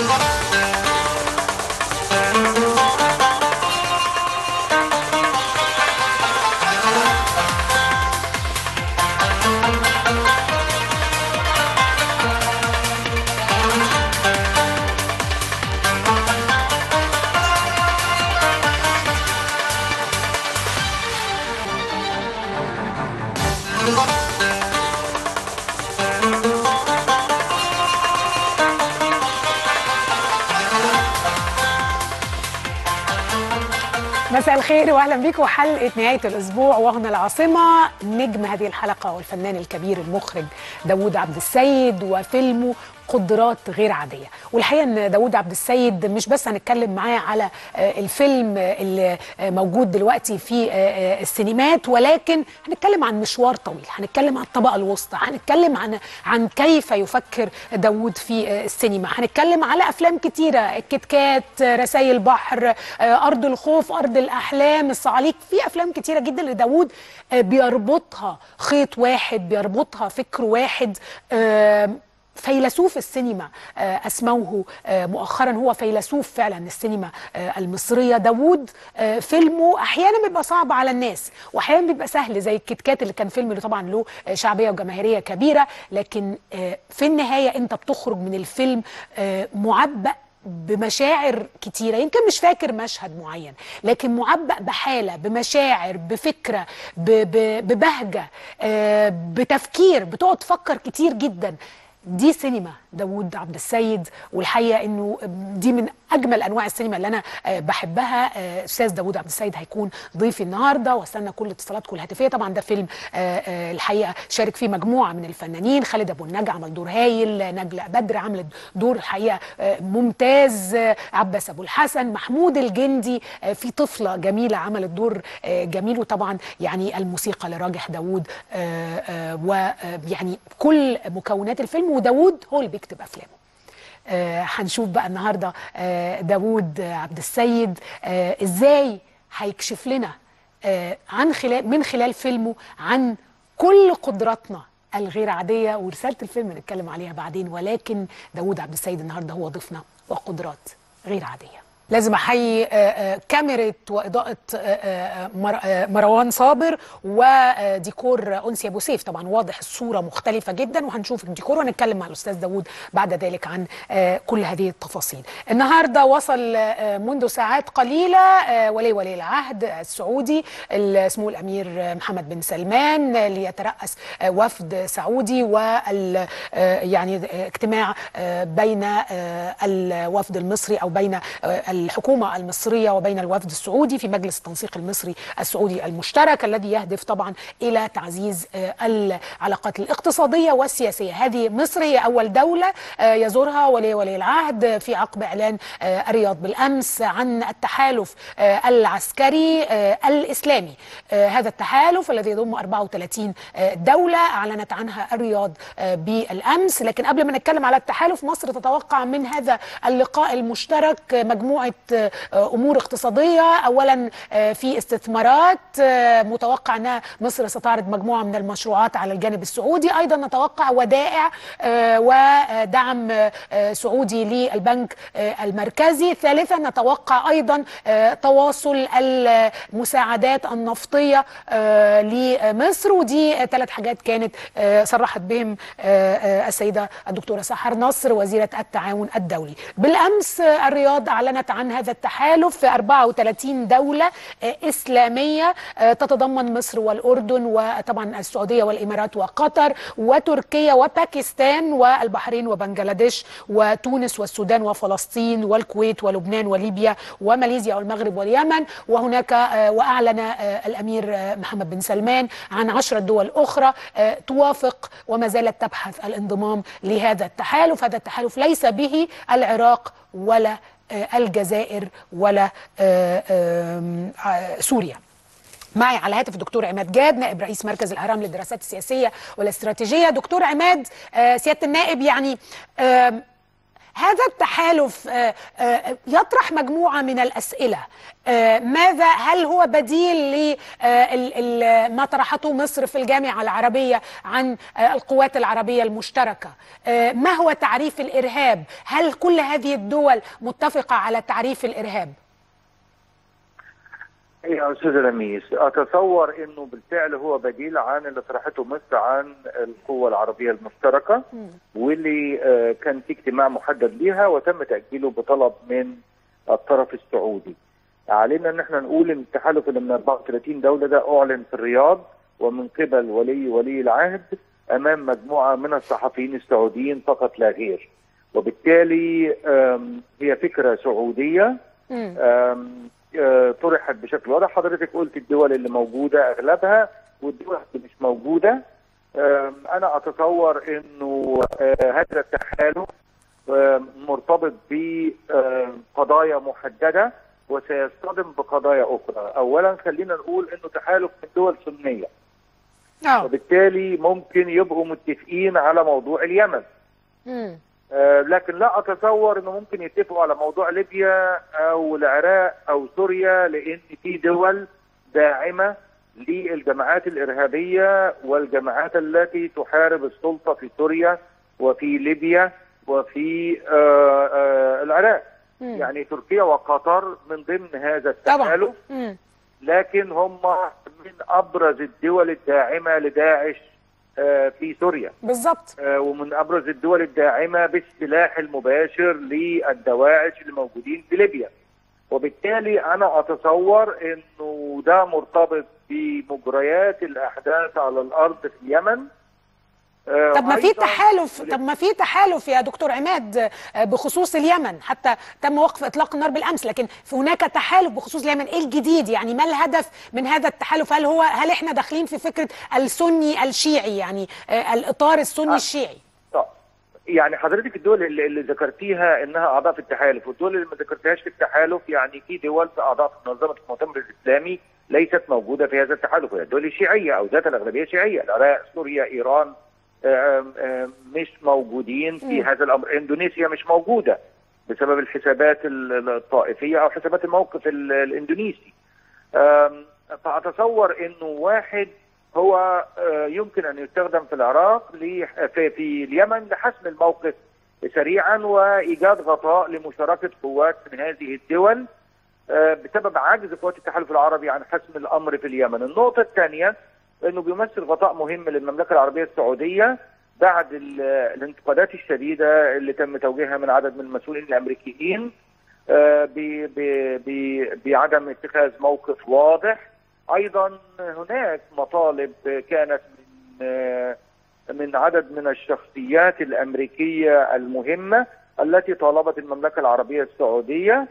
مساء الخير واهلا بيكم حلقه نهايه الاسبوع وهنا العاصمه نجم هذه الحلقه والفنان الكبير المخرج داوود عبد السيد وفيلمه قدرات غير عاديه والحقيقه ان داوود عبد السيد مش بس هنتكلم معاه على آه، الفيلم اللي آه، موجود دلوقتي في آه، آه، السينمات ولكن هنتكلم عن مشوار طويل هنتكلم عن الطبقه الوسطى هنتكلم عن عن كيف يفكر داوود في آه، السينما هنتكلم على افلام كتيره الكيت كات آه، رسائل بحر آه، ارض الخوف ارض الاحلام الصعاليك في افلام كتيره جدا لداوود آه، بيربطها خيط واحد بيربطها فكر واحد آه، فيلسوف السينما آه، أسموه آه، مؤخرا هو فيلسوف فعلا السينما آه، المصرية داوود آه، فيلمه أحيانا بيبقى صعب على الناس وأحيانا بيبقى سهل زي الكيت كات اللي كان فيلم اللي طبعا له آه، شعبية وجماهيرية كبيرة لكن آه، في النهاية أنت بتخرج من الفيلم آه، معبأ بمشاعر كتيرة يمكن مش فاكر مشهد معين لكن معبأ بحالة بمشاعر بفكرة ب- ب- ببهجة آه، بتفكير بتقعد تفكر كتير جدا دي سينما داوود عبد السيد والحقيقه انه دي من اجمل انواع السينما اللي انا آه، بحبها آه، استاذ داوود عبد السيد هيكون ضيفي النهارده واستنى كل اتصالاتكم الهاتفيه طبعا ده فيلم آه، آه، الحقيقه شارك فيه مجموعه من الفنانين خالد ابو النجا عمل دور هايل نجلاء بدر عملت دور الحقيقه آه، ممتاز آه، عباس ابو الحسن محمود الجندي آه، في طفله جميله عملت دور آه، جميل وطبعا يعني الموسيقى لراجح داوود ويعني كل مكونات الفيلم وداوود هو اللي بيكتب افلامه آه، هنشوف بقى النهارده آه، داوود آه، عبد السيد آه، ازاي هيكشف لنا آه، عن خلال من خلال فيلمه عن كل قدراتنا الغير عاديه ورساله الفيلم نتكلم عليها بعدين ولكن داوود عبد السيد النهارده هو ضيفنا وقدرات غير عاديه لازم احيي آه، آه، كاميرا واضاءه آه، آه، مر- آه، مروان صابر وديكور انسي ابو سيف طبعا واضح الصوره مختلفه جدا وهنشوف الديكور وهنتكلم مع الاستاذ داوود بعد ذلك عن آه، كل هذه التفاصيل النهارده وصل آه، منذ ساعات قليله آه، ولي ولي العهد السعودي ال- سمو الامير آه، محمد بن سلمان آه، ليتراس آه، وفد سعودي وال آه، يعني آه، اجتماع آه، بين آه، الوفد المصري او بين آه، الحكومه المصريه وبين الوفد السعودي في مجلس التنسيق المصري السعودي المشترك الذي يهدف طبعا الى تعزيز آه، العلاقات الاقتصاديه والسياسيه هذه مصر هي اول دوله آه، يزورها ولي ولي العهد في عقب اعلان آه، الرياض بالامس عن التحالف آه، العسكري آه، الاسلامي آه، هذا التحالف الذي يضم 34 آه، دوله اعلنت عنها الرياض آه، بالامس لكن قبل ما نتكلم على التحالف مصر تتوقع من هذا اللقاء المشترك آه، مجموعه آه، امور اقتصاديه اولا آه، في استثمارات آه، متوقع انها مصر ستعرض مجموعه من المشروعات على الجانب السعودي ايضا نتوقع ودائع آه، ودعم آه، آه، سعودي للبنك آه، المركزي ثالثا نتوقع ايضا آه، تواصل المساعدات النفطيه آه، لمصر ودي ثلاث حاجات كانت آه، صرحت بهم آه، آه، السيده الدكتوره سحر نصر وزيره التعاون الدولي بالامس آه، الرياض اعلنت عن هذا التحالف في 34 دوله آه، اسلاميه آه، تتضمن مصر والاردن وطبعا السعوديه والامارات وقطر وتركيا وباكستان والبحرين وبنجلاديش وتونس والسودان وفلسطين والكويت ولبنان وليبيا وماليزيا والمغرب واليمن وهناك آه، واعلن آه، الامير آه، محمد بن سلمان عن عشرة دول اخرى آه، توافق وما زالت تبحث الانضمام لهذا التحالف هذا التحالف ليس به العراق ولا آه، الجزائر ولا آه، آم، آه، سوريا معي على الهاتف الدكتور عماد جاد نائب رئيس مركز الاهرام للدراسات السياسيه والاستراتيجيه دكتور عماد آه، سياده النائب يعني آم، هذا التحالف آه، آه، يطرح مجموعة من الأسئلة آه، ماذا هل هو بديل لما طرحته مصر في الجامعة العربية عن آه، القوات العربية المشتركة آه، ما هو تعريف الإرهاب هل كل هذه الدول متفقة على تعريف الإرهاب يا استاذ لميس اتصور انه بالفعل هو بديل عن اللي طرحته مصر عن القوه العربيه المشتركه واللي آه، كان في اجتماع محدد ليها وتم تاجيله بطلب من الطرف السعودي. علينا ان احنا نقول ان التحالف اللي من 34 دوله ده اعلن في الرياض ومن قبل ولي ولي العهد امام مجموعه من الصحفيين السعوديين فقط لا غير. وبالتالي آم، هي فكره سعوديه مم. آم، آه، طرحت بشكل واضح حضرتك قلت الدول اللي موجوده اغلبها والدول اللي مش موجوده آم، انا اتصور انه آه، هذا التحالف آم، مرتبط بقضايا محدده وسيصطدم بقضايا اخرى اولا خلينا نقول انه تحالف من دول سنيه اه وبالتالي ممكن يبقوا متفقين على موضوع اليمن مم. آه، لكن لا اتصور انه ممكن يتفقوا على موضوع ليبيا او العراق او سوريا لان في دول داعمه للجماعات الارهابيه والجماعات التي تحارب السلطه في سوريا وفي ليبيا وفي آه، آه، العراق مم. يعني تركيا وقطر من ضمن هذا طبعا التحالف مم. لكن هم من ابرز الدول الداعمه لداعش آه، في سوريا بالظبط آه، ومن ابرز الدول الداعمه بالسلاح المباشر للدواعش اللي موجودين في ليبيا وبالتالي انا اتصور انه ده مرتبط بمجريات الاحداث على الارض في اليمن آه، طب ما في وأيضاً تحالف طب ما في تحالف يا دكتور عماد آه، بخصوص اليمن حتى تم وقف اطلاق النار بالامس لكن في هناك تحالف بخصوص اليمن ايه الجديد يعني ما الهدف من هذا التحالف هل هو هل احنا داخلين في فكره السني الشيعي يعني آه، الاطار السني آه. الشيعي طب يعني حضرتك الدول اللي, اللي ذكرتيها انها اعضاء في التحالف والدول اللي ما ذكرتهاش في التحالف يعني في دول في اعضاء في منظمه المؤتمر الاسلامي ليست موجوده في هذا التحالف وهي الدول الشيعيه او ذات الاغلبيه الشيعيه العراق سوريا ايران آم، آم، مش موجودين في مم. هذا الامر اندونيسيا مش موجوده بسبب الحسابات ال- الطائفيه او حسابات الموقف ال- الاندونيسي آم، فاتصور انه واحد هو آه، يمكن ان يستخدم في العراق ل- في, في اليمن لحسم الموقف سريعا وايجاد غطاء لمشاركه قوات من هذه الدول آه، بسبب عجز قوات التحالف العربي عن حسم الامر في اليمن. النقطه الثانيه انه بيمثل غطاء مهم للمملكه العربيه السعوديه بعد ال- الانتقادات الشديده اللي تم توجيهها من عدد من المسؤولين الامريكيين آه، ب- ب- ب- بعدم اتخاذ موقف واضح ايضا هناك مطالب كانت من آه، من عدد من الشخصيات الامريكيه المهمه التي طالبت المملكه العربيه السعوديه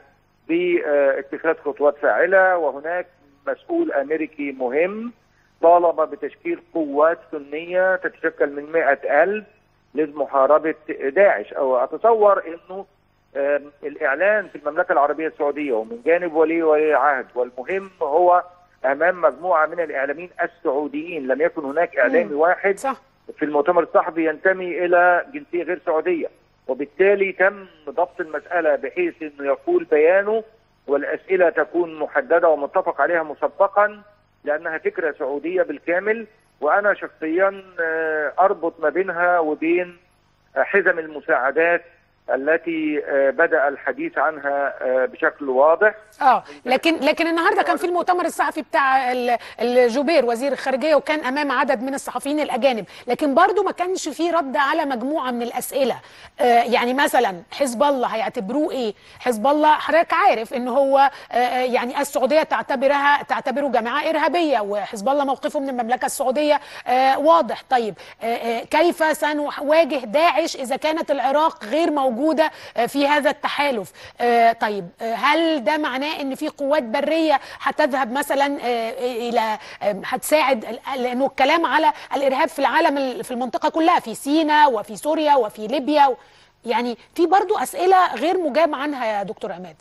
باتخاذ خطوات فاعله وهناك مسؤول امريكي مهم طالب بتشكيل قوات سنيه تتشكل من مئة ألف لمحاربه داعش او اتصور انه آم، الاعلان في المملكه العربيه السعوديه ومن جانب ولي ولي العهد والمهم هو امام مجموعه من الاعلاميين السعوديين لم يكن هناك اعلامي واحد صح في المؤتمر الصحفي ينتمي الى جنسيه غير سعوديه وبالتالي تم ضبط المساله بحيث انه يقول بيانه والاسئله تكون محدده ومتفق عليها مسبقا لانها فكره سعوديه بالكامل وانا شخصيا آه، اربط ما بينها وبين آه، حزم المساعدات التي آه، بدا الحديث عنها آه، بشكل واضح اه لكن لكن النهارده كان في المؤتمر الصحفي بتاع ال- الجوبير وزير الخارجيه وكان امام عدد من الصحفيين الاجانب لكن برضو ما كانش في رد على مجموعه من الاسئله آه يعني مثلا حزب الله هيعتبروه ايه حزب الله حضرتك عارف ان هو آه آه، يعني السعوديه تعتبرها تعتبره جماعه ارهابيه وحزب الله موقفه من المملكه السعوديه آه واضح طيب آه آه كيف سنواجه داعش اذا كانت العراق غير موجوده آه في هذا التحالف آه طيب آه هل ده معناه ان في قوات بريه هتذهب مثلا آه الى آه، هتساعد لانه الكلام على الارهاب في العالم ال- في المنطقه كلها في سيناء وفي سوريا وفي ليبيا و- يعني في برضو اسئله غير مجاب عنها يا دكتور عماد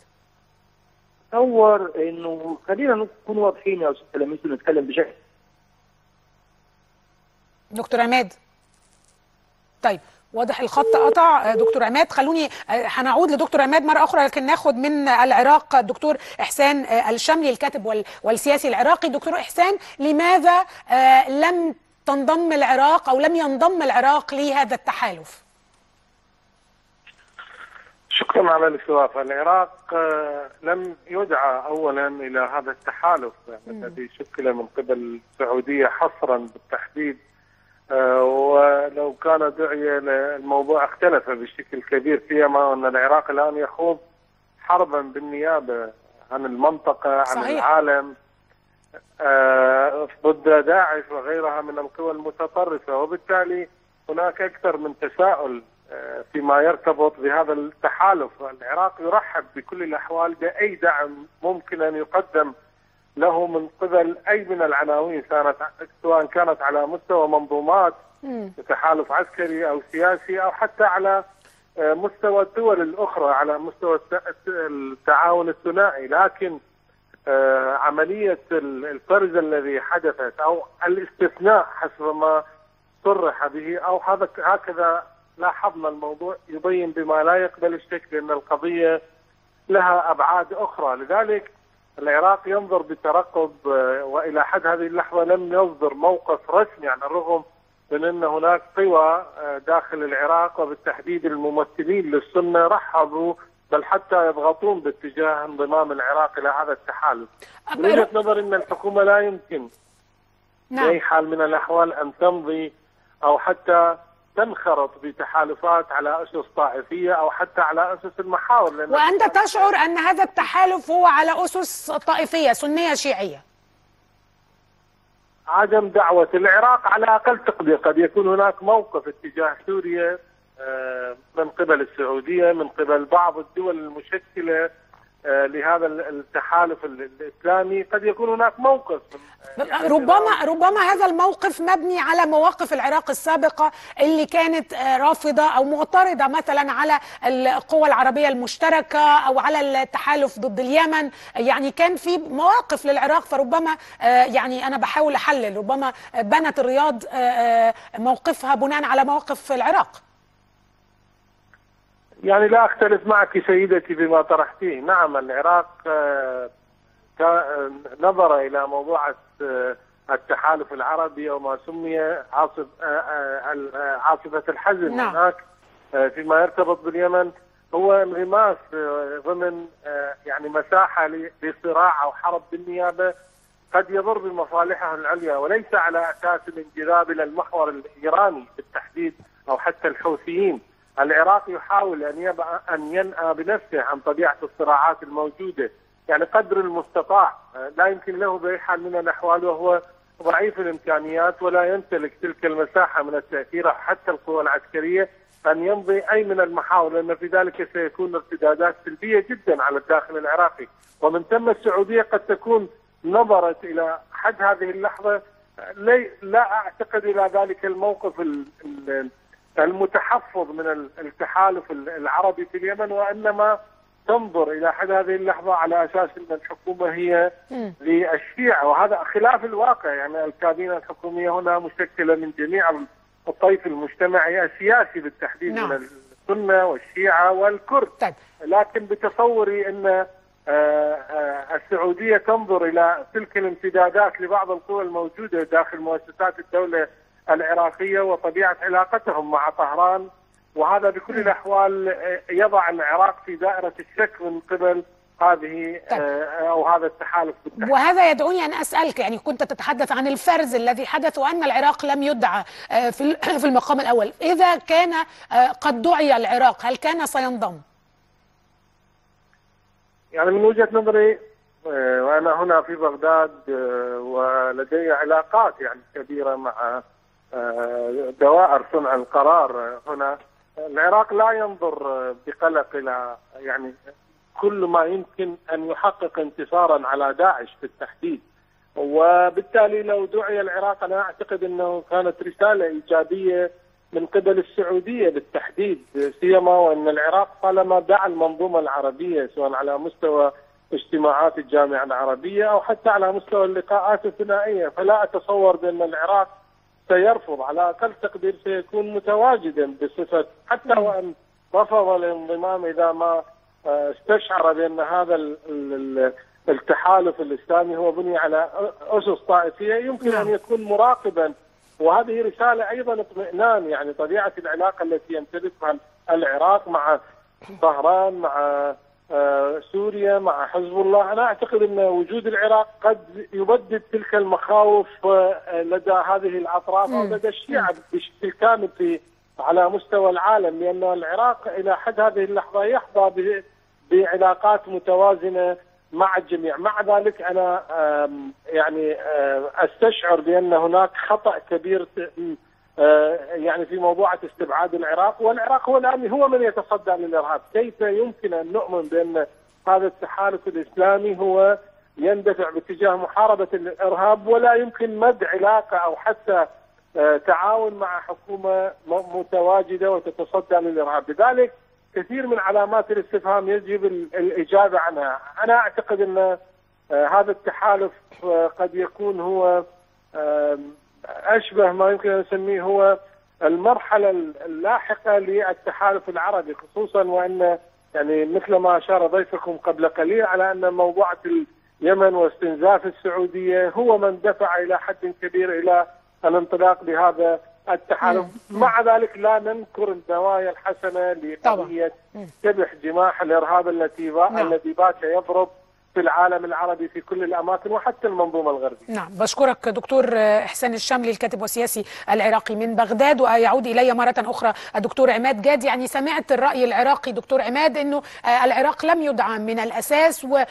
تصور انه خلينا نكون واضحين يا استاذ تلاميذ ونتكلم بشكل دكتور عماد طيب واضح الخط قطع دكتور عماد خلوني هنعود لدكتور عماد مره اخرى لكن ناخد من العراق الدكتور احسان الشملي الكاتب والسياسي العراقي دكتور احسان لماذا لم تنضم العراق او لم ينضم العراق لهذا التحالف؟ شكرا على الاستضافه، العراق لم يدعى اولا الى هذا التحالف الذي شكل من قبل السعوديه حصرا بالتحديد ولو كان دعي الموضوع اختلف بشكل كبير سيما ان العراق الان يخوض حربا بالنيابه عن المنطقه عن صحيح. العالم ضد داعش وغيرها من القوى المتطرفه وبالتالي هناك اكثر من تساؤل فيما يرتبط بهذا التحالف العراق يرحب بكل الاحوال باي دعم ممكن ان يقدم له من قبل اي من العناوين كانت سواء كانت على مستوى منظومات تحالف عسكري او سياسي او حتى على مستوى الدول الاخرى على مستوى التعاون الثنائي لكن عمليه الفرز الذي حدثت او الاستثناء حسب ما صرح به او هذا هكذا لاحظنا الموضوع يبين بما لا يقبل الشك بان القضيه لها ابعاد اخرى لذلك العراق ينظر بترقب والى حد هذه اللحظه لم يصدر موقف رسمي عن الرغم من ان هناك قوى داخل العراق وبالتحديد الممثلين للسنه رحبوا بل حتى يضغطون باتجاه انضمام العراق الى هذا التحالف. من وجهه نظر ان الحكومه لا يمكن نعم. باي حال من الاحوال ان تمضي او حتى تنخرط بتحالفات على اسس طائفيه او حتى على اسس المحاور لأن وانت تشعر ان هذا التحالف هو على اسس طائفيه سنيه شيعيه عدم دعوه العراق على اقل تقدير قد يكون هناك موقف اتجاه سوريا من قبل السعوديه من قبل بعض الدول المشكله لهذا التحالف الاسلامي قد يكون هناك موقف يعني ربما ربما هذا الموقف مبني على مواقف العراق السابقه اللي كانت رافضه او معترضه مثلا على القوى العربيه المشتركه او على التحالف ضد اليمن يعني كان في مواقف للعراق فربما يعني انا بحاول احلل ربما بنت الرياض موقفها بناء على مواقف العراق يعني لا اختلف معك سيدتي بما طرحتيه، نعم العراق نظر الى موضوع التحالف العربي وما سمي عاصف عاصفه الحزم نعم. هناك فيما يرتبط باليمن هو انغماس ضمن يعني مساحه لصراع او حرب بالنيابه قد يضر بمصالحه العليا وليس على اساس الانجذاب الى المحور الايراني بالتحديد او حتى الحوثيين. العراق يحاول ان يبقى ان ينأى بنفسه عن طبيعه الصراعات الموجوده، يعني قدر المستطاع لا يمكن له باي حال من الاحوال وهو ضعيف الامكانيات ولا يمتلك تلك المساحه من التاثير حتى القوى العسكريه ان يمضي اي من المحاور لان في ذلك سيكون ارتدادات سلبيه جدا على الداخل العراقي، ومن ثم السعوديه قد تكون نظرت الى حد هذه اللحظه لا اعتقد الى ذلك الموقف المتحفظ من التحالف العربي في اليمن وانما تنظر الى حد هذه اللحظه على اساس ان الحكومه هي للشيعه وهذا خلاف الواقع يعني الكابينه الحكوميه هنا مشكله من جميع الطيف المجتمعي السياسي بالتحديد نعم. من السنه والشيعه والكرد طيب. لكن بتصوري ان السعوديه تنظر الى تلك الامتدادات لبعض القوى الموجوده داخل مؤسسات الدوله العراقيه وطبيعه علاقتهم مع طهران وهذا بكل الاحوال يضع العراق في دائره الشك من قبل هذه طيب. او هذا التحالف بالتحديد. وهذا يدعوني ان اسالك يعني كنت تتحدث عن الفرز الذي حدث وان العراق لم يدعى في في المقام الاول، اذا كان قد دعي العراق هل كان سينضم؟ يعني من وجهه نظري وانا هنا في بغداد ولدي علاقات يعني كبيره مع دوائر صنع القرار هنا العراق لا ينظر بقلق الى يعني كل ما يمكن ان يحقق انتصارا على داعش بالتحديد وبالتالي لو دعي العراق انا اعتقد انه كانت رساله ايجابيه من قبل السعوديه بالتحديد سيما وان العراق طالما دعا المنظومه العربيه سواء على مستوى اجتماعات الجامعه العربيه او حتى على مستوى اللقاءات الثنائيه فلا اتصور بان العراق سيرفض على اقل تقدير سيكون متواجدا بصفه حتى وان رفض الانضمام اذا ما آه، استشعر بان هذا ال- ال- التحالف الاسلامي هو بني على اسس طائفيه يمكن ان يكون مراقبا وهذه رساله ايضا اطمئنان يعني طبيعه العلاقه التي يمتلكها العراق مع طهران مع آه، سوريا مع حزب الله انا اعتقد ان وجود العراق قد يبدد تلك المخاوف آه، لدى هذه الاطراف او لدى الشيعه بشكل كامل في على مستوى العالم لان العراق الى حد هذه اللحظه يحظى ب- بعلاقات متوازنه مع الجميع، مع ذلك انا آم، يعني آه، استشعر بان هناك خطا كبير ت- آه، يعني في موضوع استبعاد العراق والعراق هو الان هو من يتصدى للارهاب، كيف يمكن ان نؤمن بان هذا التحالف الاسلامي هو يندفع باتجاه محاربه الارهاب ولا يمكن مد علاقه او حتى آه، تعاون مع حكومه م- متواجده وتتصدى للارهاب، لذلك كثير من علامات الاستفهام يجب ال- الاجابه عنها، انا اعتقد ان آه، هذا التحالف آه، قد يكون هو آم، اشبه ما يمكن ان نسميه هو المرحله اللاحقه للتحالف العربي خصوصا وان يعني مثل ما اشار ضيفكم قبل قليل على ان موضوعه اليمن واستنزاف السعوديه هو من دفع الى حد كبير الى الانطلاق بهذا التحالف مع ذلك لا ننكر النوايا الحسنه لقضيه كبح جماح الارهاب التي با- نعم. الذي بات يضرب في العالم العربي في كل الاماكن وحتى المنظومه الغربيه نعم بشكرك دكتور إحسان الشاملي الكاتب والسياسي العراقي من بغداد ويعود إلي مرة أخرى الدكتور عماد جاد يعني سمعت الرأي العراقي دكتور عماد أنه آه، العراق لم يدعم من الأساس و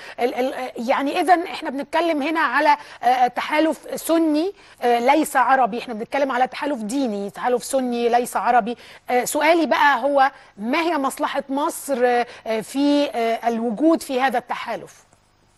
يعني إذا إحنا بنتكلم هنا على آه، تحالف سني آه، ليس عربي إحنا بنتكلم على تحالف ديني تحالف سني ليس عربي آه، سؤالي بقى هو ما هي مصلحة مصر آه، آه، في آه، الوجود في هذا التحالف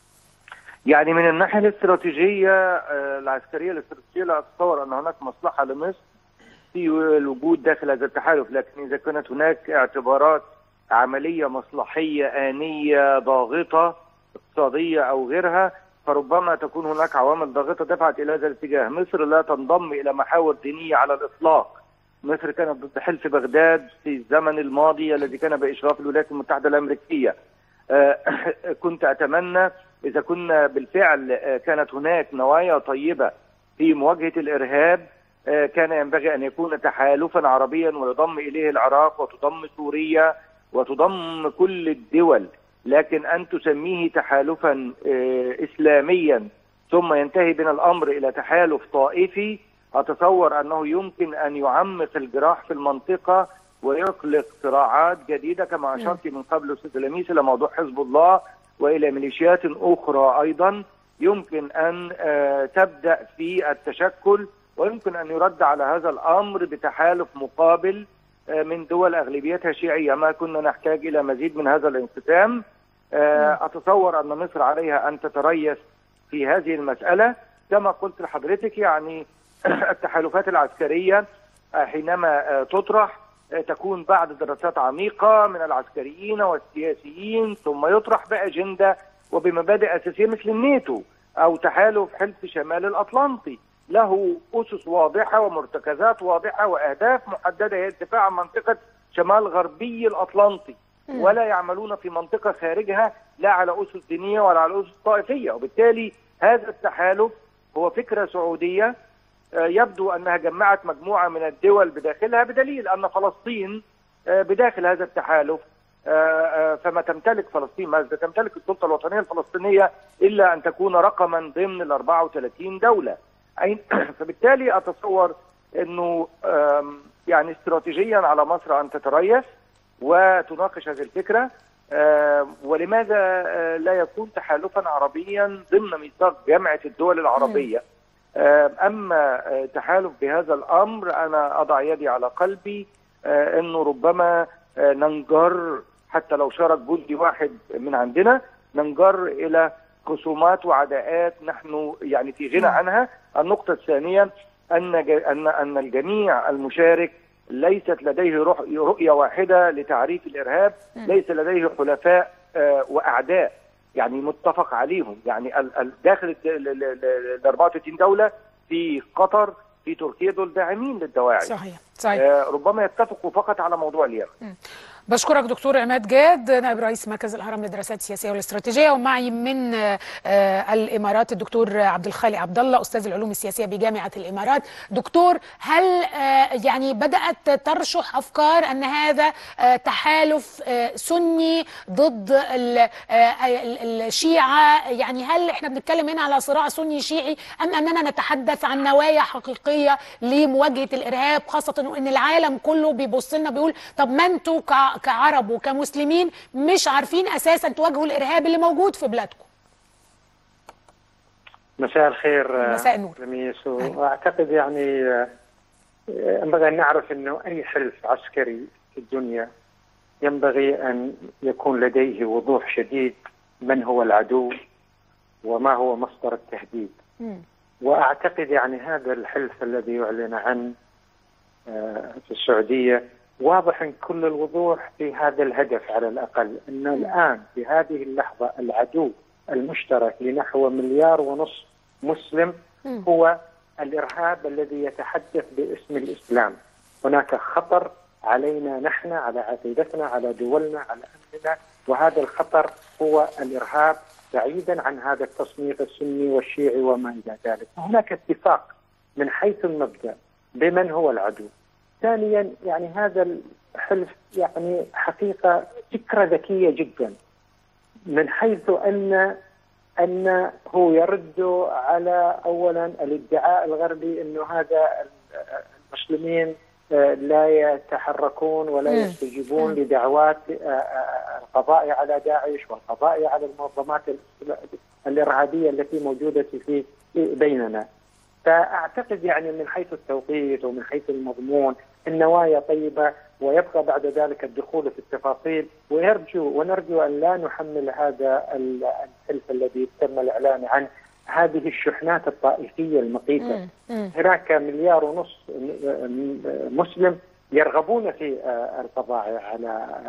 يعني من الناحيه الاستراتيجيه آه، العسكريه الاستراتيجيه لا اتصور ان هناك مصلحه لمصر في الوجود داخل هذا التحالف لكن اذا كانت هناك اعتبارات عمليه مصلحيه انيه ضاغطه اقتصاديه او غيرها فربما تكون هناك عوامل ضاغطه دفعت الى هذا الاتجاه، مصر لا تنضم الى محاور دينيه على الاطلاق. مصر كانت ضد حلف بغداد في الزمن الماضي الذي كان باشراف الولايات المتحده الامريكيه. آه، كنت اتمنى اذا كنا بالفعل آه، كانت هناك نوايا طيبه في مواجهه الارهاب آه، كان ينبغي ان يكون تحالفا عربيا ويضم اليه العراق وتضم سوريا وتضم كل الدول لكن ان تسميه تحالفا آه، اسلاميا ثم ينتهي بنا الامر الى تحالف طائفي اتصور انه يمكن ان يعمق الجراح في المنطقه ويخلق صراعات جديده كما اشرت من قبل استاذ لميس الى موضوع حزب الله والى ميليشيات اخرى ايضا يمكن ان آه، تبدا في التشكل ويمكن ان يرد على هذا الامر بتحالف مقابل آه، من دول اغلبيتها شيعيه ما كنا نحتاج الى مزيد من هذا الانقسام آه، اتصور ان مصر عليها ان تتريث في هذه المساله كما قلت لحضرتك يعني التحالفات العسكريه آه، حينما آه، تطرح آه، تكون بعد دراسات عميقه من العسكريين والسياسيين ثم يطرح باجنده وبمبادئ اساسيه مثل الناتو او تحالف حلف شمال الاطلنطي له اسس واضحه ومرتكزات واضحه واهداف محدده هي الدفاع عن منطقه شمال غربي الاطلنطي ولا يعملون في منطقه خارجها لا على اسس دينيه ولا على اسس طائفيه وبالتالي هذا التحالف هو فكره سعوديه آه، يبدو انها جمعت مجموعه من الدول بداخلها بدليل ان فلسطين آه، بداخل هذا التحالف آه، آه، فما تمتلك فلسطين ماذا تمتلك السلطه الوطنيه الفلسطينيه الا ان تكون رقما ضمن ال 34 دوله أين- فبالتالي اتصور انه آم، يعني استراتيجيا على مصر ان تتريث وتناقش هذه الفكره آه، ولماذا آه، لا يكون تحالفا عربيا ضمن ميثاق جامعه الدول العربيه آه، اما آه، تحالف بهذا الامر انا اضع يدي على قلبي آه، انه ربما آه، ننجر حتى لو شارك جندي واحد من عندنا ننجر الى خصومات وعداءات نحن يعني في غنى عنها النقطه الثانيه ان ج- ان ان الجميع المشارك ليست لديه روح- رؤيه واحده لتعريف الارهاب ليس لديه حلفاء آه، واعداء يعني متفق عليهم يعني ال- ال- داخل ال- ال- ال- ال 34 دوله في قطر في تركيا دول داعمين للدواعش صحيح صحيح آه، ربما يتفقوا فقط على موضوع اليمن بشكرك دكتور عماد جاد نائب رئيس مركز الهرم للدراسات السياسيه والاستراتيجيه ومعي من آه، آه، الامارات الدكتور عبد الخالق عبد الله استاذ العلوم السياسيه بجامعه الامارات دكتور هل آه، يعني بدات ترشح افكار ان هذا آه، تحالف آه، سني ضد ال- آه، ال- الشيعه يعني هل احنا بنتكلم هنا على صراع سني شيعي ام اننا نتحدث عن نوايا حقيقيه لمواجهه الارهاب خاصه ان العالم كله بيبص لنا بيقول طب ما انتوا كع- كعرب وكمسلمين مش عارفين اساسا تواجهوا الارهاب اللي موجود في بلادكم مساء الخير مساء النور. لميس واعتقد يعني آه، ينبغي ان نعرف انه اي حلف عسكري في الدنيا ينبغي ان يكون لديه وضوح شديد من هو العدو وما هو مصدر التهديد مم. واعتقد يعني هذا الحلف الذي يعلن عن آه، في السعوديه واضح كل الوضوح في هذا الهدف على الاقل انه الان في هذه اللحظه العدو المشترك لنحو مليار ونصف مسلم مم. هو الارهاب الذي يتحدث باسم الاسلام هناك خطر علينا نحن على عقيدتنا على دولنا على امننا وهذا الخطر هو الارهاب بعيدا عن هذا التصنيف السني والشيعي وما الى ذلك هناك اتفاق من حيث المبدا بمن هو العدو ثانيا يعني هذا الحلف يعني حقيقه فكره ذكيه جدا من حيث ان ان هو يرد على اولا الادعاء الغربي انه هذا المسلمين آه، لا يتحركون ولا مم. يستجيبون لدعوات آه، آه، القضاء على داعش والقضاء على المنظمات ال- الارهابيه التي موجوده في بيننا. فاعتقد يعني من حيث التوقيت ومن حيث المضمون النوايا طيبه ويبقى بعد ذلك الدخول في التفاصيل ويرجو ونرجو ان لا نحمل هذا ال- الحلف الذي تم الاعلان عنه هذه الشحنات الطائفيه المقيته مم. مم. هناك مليار ونص مسلم يرغبون في آه، القضاء على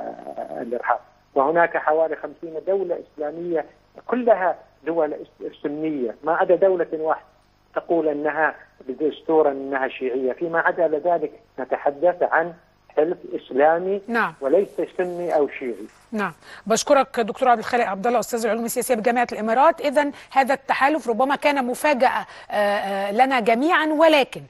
آه، الارهاب وهناك حوالي خمسين دولة إسلامية كلها دول إس- سنية ما عدا دولة واحدة تقول أنها بدستور أنها شيعية فيما عدا ذلك نتحدث عن حلف إسلامي نعم وليس سني أو شيعي نعم بشكرك دكتور عبد الخالق عبد الله استاذ العلوم السياسيه بجامعه الامارات اذا هذا التحالف ربما كان مفاجاه آه، آه، لنا جميعا ولكن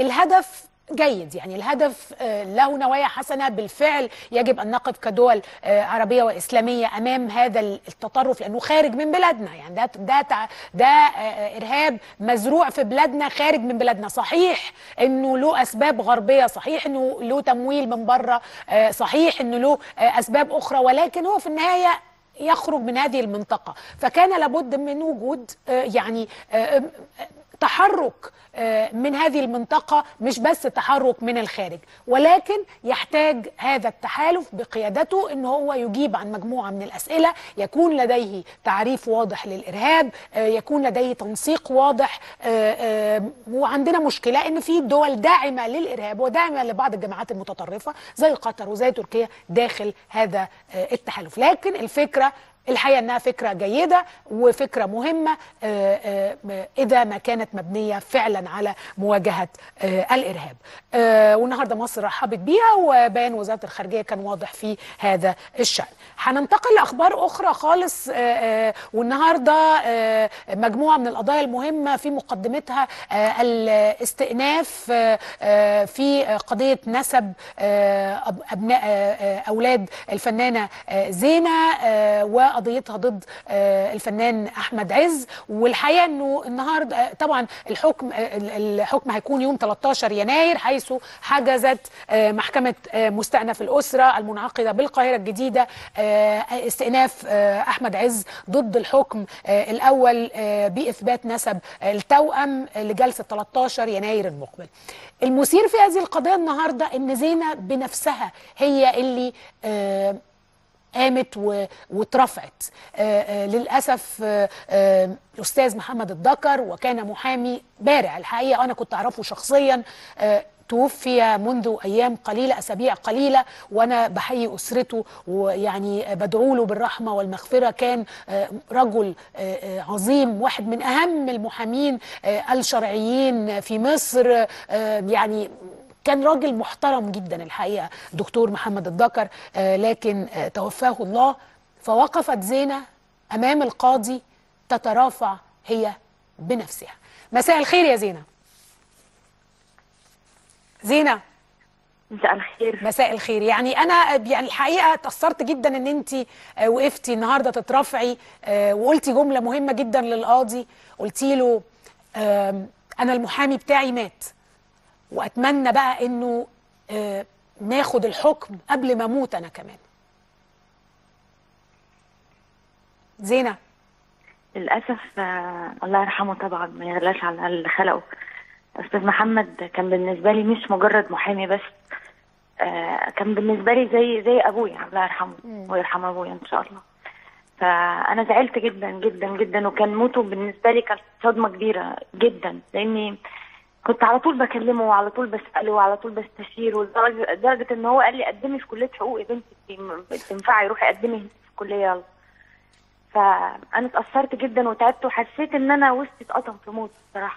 الهدف جيد يعني الهدف آه، له نوايا حسنه بالفعل يجب ان نقف كدول آه، عربيه واسلاميه امام هذا التطرف لانه خارج من بلادنا يعني ده ده تع- ده آه، ارهاب مزروع في بلادنا خارج من بلادنا صحيح انه له اسباب غربيه صحيح انه له تمويل من بره آه، صحيح انه له آه، اسباب اخرى ولكن هو في النهايه يخرج من هذه المنطقة فكان لابد من وجود آه، يعني آه، آه، تحرك آه، من هذه المنطقة مش بس تحرك من الخارج ولكن يحتاج هذا التحالف بقيادته ان هو يجيب عن مجموعة من الأسئلة يكون لديه تعريف واضح للإرهاب آه، يكون لديه تنسيق واضح آه، آه، وعندنا مشكلة ان في دول داعمة للإرهاب وداعمة لبعض الجماعات المتطرفة زي قطر وزي تركيا داخل هذا آه، التحالف لكن الفكرة الحقيقه انها فكره جيده وفكره مهمه آه، آه، اذا ما كانت مبنيه فعلا على مواجهه آه، الارهاب. آه، والنهارده مصر رحبت بيها وبيان وزاره الخارجيه كان واضح في هذا الشان. هننتقل لاخبار اخرى خالص آه، آه، والنهارده آه، مجموعه من القضايا المهمه في مقدمتها آه، الاستئناف آه، آه، في قضيه نسب آه، أب- ابناء آه، آه، اولاد الفنانه آه، زينه آه، وقضيتها ضد آه، الفنان احمد عز والحقيقه انه النهارده آه، طبعا الحكم آه، ال- الحكم هيكون يوم 13 يناير حيث حجزت آه، محكمه آه، مستأنف الاسره المنعقده بالقاهره الجديده آه، استئناف آه، احمد عز ضد الحكم آه، الاول آه، باثبات نسب التوأم لجلسه 13 يناير المقبل. المثير في هذه القضيه النهارده ان زينه بنفسها هي اللي آه، قامت و- واترفعت آه، آه، للاسف آه، آه، الاستاذ محمد الدكر وكان محامي بارع الحقيقه انا كنت اعرفه شخصيا آه، توفي منذ ايام قليله اسابيع قليله وانا بحيي اسرته ويعني بدعو له بالرحمه والمغفره كان آه، رجل آه، آه، عظيم واحد من اهم المحامين آه، الشرعيين في مصر آه، يعني كان راجل محترم جدا الحقيقه دكتور محمد الدكر آه، لكن آه، توفاه الله فوقفت زينه امام القاضي تترافع هي بنفسها مساء الخير يا زينه زينه مساء الخير مساء الخير يعني انا يعني الحقيقه اتاثرت جدا ان انت آه، وقفتي النهارده تترافعي آه، وقلتي جمله مهمه جدا للقاضي قلتي له آم، انا المحامي بتاعي مات واتمنى بقى انه آه، ناخد الحكم قبل ما اموت انا كمان زينه للاسف آه الله يرحمه طبعا ما يغلاش على اللي خلقه استاذ محمد كان بالنسبه لي مش مجرد محامي بس آه كان بالنسبه لي زي زي ابويا الله يرحمه ويرحم ابويا ان شاء الله فانا زعلت جدا جدا جدا وكان موته بالنسبه لي كانت صدمه كبيره جدا لاني كنت على طول بكلمه وعلى طول بساله وعلى طول بستشيره لدرجه لدرجة ان هو قال لي قدمي في كليه حقوق يا بنتي تنفعي روحي قدمي في الكليه يلا فانا اتاثرت جدا وتعبت وحسيت ان انا وسطي اتقطم في موت بصراحه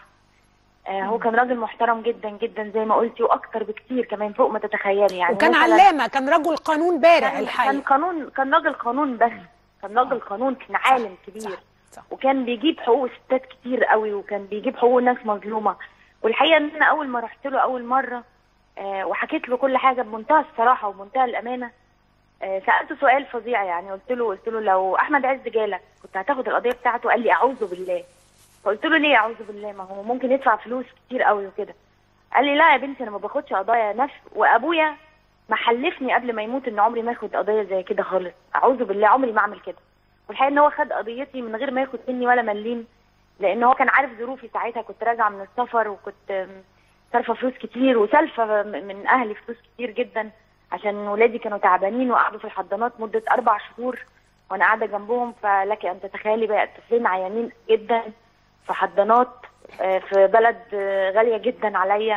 آه هو كان راجل محترم جدا جدا زي ما قلتي واكتر بكتير كمان فوق ما تتخيلي يعني وكان مثلاً علامه كان رجل قانون بارع كان, كان الحقيقه قانون كان راجل قانون بس كان راجل قانون كان عالم كبير صح صح وكان بيجيب حقوق ستات كتير قوي وكان بيجيب حقوق ناس مظلومه والحقيقه ان انا اول ما رحت له اول مره آه وحكيت له كل حاجه بمنتهى الصراحه وبمنتهى الامانه آه سالته سؤال فظيع يعني قلت له قلت له لو احمد عز جالك كنت هتاخد القضيه بتاعته قال لي اعوذ بالله فقلت له ليه اعوذ بالله ما هو ممكن يدفع فلوس كتير قوي وكده قال لي لا يا بنتي انا ما باخدش قضايا نفس وابويا محلفني قبل ما يموت ان عمري ما اخد قضيه زي كده خالص اعوذ بالله عمري ما اعمل كده والحقيقه ان هو خد قضيتي من غير ما ياخد مني ولا مليم لان هو كان عارف ظروفي ساعتها كنت راجعه من السفر وكنت آم، صارفه فلوس كتير وسالفه م- من اهلي فلوس كتير جدا عشان ولادي كانوا تعبانين وقعدوا في الحضانات مده اربع شهور وانا قاعده جنبهم فلك ان تتخيلي بقى طفلين عيانين جدا في حضانات آه، في بلد آه، غاليه جدا عليا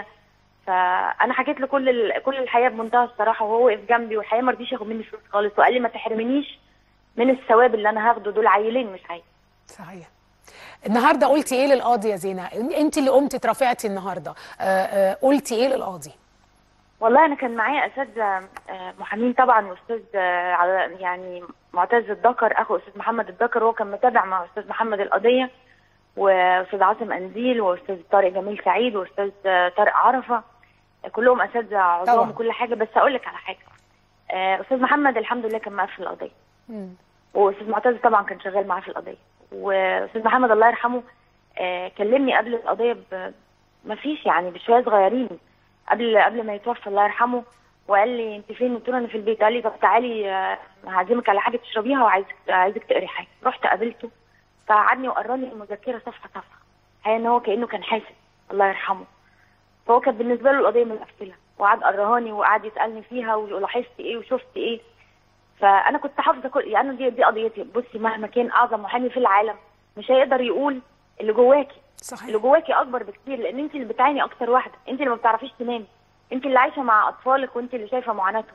فانا حكيت له كل ال- كل الحياه بمنتهى الصراحه وهو وقف جنبي والحقيقه ما رضيش ياخد مني فلوس خالص وقال لي ما تحرمنيش من الثواب اللي انا هاخده دول عيلين مش عيل صحيح النهارده قلتي ايه للقاضي يا زينه انت اللي قمتي اترافعتي النهارده آه، آه، قلتي ايه للقاضي والله انا كان معايا اساتذه آه، محامين طبعا واستاذ آه، على- يعني معتز الدكر اخو استاذ محمد الدكر هو كان متابع مع استاذ محمد القضيه واستاذ عاصم انزيل واستاذ طارق جميل سعيد واستاذ آه، طارق عرفه آه، كلهم اساتذه طبعاً. عظام وكل حاجه بس اقول لك على حاجه آه، استاذ محمد الحمد لله كان معاه في القضيه مم. واستاذ معتز طبعا كان شغال معاه في القضيه واستاذ محمد الله يرحمه آه، كلمني قبل القضيه ب... ما فيش يعني بشويه صغيرين قبل قبل ما يتوفى الله يرحمه وقال لي انت فين قلت له انا في البيت قال لي طب تعالي آه، هعزمك على حاجه تشربيها وعايزك عايزك تقري حاجه رحت قابلته فقعدني وقراني المذكره صفحه صفحه هي ان هو كانه كان حاسس الله يرحمه فهو كانت بالنسبه له القضيه مقفله وقعد قراهاني وقعد يسالني فيها ولاحظت ايه وشفت ايه فانا كنت حافظه كل يعني أنا دي دي قضيتي بصي مهما كان اعظم محامي في العالم مش هيقدر يقول اللي جواكي صحيح اللي جواكي اكبر بكتير لان انت اللي بتعاني اكتر واحده انت اللي ما بتعرفيش تنامي انت اللي عايشه مع اطفالك وانت اللي شايفه معاناتهم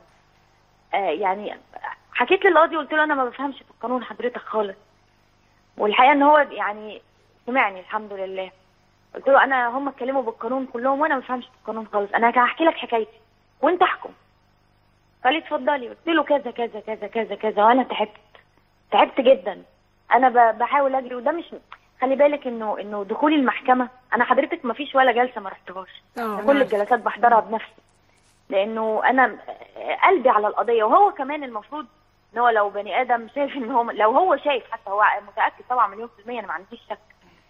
آه يعني حكيت للقاضي قلت له انا ما بفهمش في القانون حضرتك خالص والحقيقه ان هو يعني سمعني الحمد لله قلت له انا هم اتكلموا بالقانون كلهم وانا ما بفهمش في القانون خالص انا هحكي لك حكايتي وانت احكم قال لي اتفضلي قلت له كذا كذا كذا كذا كذا وانا تعبت تعبت جدا انا ب- بحاول اجري وده مش خلي بالك انه انه دخولي المحكمه انا حضرتك ما فيش ولا جلسه ما رحتهاش آه، أنا نعم. كل الجلسات بحضرها بنفسي لانه انا قلبي على القضيه وهو كمان المفروض ان هو لو بني ادم شايف ان هو لو هو شايف حتى هو متاكد طبعا مليون في الميه انا ما عنديش شك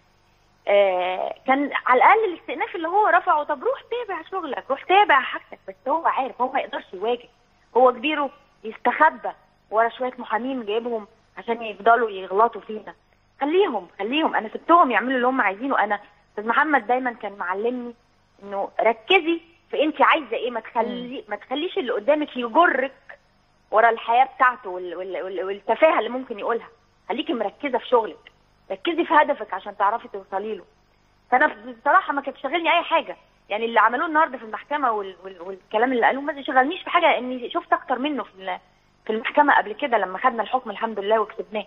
آه، كان على الاقل الاستئناف اللي هو رفعه طب روح تابع شغلك روح تابع حاجتك بس هو عارف هو ما يقدرش يواجه هو كبيره يستخبى ورا شويه محامين جايبهم عشان يفضلوا يغلطوا فينا خليهم خليهم انا سبتهم يعملوا اللي هم عايزينه انا استاذ محمد دايما كان معلمني انه ركزي في انت عايزه ايه ما تخلي ما تخليش اللي قدامك يجرك ورا الحياه بتاعته وال... وال... وال... والتفاهه اللي ممكن يقولها خليكي مركزه في شغلك ركزي في هدفك عشان تعرفي توصلي له فانا بصراحه ما كانت شاغلني اي حاجه يعني اللي عملوه النهارده في المحكمه وال... وال... والكلام اللي قالوه ما شغلنيش في حاجه اني شفت اكتر منه في ال- في المحكمه قبل كده لما خدنا الحكم الحمد لله وكسبناه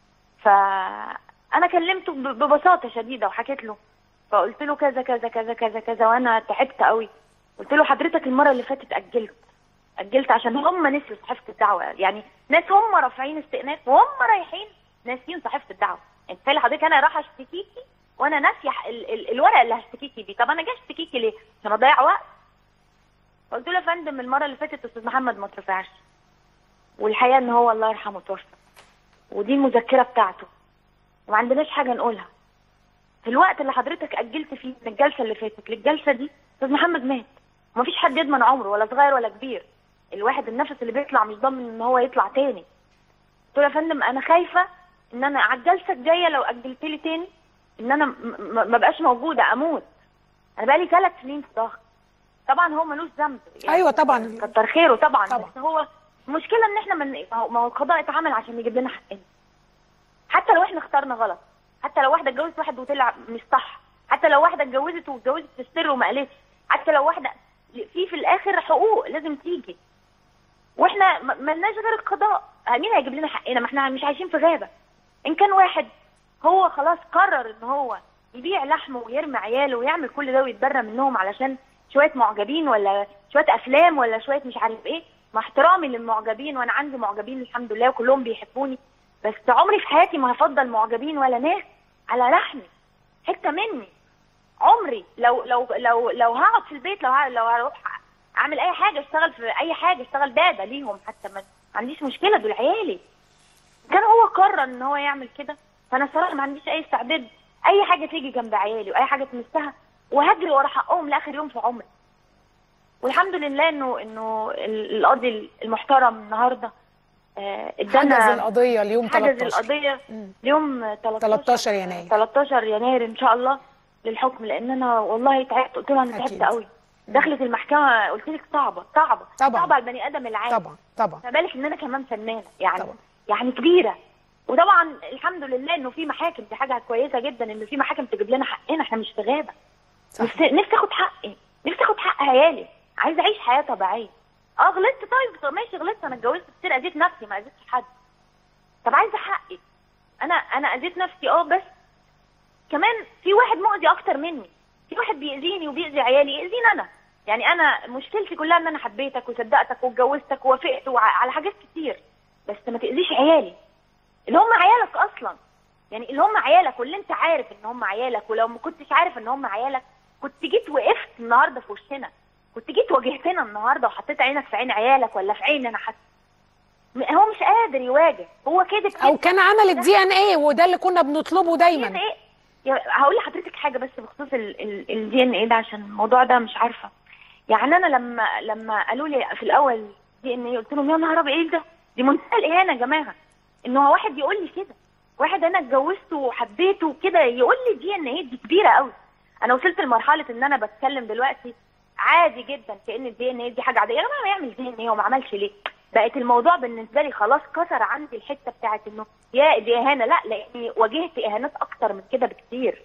فانا كلمته ب- ببساطه شديده وحكيت له فقلت له كذا كذا كذا كذا كذا وانا تعبت قوي قلت له حضرتك المره اللي فاتت اجلت اجلت عشان هم نسيوا صحيفه الدعوه يعني ناس هم رافعين استئناف وهم رايحين ناسيين صحيفه الدعوه انت تخيل حضرتك انا رايحه اشتكيكي وانا ناسيه ال- ال- الورقه اللي هشتكيكي بيه طب انا جاي اشتكيكي ليه عشان اضيع وقت قلت له يا فندم المره اللي فاتت استاذ محمد ما ترفعش والحقيقه ان هو الله يرحمه توفى ودي المذكره بتاعته وما عندناش حاجه نقولها في الوقت اللي حضرتك اجلت فيه من الجلسه اللي فاتت للجلسه دي استاذ محمد مات ومفيش حد يضمن عمره ولا صغير ولا كبير الواحد النفس اللي بيطلع مش ضامن ان هو يطلع تاني قلت له يا فندم انا خايفه ان انا على الجلسه الجايه لو اجلت لي تاني ان انا م- م- ما بقاش موجوده اموت انا بقالي ثلاث سنين في ضغط طبعا هو ملوش ذنب أيوة طبعا. كتر خيره طبعا, طبعا. بس هو المشكله ان احنا من ما هو- ما هو القضاء اتعمل عشان يجيب لنا حقنا حتى لو احنا اخترنا غلط حتى لو واحده اتجوزت واحد وطلع مش صح حتى لو واحده اتجوزت واتجوزت في السر وما قالتش حتى لو واحده في في الاخر حقوق لازم تيجي واحنا م- ملناش غير القضاء مين هيجيب لنا حقنا ما احنا مش عايشين في غابه ان كان واحد هو خلاص قرر ان هو يبيع لحمه ويرمي عياله ويعمل كل ده ويتبرى منهم علشان شويه معجبين ولا شويه افلام ولا شويه مش عارف ايه مع احترامي للمعجبين وانا عندي معجبين الحمد لله وكلهم بيحبوني بس عمري في حياتي ما هفضل معجبين ولا ناس على لحمي حته مني عمري لو لو لو لو هقعد في البيت لو ه- لو هروح اعمل اي حاجه اشتغل في اي حاجه اشتغل داده ليهم حتى ما ما عنديش مشكله دول عيالي كان هو قرر ان هو يعمل كده فانا صراحه ما عنديش اي استعداد اي حاجه تيجي جنب عيالي واي حاجه تمسها وهجري ورا حقهم لاخر يوم في عمري والحمد لله انه انه ال- القاضي المحترم النهارده آه، حجز ادانا القضيه اليوم حجز 13 القضيه مم. اليوم 13 13 يناير 13 يناير ان شاء الله للحكم لان انا والله تعبت قلت له انا تعبت أكيد. قوي دخلت المحكمه قلت لك صعبه صعبه طبعا. صعبه على البني ادم العادي طبعا طبعا ما بالك ان انا كمان فنانه يعني طبعا. يعني كبيره وطبعا الحمد لله انه في محاكم دي حاجه كويسه جدا ان في محاكم تجيب لنا حقنا احنا مش في غابه صح. نفسي نفسي اخد حقي نفسي اخد حق عيالي عايزه اعيش حياه طبيعيه اه غلطت طيب طب ماشي غلطت انا اتجوزت كتير اذيت نفسي ما اذيتش حد طب عايزه حقي انا انا اذيت نفسي اه بس كمان في واحد مؤذي اكتر مني في واحد بيأذيني وبيأذي عيالي يأذيني انا يعني انا مشكلتي كلها ان انا حبيتك وصدقتك واتجوزتك ووافقت وع- على حاجات كتير بس ما تأذيش عيالي اللي هم عيالك اصلا يعني اللي هم عيالك واللي انت عارف ان هم عيالك ولو ما كنتش عارف ان هم عيالك كنت جيت وقفت النهارده في وشنا كنت جيت واجهتنا النهارده وحطيت عينك في عين عيالك ولا في عيني انا حتى م- هو مش قادر يواجه هو كده او كان عمل الدي ان ايه وده اللي كنا بنطلبه دي ان دايما ايه يا- هقول لحضرتك حاجه بس بخصوص الدي ان ايه ده عشان الموضوع ده مش عارفه يعني انا لما لما قالوا لي في الاول دي ان ايه قلت لهم يا نهار ابيض ايه ده دي منتهى الاهانه يا جماعه ان هو واحد يقول لي كده واحد انا اتجوزته وحبيته وكده يقول لي دي ان ايه دي كبيره قوي انا وصلت لمرحله ان انا بتكلم دلوقتي عادي جدا كان الدي ان ايه دي حاجه عاديه يا جماعه ما يعمل دي ان ايه وما عملش ليه بقت الموضوع بالنسبه لي خلاص كسر عندي الحته بتاعت انه يا دي اهانه لا لاني واجهت اهانات اكتر من كده بكتير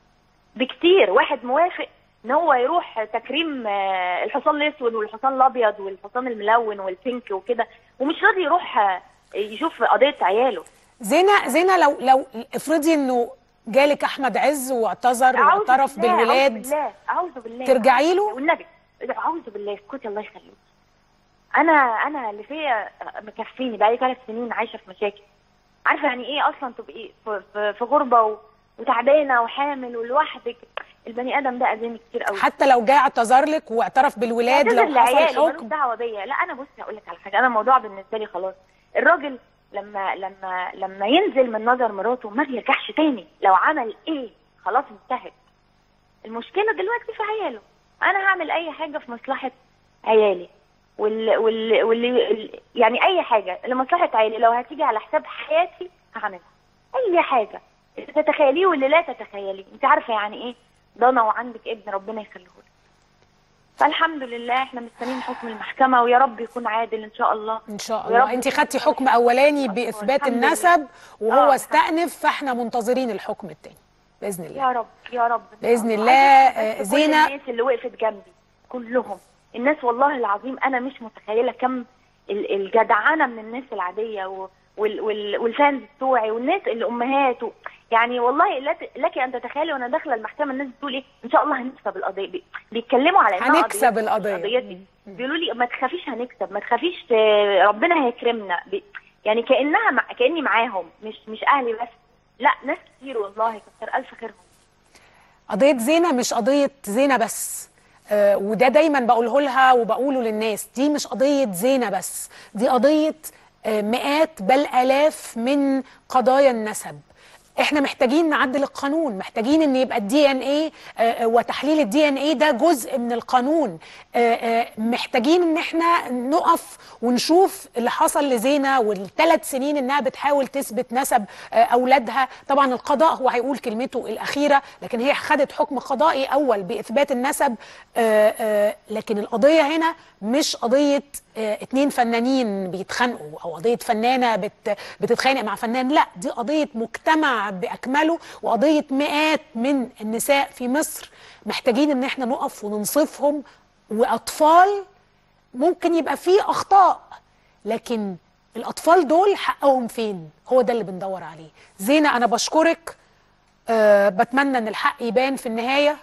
بكتير واحد موافق ان هو يروح تكريم آه، الحصان الاسود والحصان الابيض والحصان الملون والبينك وكده ومش راضي يروح آه، يشوف قضيه عياله زينة زينة لو لو افرضي انه جالك احمد عز واعتذر أعوذ واعترف بالله، بالولاد اعوذ بالله اعوذ بالله ترجعي له؟ والنبي اعوذ بالله اسكتي الله يخليك انا انا اللي فيا مكفيني بقالي ثلاث سنين عايشه في مشاكل عارفه يعني ايه اصلا تبقي في, في, في غربه و... وتعبانه وحامل ولوحدك البني ادم ده اذاني كتير قوي حتى لو جاي اعتذر لك واعترف بالولاد اعتذر لو حصل لعياله ملوش حكم دعوه بيا لا انا بصي هقول لك على حاجه انا الموضوع بالنسبه لي خلاص الراجل لما لما لما ينزل من نظر مراته ما بيرجعش تاني لو عمل ايه خلاص انتهت المشكله دلوقتي في عياله انا هعمل اي حاجه في مصلحه عيالي وال وال واللي يعني اي حاجه لمصلحه عيالي لو هتيجي على حساب حياتي هعملها اي حاجه اللي تتخيليه واللي لا تتخيليه انت عارفه يعني ايه ضنا وعندك ابن ربنا يخليه لك فالحمد لله احنا مستنيين حكم المحكمه ويا رب يكون عادل ان شاء الله ان شاء ويا رب الله انت خدتي حكم اولاني باثبات الحمد لله. النسب آه، وهو الحمد استأنف فاحنا منتظرين الحكم التاني باذن الله يا رب يا رب إن شاء بإذن الله، عايزة آه، بس زينة- كل الناس اللي وقفت جنبي كلهم الناس والله العظيم انا مش متخيله كم ال- الجدعنه من الناس العاديه و- وال- وال- والفانز بتوعي والناس اللي امهات و... يعني والله لا ت- لك ان تتخيلي وانا داخله المحكمه الناس بتقول ايه ان شاء الله هنكسب القضيه بي- بيتكلموا على انها هنكسب قضيتي- القضية. قضيتي بيقولوا لي ما تخافيش هنكسب ما تخافيش آه، ربنا هيكرمنا بي... يعني كانها مع... كاني معاهم مش مش اهلي بس لا ناس كتير والله كتر الف خيرهم قضية زينة مش قضية زينة بس آه وده دايما بقوله لها وبقوله للناس دي مش قضية زينة بس دي قضية آه مئات بل آلاف من قضايا النسب احنا محتاجين نعدل القانون محتاجين ان يبقى الدي ان ايه وتحليل الدي ان ايه ده جزء من القانون آه، آه، محتاجين ان احنا نقف ونشوف اللي حصل لزينه والثلاث سنين انها بتحاول تثبت نسب آه، اولادها طبعا القضاء هو هيقول كلمته الاخيره لكن هي خدت حكم قضائي اول باثبات النسب آه، آه، لكن القضيه هنا مش قضيه آه، اتنين فنانين بيتخانقوا او قضيه فنانه بت بتتخانق مع فنان لا دي قضيه مجتمع باكمله وقضيه مئات من النساء في مصر محتاجين ان احنا نقف وننصفهم واطفال ممكن يبقى فيه اخطاء لكن الاطفال دول حقهم فين هو ده اللي بندور عليه زينه انا بشكرك أه بتمنى ان الحق يبان في النهايه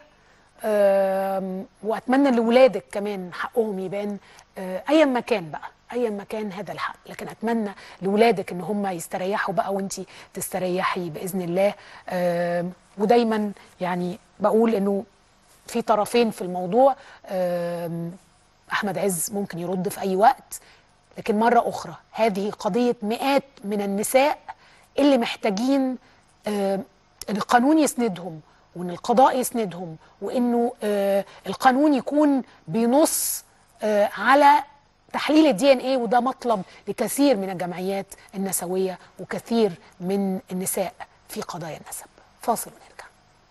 أه واتمنى لاولادك كمان حقهم يبان أه ايا ما كان بقى ايا ما كان هذا الحق لكن اتمنى لاولادك ان هم يستريحوا بقى وانت تستريحي باذن الله أه ودايما يعني بقول انه في طرفين في الموضوع أم، احمد عز ممكن يرد في اي وقت لكن مره اخرى هذه قضيه مئات من النساء اللي محتاجين أم، ان القانون يسندهم وان القضاء يسندهم وانه آه، القانون يكون بينص آه، على تحليل الدي ان ايه وده مطلب لكثير من الجمعيات النسويه وكثير من النساء في قضايا النسب فاصل ونرجع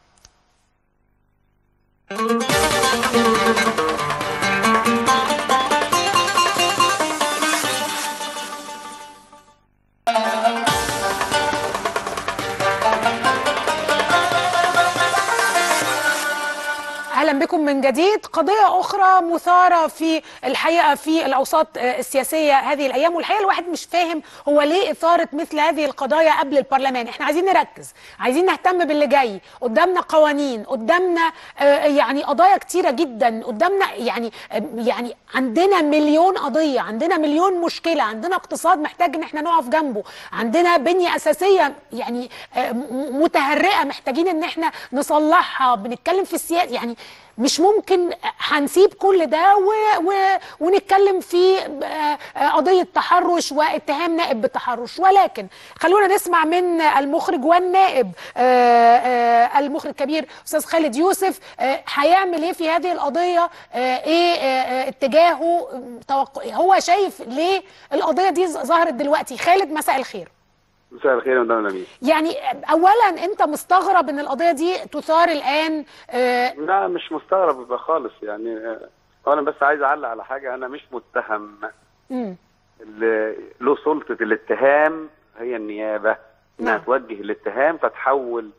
اهلا بكم من جديد قضيه اخرى مثاره في الحقيقه في الاوساط آه، السياسيه هذه الايام والحقيقه الواحد مش فاهم هو ليه اثاره مثل هذه القضايا قبل البرلمان احنا عايزين نركز عايزين نهتم باللي جاي قدامنا قوانين قدامنا آه، يعني قضايا كتيره جدا قدامنا يعني آه، يعني عندنا مليون قضيه عندنا مليون مشكله عندنا اقتصاد محتاج ان احنا نقف جنبه عندنا بنيه اساسيه يعني آه، م- متهرئه محتاجين ان احنا نصلحها بنتكلم في السياسه يعني مش ممكن هنسيب كل ده و... و... ونتكلم في آه، آه، قضية تحرش واتهام نائب بالتحرش ولكن خلونا نسمع من المخرج والنائب آه، آه، المخرج الكبير أستاذ خالد يوسف آه، هيعمل ايه في هذه القضية آه، ايه آه، آه، اتجاهه توقع هو شايف ليه القضية دي ظهرت دلوقتي خالد مساء الخير مساء الخير يا مدام نبيل يعني اولا انت مستغرب ان القضية دي تثار الان آه، لا مش مستغرب بقى خالص يعني آه، انا بس عايز اعلق على حاجه انا مش متهم مم. اللي له سلطه الاتهام هي النيابه انها نعم. توجه الاتهام فتحول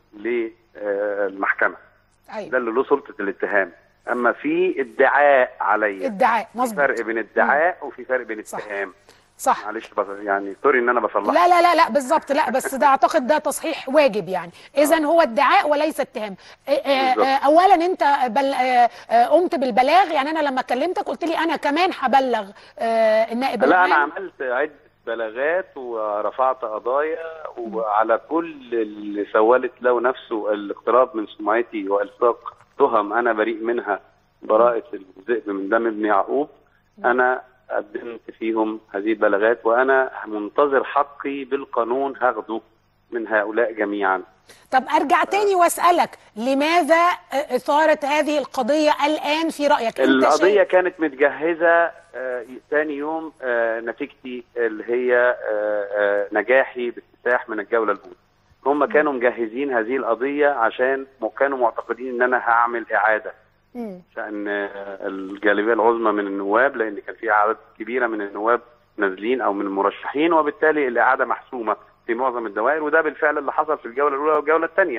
للمحكمه ايوه ده اللي له سلطه الاتهام اما في ادعاء عليا ادعاء في مظبوط فرق بين ادعاء وفي فرق بين صح. اتهام صح معلش بس يعني سوري ان انا بصلح لا لا لا لا بالظبط لا بس ده اعتقد ده تصحيح واجب يعني اذا هو ادعاء وليس اتهام آه، آه، بالظبط. آه، اولا انت بل آه، آه، قمت بالبلاغ يعني انا لما كلمتك قلت لي انا كمان هبلغ آه، النائب لا انا العام. عملت عده بلاغات ورفعت قضايا وعلى كل اللي سولت له نفسه الاقتراب من سمعتي والصاق تهم انا بريء منها براءه الذئب من دم ابن يعقوب انا قدمت فيهم هذه البلاغات وانا منتظر حقي بالقانون هاخده من هؤلاء جميعا طب ارجع تاني واسالك لماذا آه، اثارت هذه القضيه الان في رايك انت القضية شايف كانت متجهزة آه، ثاني يوم آه، نتيجتي اللي هي آه، آه، نجاحي باكتساح من الجولة الأولى هم كانوا مجهزين هذه القضية عشان م- كانوا معتقدين ان انا هعمل اعادة مم. شأن آه، الجاذبية العظمى من النواب لان كان في اعداد كبيرة من النواب نازلين او من المرشحين وبالتالي الاعادة محسومة في معظم الدوائر وده بالفعل اللي حصل في الجولة الاولى والجولة الثانية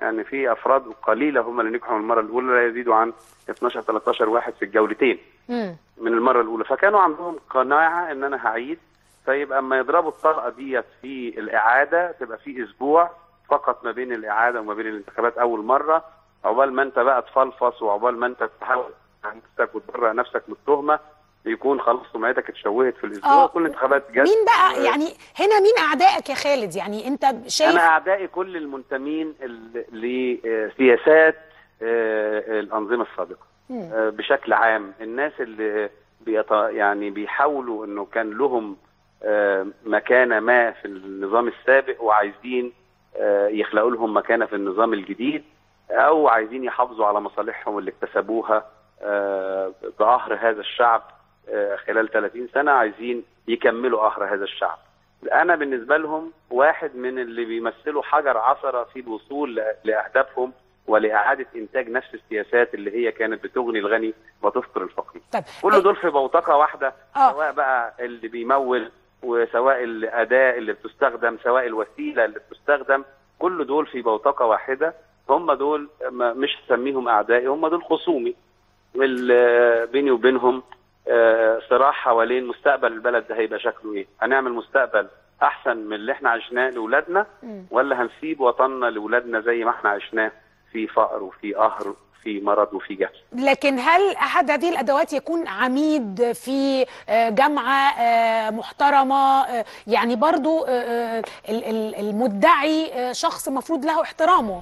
يعني في افراد قليله هم اللي نجحوا من المره الاولى لا يزيدوا عن 12 13 واحد في الجولتين مم. من المره الاولى فكانوا عندهم قناعه ان انا هعيد فيبقى اما يضربوا الطلقه ديت في الاعاده تبقى في اسبوع فقط ما بين الاعاده وما بين الانتخابات اول مره عقبال ما انت بقى تفلفص وعقبال ما انت تحاول عن نفسك وتبرأ نفسك من التهمه يكون خلاص سمعتك اتشوهت في الاسبوع آه. كل الانتخابات جت مين بقى يعني هنا مين اعدائك يا خالد يعني انت شايف انا اعدائي كل المنتمين ال- لسياسات آه، الانظمه السابقه مم. آه، بشكل عام الناس اللي بيط... يعني بيحاولوا انه كان لهم آه، مكانه ما في النظام السابق وعايزين آه، يخلقوا لهم مكانه في النظام الجديد او عايزين يحافظوا على مصالحهم اللي اكتسبوها آه، بقهر هذا الشعب آه، خلال 30 سنه عايزين يكملوا قهر هذا الشعب. انا بالنسبه لهم واحد من اللي بيمثلوا حجر عثره في الوصول ل- لاهدافهم ولاعاده انتاج نفس السياسات اللي هي كانت بتغني الغني وتفقر الفقير. طيب كل دول في بوتقه واحده آه. سواء بقى اللي بيمول وسواء الاداه اللي بتستخدم سواء الوسيله اللي بتستخدم كل دول في بوتقه واحده هم دول ما- مش هسميهم اعدائي هم دول خصومي وال- بيني وبينهم آه، صراع حوالين مستقبل البلد ده هيبقى شكله ايه هنعمل مستقبل احسن من اللي احنا عشناه لاولادنا مم. ولا هنسيب وطننا لاولادنا زي ما احنا عشناه في فقر وفي قهر في مرض وفي جهل لكن هل احد هذه الادوات يكون عميد في آه، جامعه آه، محترمه آه، يعني برضو آه، آه، ال- ال- المدعي آه، شخص مفروض له احترامه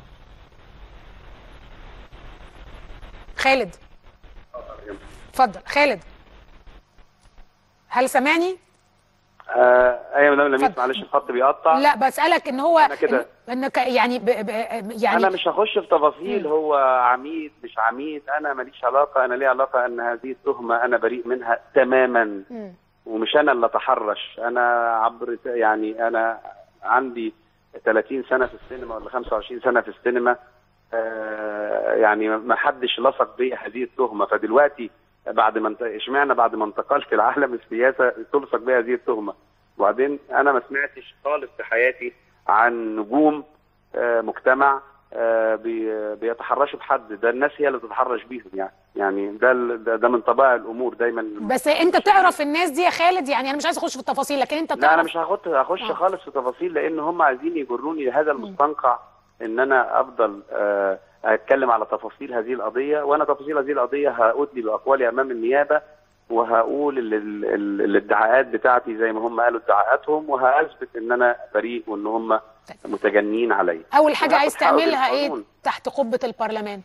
خالد اتفضل خالد هل سامعني آه ايوه مدام لميس اتفضل. معلش الخط بيقطع لا بسالك ان هو أنا كده- إن- انك يعني ب ب يعني انا مش هخش في تفاصيل مم. هو عميد مش عميد انا ماليش علاقه انا لي علاقه ان هذه التهمه انا بريء منها تماما مم. ومش انا اللي اتحرش انا عبر يعني انا عندي 30 سنه في السينما ولا 25 سنه في السينما آه يعني ما حدش لصق بي هذه التهمه فدلوقتي بعد ما انت- اشمعنى بعد ما انتقلت لعالم السياسه تلصق بي هذه التهمه وبعدين انا ما سمعتش خالص في حياتي عن نجوم آه مجتمع آه بي- بيتحرشوا بحد ده الناس هي اللي بتتحرش بيهم يعني يعني ده ال- ده, ده من طبائع الامور دايما بس انت تعرف الناس دي يا خالد يعني انا مش عايز اخش في التفاصيل لكن انت تعرف لا انا مش هاخد هخش آه. خالص في تفاصيل لان هم عايزين يجروني لهذا المستنقع ان انا افضل آه، اتكلم على تفاصيل هذه القضيه وانا تفاصيل هذه القضيه هادلي باقوالي امام النيابه وهقول ال- ال- ال- الادعاءات بتاعتي زي ما هم قالوا ادعاءاتهم وهاثبت ان انا بريء وان هم متجنين عليا اول حاجه وهاخد عايز حقه تعملها ايه بالقانون. تحت قبه البرلمان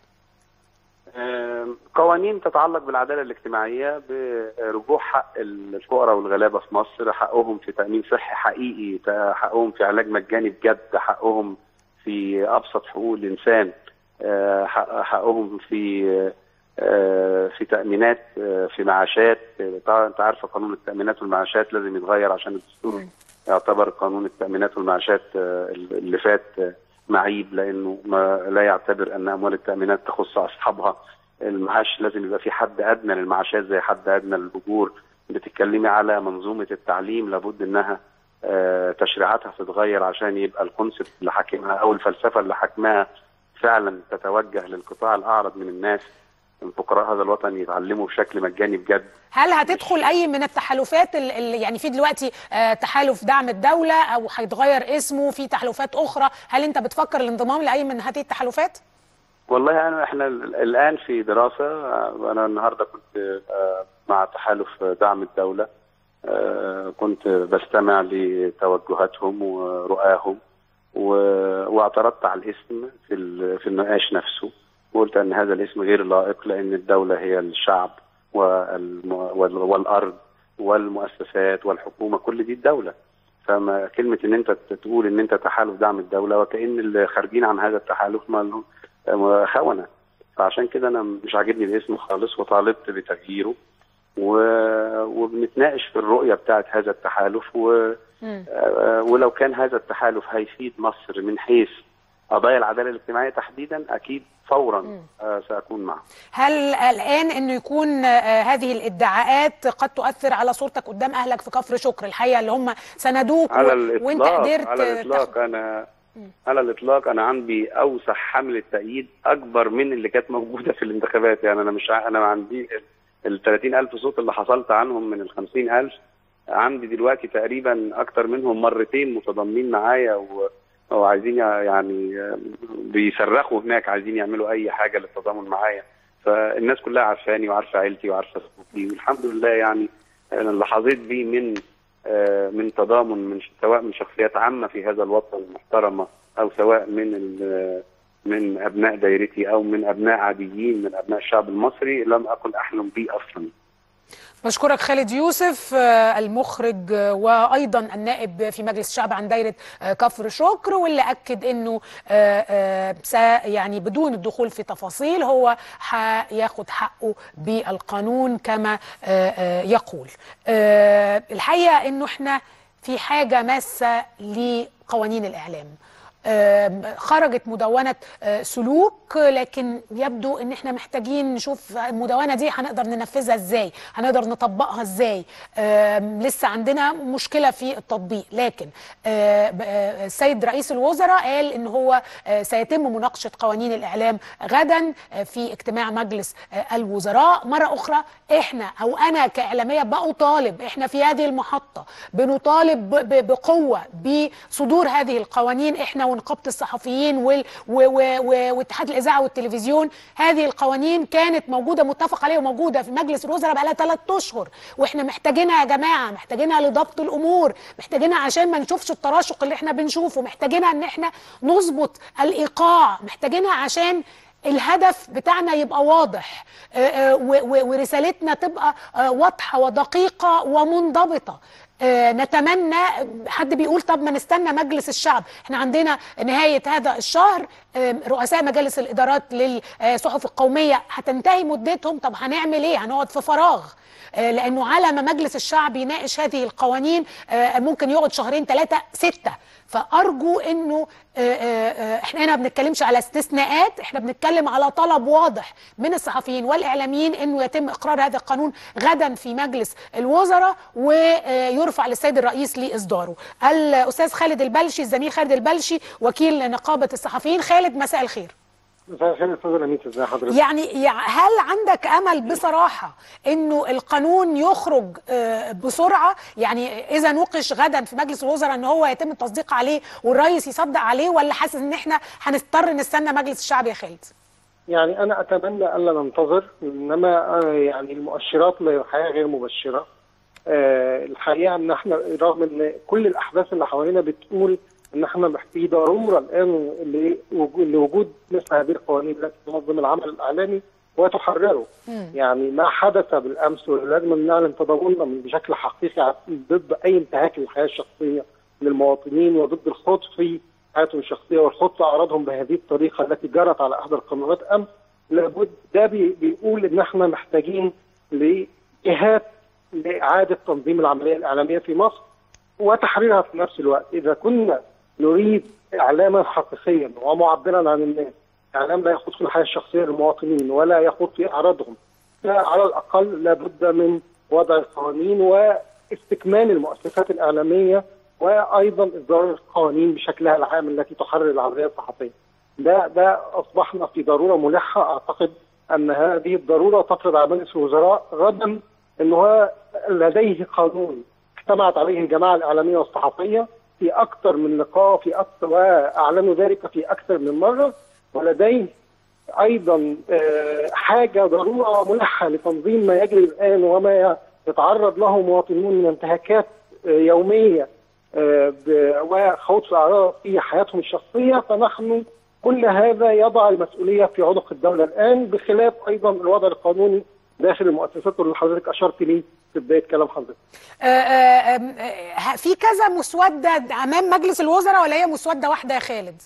آم، قوانين تتعلق بالعداله الاجتماعيه برجوع حق الفقراء والغلابه في مصر حقهم في تامين صحي حقيقي تا- حقهم في علاج مجاني بجد حقهم في ابسط حقوق الانسان آه، حق- حقهم في آه، في تامينات آه، في معاشات آه، طبعا انت عارفه قانون التامينات والمعاشات لازم يتغير عشان الدستور يعتبر قانون التامينات والمعاشات آه، اللي فات آه، معيب لانه ما لا يعتبر ان اموال التامينات تخص اصحابها المعاش لازم يبقى في حد ادنى للمعاشات زي حد ادنى للاجور بتتكلمي على منظومه التعليم لابد انها آه، تشريعاتها تتغير عشان يبقى الكونسبت اللي حاكمها او الفلسفه اللي حاكمها فعلا تتوجه للقطاع الاعرض من الناس من فقراء هذا الوطن يتعلموا بشكل مجاني بجد هل هتدخل اي من التحالفات اللي يعني في دلوقتي آه، تحالف دعم الدوله او هيتغير اسمه في تحالفات اخرى هل انت بتفكر الانضمام لاي من هذه التحالفات والله انا احنا ال- الان في دراسه آه، انا النهارده كنت آه، مع تحالف دعم الدوله آه، كنت بستمع لتوجهاتهم ورؤاهم و- واعترضت على الاسم في ال- في النقاش نفسه وقلت ان هذا الاسم غير لائق لان الدوله هي الشعب والم- وال- والارض والمؤسسات والحكومه كل دي الدوله فما كلمه ان انت تقول ان انت تحالف دعم الدوله وكان اللي خارجين عن هذا التحالف ما لهم خونه فعشان كده انا مش عاجبني الاسم خالص وطالبت بتغييره و... وبنتناقش في الرؤيه بتاعت هذا التحالف و... مم. آه، ولو كان هذا التحالف هيفيد مصر من حيث قضايا العداله الاجتماعيه تحديدا اكيد فورا آه، ساكون معه هل الان انه يكون آه، هذه الادعاءات قد تؤثر على صورتك قدام اهلك في كفر شكر الحقيقه اللي هم سندوك على و- الاطلاق وانت قدرت على تاخد- الاطلاق انا على الاطلاق انا عندي اوسع حمله تأييد اكبر من اللي كانت موجوده في الانتخابات يعني انا مش ع- انا عندي ال 30000 صوت اللي حصلت عنهم من ال 50000 عندي دلوقتي تقريبا اكتر منهم مرتين متضامنين معايا و وعايزين يع- يعني آه، بيصرخوا هناك عايزين يعملوا اي حاجه للتضامن معايا فالناس كلها عارفاني وعارفه عيلتي وعارفه صوتي والحمد لله يعني انا اللي حظيت بيه من آه، من تضامن من سواء من شخصيات عامه في هذا الوطن محترمه او سواء من ال- من ابناء دايرتي او من ابناء عاديين من ابناء الشعب المصري لم اكن احلم به اصلا بشكرك خالد يوسف آه، المخرج آه، وايضا النائب في مجلس الشعب عن دايره آه، كفر شكر واللي اكد انه آه، آه، س- يعني بدون الدخول في تفاصيل هو هياخد حقه بالقانون كما آه، آه، يقول آه، الحقيقه انه احنا في حاجه ماسه لقوانين الاعلام آم، خرجت مدونة آه، سلوك لكن يبدو ان احنا محتاجين نشوف المدونة دي هنقدر ننفذها ازاي هنقدر نطبقها ازاي آم، لسه عندنا مشكلة في التطبيق لكن آه، ب- آه، السيد رئيس الوزراء قال ان هو آه، سيتم مناقشة قوانين الاعلام غدا آه، في اجتماع مجلس آه، الوزراء مرة اخرى احنا او انا كاعلامية بطالب احنا في هذه المحطة بنطالب ب- ب- بقوة بصدور هذه القوانين احنا ونقابة الصحفيين وال- و- و- و- واتحاد الاذاعة والتلفزيون هذه القوانين كانت موجودة متفق عليها وموجودة في مجلس الوزراء بقى لها ثلاث اشهر واحنا محتاجينها يا جماعة محتاجينها لضبط الامور محتاجينها عشان ما نشوفش التراشق اللي احنا بنشوفه محتاجينها ان احنا نظبط الايقاع محتاجينها عشان الهدف بتاعنا يبقى واضح آه، آه، و- و- ورسالتنا تبقى آه، واضحة ودقيقة ومنضبطة آه، نتمنى حد بيقول طب ما نستنى مجلس الشعب احنا عندنا نهاية هذا الشهر آه، رؤساء مجالس الإدارات للصحف القومية هتنتهي مدتهم طب هنعمل ايه هنقعد في فراغ آه، لانه على ما مجلس الشعب يناقش هذه القوانين آه، ممكن يقعد شهرين ثلاثه سته فارجو انه آه، آه، آه، احنا هنا ما بنتكلمش على استثناءات احنا بنتكلم على طلب واضح من الصحفيين والاعلاميين انه يتم اقرار هذا القانون غدا في مجلس الوزراء ويرفع للسيد الرئيس لاصداره الاستاذ خالد البلشي الزميل خالد البلشي وكيل نقابه الصحفيين خالد مساء الخير مساء الخير استاذ لميس ازي حضرتك يعني يع- هل عندك امل بصراحه انه القانون يخرج آه، بسرعه يعني اذا نوقش غدا في مجلس الوزراء ان هو يتم التصديق عليه والرئيس يصدق عليه ولا حاسس ان احنا هنضطر نستنى مجلس الشعب يا خالد يعني انا اتمنى الا ننتظر انما آه، يعني المؤشرات الحقيقه غير مبشره آه، الحقيقه ان احنا رغم ان كل الاحداث اللي حوالينا بتقول ان احنا في ضروره الان لوجو- لوجود مثل هذه القوانين التي تنظم العمل الاعلامي وتحرره يعني ما حدث بالامس ولازم نعلن تضامننا من- بشكل حقيقي ضد اي انتهاك للحياه الشخصيه للمواطنين وضد الخوض في حياتهم الشخصيه والخوض في اعراضهم بهذه الطريقه التي جرت على احدى القنوات امس لابد ده بي بيقول ان احنا محتاجين لجهات لاعاده تنظيم العمليه الاعلاميه في مصر وتحريرها في نفس الوقت اذا كنا نريد اعلاما حقيقيا ومعبرا عن الناس اعلام لا يخوض في الحياه الشخصيه للمواطنين ولا يخوض في اعراضهم فعلى الاقل لابد من وضع القوانين واستكمال المؤسسات الاعلاميه وايضا اصدار القوانين بشكلها العام التي تحرر العمليه الصحفيه. ده ده اصبحنا في ضروره ملحه اعتقد ان هذه الضروره تفرض على مجلس الوزراء غدا انه لديه قانون اجتمعت عليه الجماعه الاعلاميه والصحفيه في اكثر من لقاء في اكثر واعلنوا ذلك في اكثر من مره ولديه ايضا آه، حاجه ضروره ملحه لتنظيم ما يجري الان وما يتعرض له مواطنون من انتهاكات آه، يوميه آه، ب- وخوض في اعراض في حياتهم الشخصيه فنحن كل هذا يضع المسؤوليه في عنق الدوله الان بخلاف ايضا الوضع القانوني داخل المؤسسات اللي حضرتك اشرت ليه في بدايه كلام حضرتك. آه، آه، آم، آه، في كذا مسوده امام مجلس الوزراء ولا هي مسوده واحده يا خالد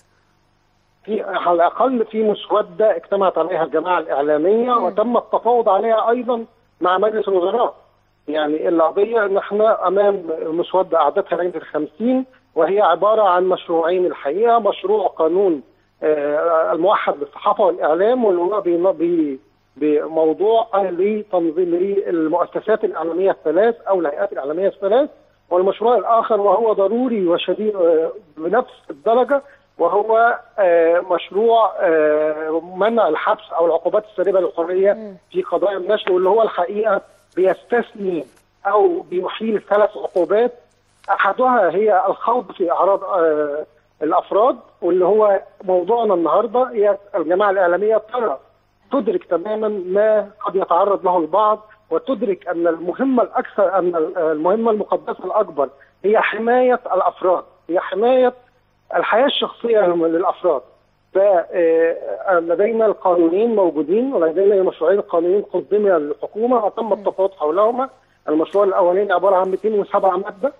في على الاقل في مسوده اجتمعت عليها الجماعه الاعلاميه وتم التفاوض عليها ايضا مع مجلس الوزراء. يعني القضيه ان احنا امام مسوده اعدادها لجنه ال 50 وهي عباره عن مشروعين الحقيقه مشروع قانون آه، الموحد للصحافه والاعلام واللي هو بي- بي- بموضوع لتنظيم للمؤسسات الاعلاميه الثلاث او الهيئات الاعلاميه الثلاث والمشروع الاخر وهو ضروري وشديد آه، بنفس الدرجه وهو آه، مشروع آه، منع الحبس او العقوبات السالبه للحريه في قضايا النشر واللي هو الحقيقه بيستثني او بيحيل ثلاث عقوبات احدها هي الخوض في اعراض آه، الافراد واللي هو موضوعنا النهارده هي الجماعه الاعلاميه ترى تدرك تماما ما قد يتعرض له البعض وتدرك ان المهمه الاكثر ان المهمه المقدسه الاكبر هي حمايه الافراد هي حمايه الحياه الشخصيه للافراد فلدينا القانونين موجودين ولدينا مشروعين قانونين قدموا للحكومه وتم التفاوض حولهما المشروع الاولاني عباره عن 207 ماده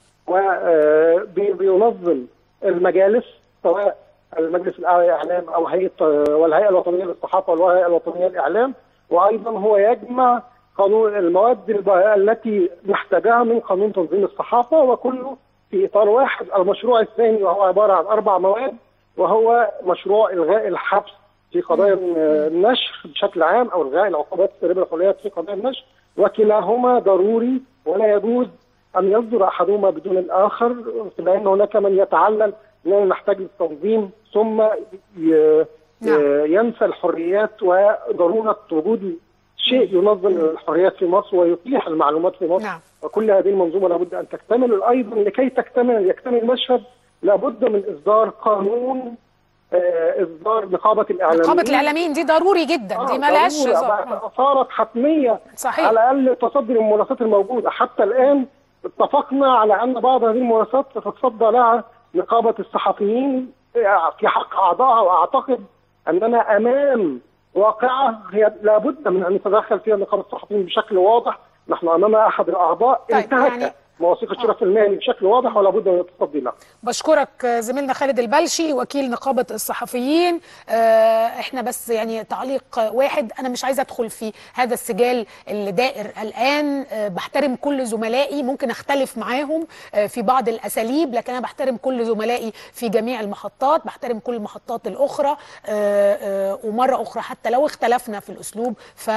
وبينظم المجالس سواء المجلس الاعلى للاعلام او هيئه والهيئه الوطنيه للصحافه والهيئه الوطنيه للاعلام وايضا هو يجمع قانون المواد الب- التي نحتاجها من قانون تنظيم الصحافه وكله في اطار واحد المشروع الثاني وهو عباره عن اربع مواد وهو مشروع الغاء الحبس في قضايا النشر بشكل عام او الغاء العقوبات السالبه للحريات في قضايا النشر وكلاهما ضروري ولا يجوز ان يصدر احدهما بدون الاخر لان هناك من يتعلل اننا نحتاج للتنظيم ثم ي- نعم. ينسى الحريات وضروره وجود شيء ينظم الحريات في مصر ويتيح المعلومات في مصر نعم. وكل هذه المنظومه لابد ان تكتمل ايضا لكي تكتمل يكتمل المشهد لابد من اصدار قانون آه، اصدار نقابه الاعلاميين نقابه الاعلاميين دي ضروري جدا دي آه، ما لهاش ضرورة. هزار. بقى صارت حتميه صحيح. على الاقل تصدي الممارسات الموجوده حتى الان اتفقنا على ان بعض هذه الممارسات تتصدى لها نقابه الصحفيين في حق اعضائها واعتقد اننا امام واقعه هي لابد من ان يتدخل فيها نقابه الصحفيين بشكل واضح نحن امام احد الاعضاء طيب، انتهك يعني- مواثيق الشرف المهني بشكل واضح ولا بد من التصدي له بشكرك زميلنا خالد البلشي وكيل نقابة الصحفيين آه، احنا بس يعني تعليق واحد انا مش عايزه ادخل في هذا السجال اللي دائر الان آه، بحترم كل زملائي ممكن اختلف معاهم آه، في بعض الاساليب لكن انا بحترم كل زملائي في جميع المحطات بحترم كل المحطات الاخرى آه، آه، ومره اخرى حتى لو اختلفنا في الاسلوب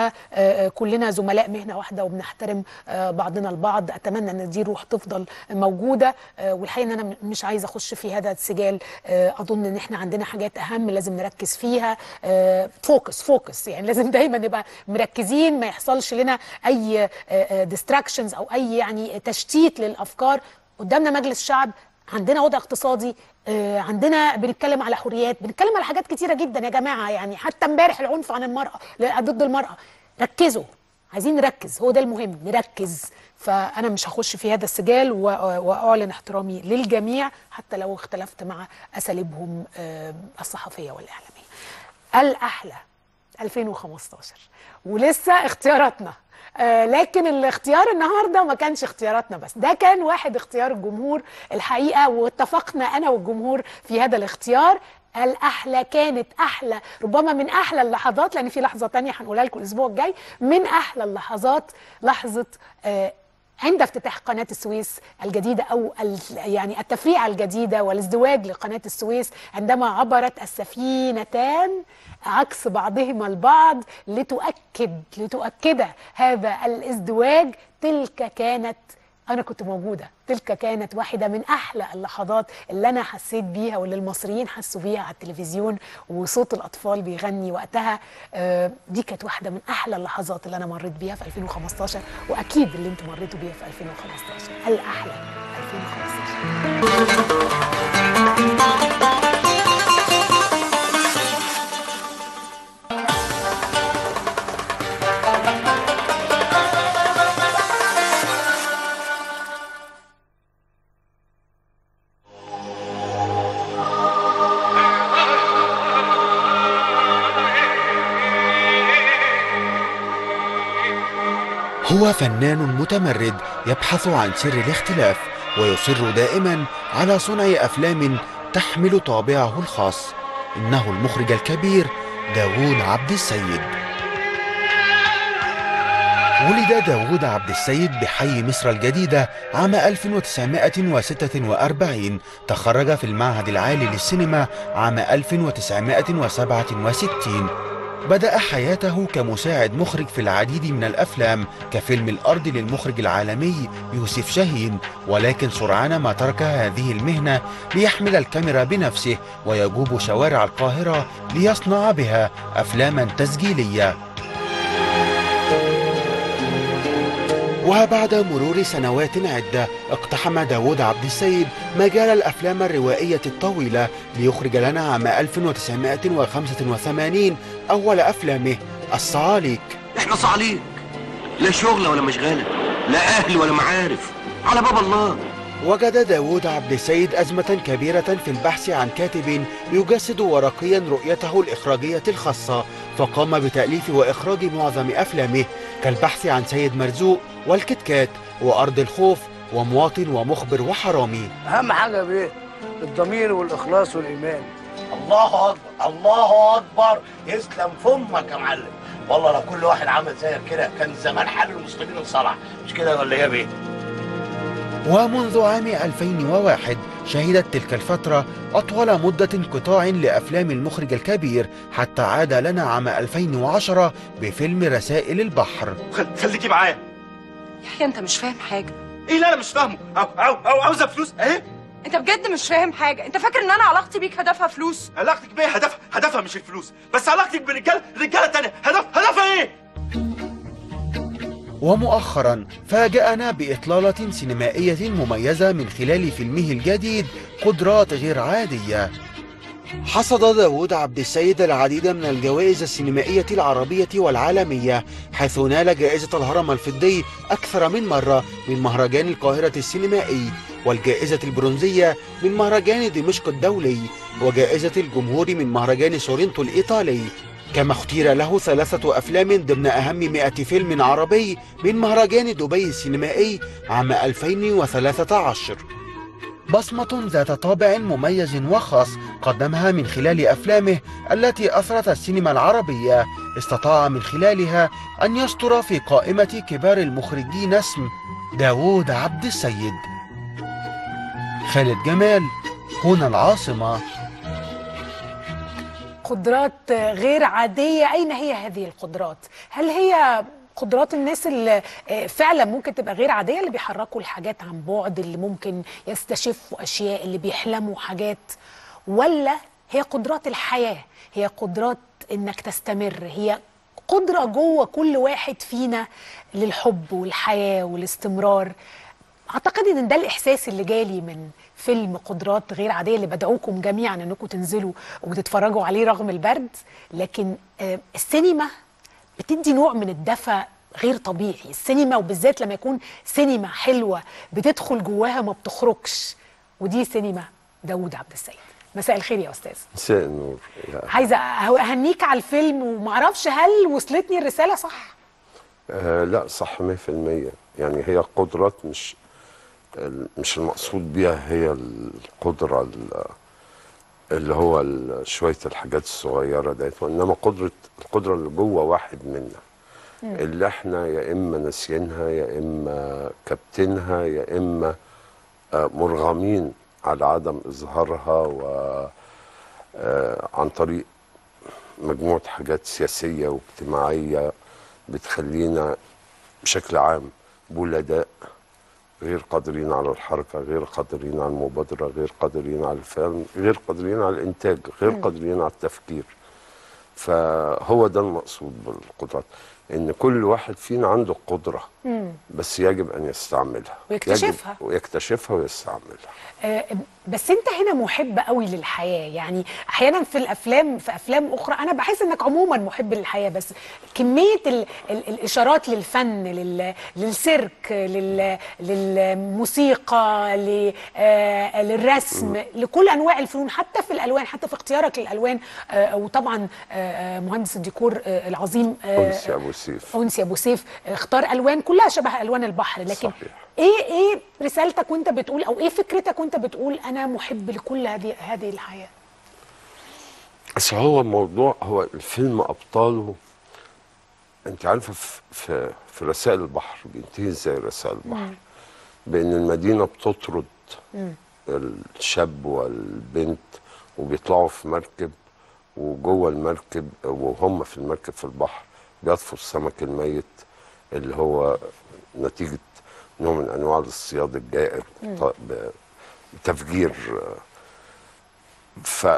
فكلنا زملاء مهنه واحده وبنحترم آه، بعضنا البعض اتمنى ان دي روح تفضل موجوده آه، والحقيقه ان انا م- مش عايزه اخش في هذا السجال آه، اظن ان احنا عندنا حاجات اهم لازم نركز فيها آه، فوكس فوكس يعني لازم دايما نبقى مركزين ما يحصلش لنا اي ديستراكشنز او اي يعني تشتيت للافكار قدامنا مجلس شعب عندنا وضع اقتصادي آه، عندنا بنتكلم على حريات بنتكلم على حاجات كتيره جدا يا جماعه يعني حتى امبارح العنف عن المراه لا، ضد المراه ركزوا عايزين نركز هو ده المهم نركز فانا مش هخش في هذا السجال و- واعلن احترامي للجميع حتى لو اختلفت مع اساليبهم آه، الصحفيه والاعلاميه الاحلى 2015 ولسه اختياراتنا آه لكن الاختيار النهارده ما كانش اختياراتنا بس ده كان واحد اختيار الجمهور الحقيقه واتفقنا انا والجمهور في هذا الاختيار الاحلى كانت احلى ربما من احلى اللحظات لان في لحظه تانية هنقولها لكم الاسبوع الجاي من احلى اللحظات لحظه آه عند افتتاح قناة السويس الجديدة أو ال- يعني التفريعة الجديدة والازدواج لقناة السويس عندما عبرت السفينتان عكس بعضهما البعض لتؤكد لتؤكد هذا الازدواج تلك كانت أنا كنت موجودة تلك كانت واحدة من أحلى اللحظات اللي أنا حسيت بيها واللي المصريين حسوا بيها على التلفزيون وصوت الأطفال بيغني وقتها آه، دي كانت واحدة من أحلى اللحظات اللي أنا مريت بيها في 2015 وأكيد اللي أنتم مريتوا بيها في 2015 الأحلى 2015 هو فنان متمرد يبحث عن سر الاختلاف ويصر دائما على صنع افلام تحمل طابعه الخاص انه المخرج الكبير داوود عبد السيد ولد داوود عبد السيد بحي مصر الجديدة عام 1946 تخرج في المعهد العالي للسينما عام 1967 بدأ حياته كمساعد مخرج في العديد من الأفلام كفيلم الأرض للمخرج العالمي يوسف شاهين ولكن سرعان ما ترك هذه المهنة ليحمل الكاميرا بنفسه ويجوب شوارع القاهرة ليصنع بها أفلاما تسجيلية وبعد مرور سنوات عدة اقتحم داود عبد السيد مجال الأفلام الروائية الطويلة ليخرج لنا عام 1985 أول أفلامه الصعاليك احنا صعاليك لا شغلة ولا مشغلة لا اهل ولا معارف على باب الله وجد داود عبد السيد أزمة كبيرة في البحث عن كاتب يجسد ورقيا رؤيته الإخراجية الخاصة فقام بتأليف وإخراج معظم أفلامه كالبحث عن سيد مرزوق والكتكات وأرض الخوف ومواطن ومخبر وحرامي اهم حاجه بيه الضمير والاخلاص والايمان الله اكبر الله اكبر يسلم فمك يا معلم والله لو كل واحد عمل زيك كده كان زمان حال المسلمين انصلح مش كده ولا ايه يا بيه ومنذ عام 2001 شهدت تلك الفترة أطول مدة انقطاع لأفلام المخرج الكبير حتى عاد لنا عام 2010 بفيلم رسائل البحر خليكي معايا يحيى انت مش فاهم حاجه ايه لا انا مش فاهمه او او او عاوزه فلوس اهي انت بجد مش فاهم حاجه انت فاكر ان انا علاقتي بيك هدفها فلوس علاقتك بيا هدفها هدفها مش الفلوس بس علاقتك برجاله رجاله تانية هدف هدفها ايه ومؤخرا فاجأنا بإطلالة سينمائية مميزة من خلال فيلمه الجديد قدرات غير عادية حصد داود عبد السيد العديد من الجوائز السينمائية العربية والعالمية حيث نال جائزة الهرم الفضي أكثر من مرة من مهرجان القاهرة السينمائي والجائزة البرونزية من مهرجان دمشق الدولي وجائزة الجمهور من مهرجان سورنتو الإيطالي كما اختير له ثلاثة أفلام ضمن أهم 100 فيلم عربي من مهرجان دبي السينمائي عام 2013 بصمة ذات طابع مميز وخاص قدمها من خلال أفلامه التي أثرت السينما العربية استطاع من خلالها أن يسطر في قائمة كبار المخرجين اسم داوود عبد السيد خالد جمال هنا العاصمة قدرات غير عادية أين هي هذه القدرات؟ هل هي قدرات الناس اللي فعلا ممكن تبقى غير عادية اللي بيحركوا الحاجات عن بعد اللي ممكن يستشفوا أشياء اللي بيحلموا حاجات ولا هي قدرات الحياة هي قدرات إنك تستمر هي قدرة جوه كل واحد فينا للحب والحياة والاستمرار اعتقد ان ده الاحساس اللي جالي من فيلم قدرات غير عاديه اللي بدعوكم جميعا انكم تنزلوا وتتفرجوا عليه رغم البرد لكن آه، السينما بتدي نوع من الدفى غير طبيعي السينما وبالذات لما يكون سينما حلوه بتدخل جواها ما بتخرجش ودي سينما داوود عبد السيد مساء الخير يا استاذ مساء النور يا- عايزه أه- اهنيك على الفيلم ومعرفش هل وصلتني الرساله صح آه لا صح 100% يعني هي قدرات مش ال- مش المقصود بيها هي القدرة ال- اللي هو ال- شوية الحاجات الصغيرة ديت وإنما قدرة القدرة اللي جوه واحد منا اللي احنا يا إما ناسيينها يا إما كابتنها يا إما آه، مرغمين على عدم إظهارها و آه، عن طريق مجموعة حاجات سياسية واجتماعية بتخلينا بشكل عام بلداء غير قادرين على الحركة غير قادرين على المبادرة غير قادرين على الفهم غير قادرين على الإنتاج غير قادرين على التفكير فهو ده المقصود بالقدرات إن كل واحد فينا عنده قدرة مم. بس يجب أن يستعملها ويكتشفها. يجب ويكتشفها ويستعملها آه، بس انت هنا محب قوي للحياه يعني احيانا في الافلام في افلام اخرى انا بحس انك عموما محب للحياه بس كميه ال ال الاشارات للفن لل للسيرك لل للموسيقى ل آه، للرسم لكل انواع الفنون حتى في الالوان حتى في اختيارك للالوان آه، وطبعا آه، آه، مهندس الديكور آه، العظيم آه، أنسي أبو سيف انسي ابو سيف اختار الوان كلها شبه الوان البحر لكن صحيح. ايه ايه رسالتك وانت بتقول او ايه فكرتك وانت بتقول انا محب لكل هذه هذه الحياه بس هو الموضوع هو الفيلم ابطاله انت عارفه في في, في رسائل البحر بينتهي ازاي رسائل البحر بان المدينه بتطرد الشاب والبنت وبيطلعوا في مركب وجوه المركب وهم في المركب في البحر بيطفوا السمك الميت اللي هو نتيجه نوع من انواع الاصطياد الجائر مم. ط- ب- بتفجير آه، ف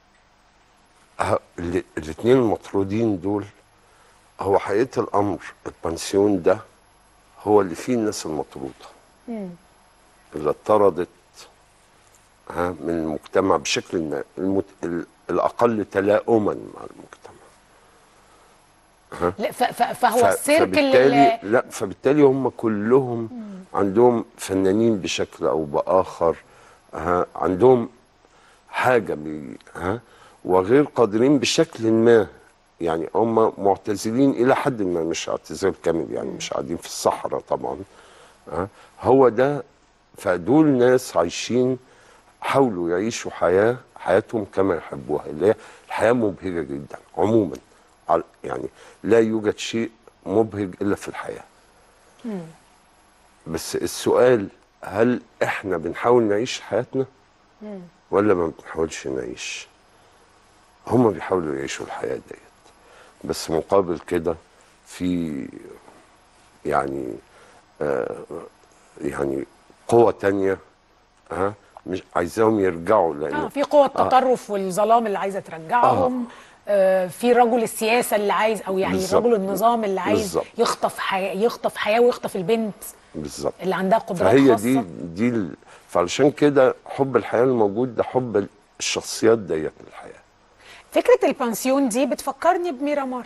الاثنين المطرودين دول هو حقيقه الامر البنسيون ده هو اللي فيه الناس المطروده مم. اللي اتطردت ها من المجتمع بشكل ما المت... ال- الاقل تلاؤما مع المجتمع ها لا ف- ف- فهو ف- السيرك فبالتالي اللي لا فبالتالي هم كلهم عندهم فنانين بشكل او باخر ها عندهم حاجه بي ها وغير قادرين بشكل ما يعني هم معتزلين الى حد ما مش اعتزال كامل يعني مش قاعدين في الصحراء طبعا ها هو ده فدول ناس عايشين حاولوا يعيشوا حياه حياتهم كما يحبوها اللي هي الحياه مبهجه جدا عموما على- يعني لا يوجد شيء مبهج الا في الحياه مم. بس السؤال هل احنا بنحاول نعيش حياتنا مم. ولا ما بنحاولش نعيش هما بيحاولوا يعيشوا الحياة ديت بس مقابل كده في يعني آه يعني قوة تانية ها مش عايزاهم يرجعوا لأن اه في قوة آه، التطرف والظلام اللي عايزة ترجعهم آه في رجل السياسة اللي عايز او يعني بالظبط. رجل النظام اللي عايز بالظبط. يخطف حياة يخطف حياة ويخطف البنت بالظبط اللي عندها قدرات فهي خاصة دي دي ال... فعلشان كده حب الحياة الموجود ده حب الشخصيات ديت للحياة فكرة البنسيون دي بتفكرني بميرامار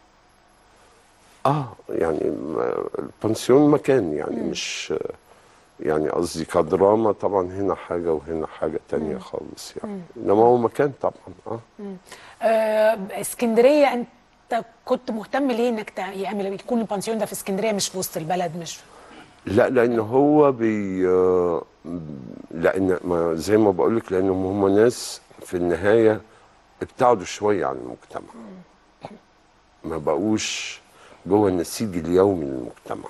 اه يعني ما- البنسيون مكان يعني مش يعني قصدي كدراما طبعا هنا حاجة وهنا حاجة تانية خالص يعني انما هو مكان طبعا اه مم. آه اسكندرية انت كنت مهتم ليه انك تع- يعمل يكون البنسيون ده في اسكندرية مش في وسط البلد مش لا لان هو بي آه، لان ما زي ما بقول لك لانهم هم ناس في النهايه ابتعدوا شويه عن المجتمع ما بقوش جوه النسيج اليومي للمجتمع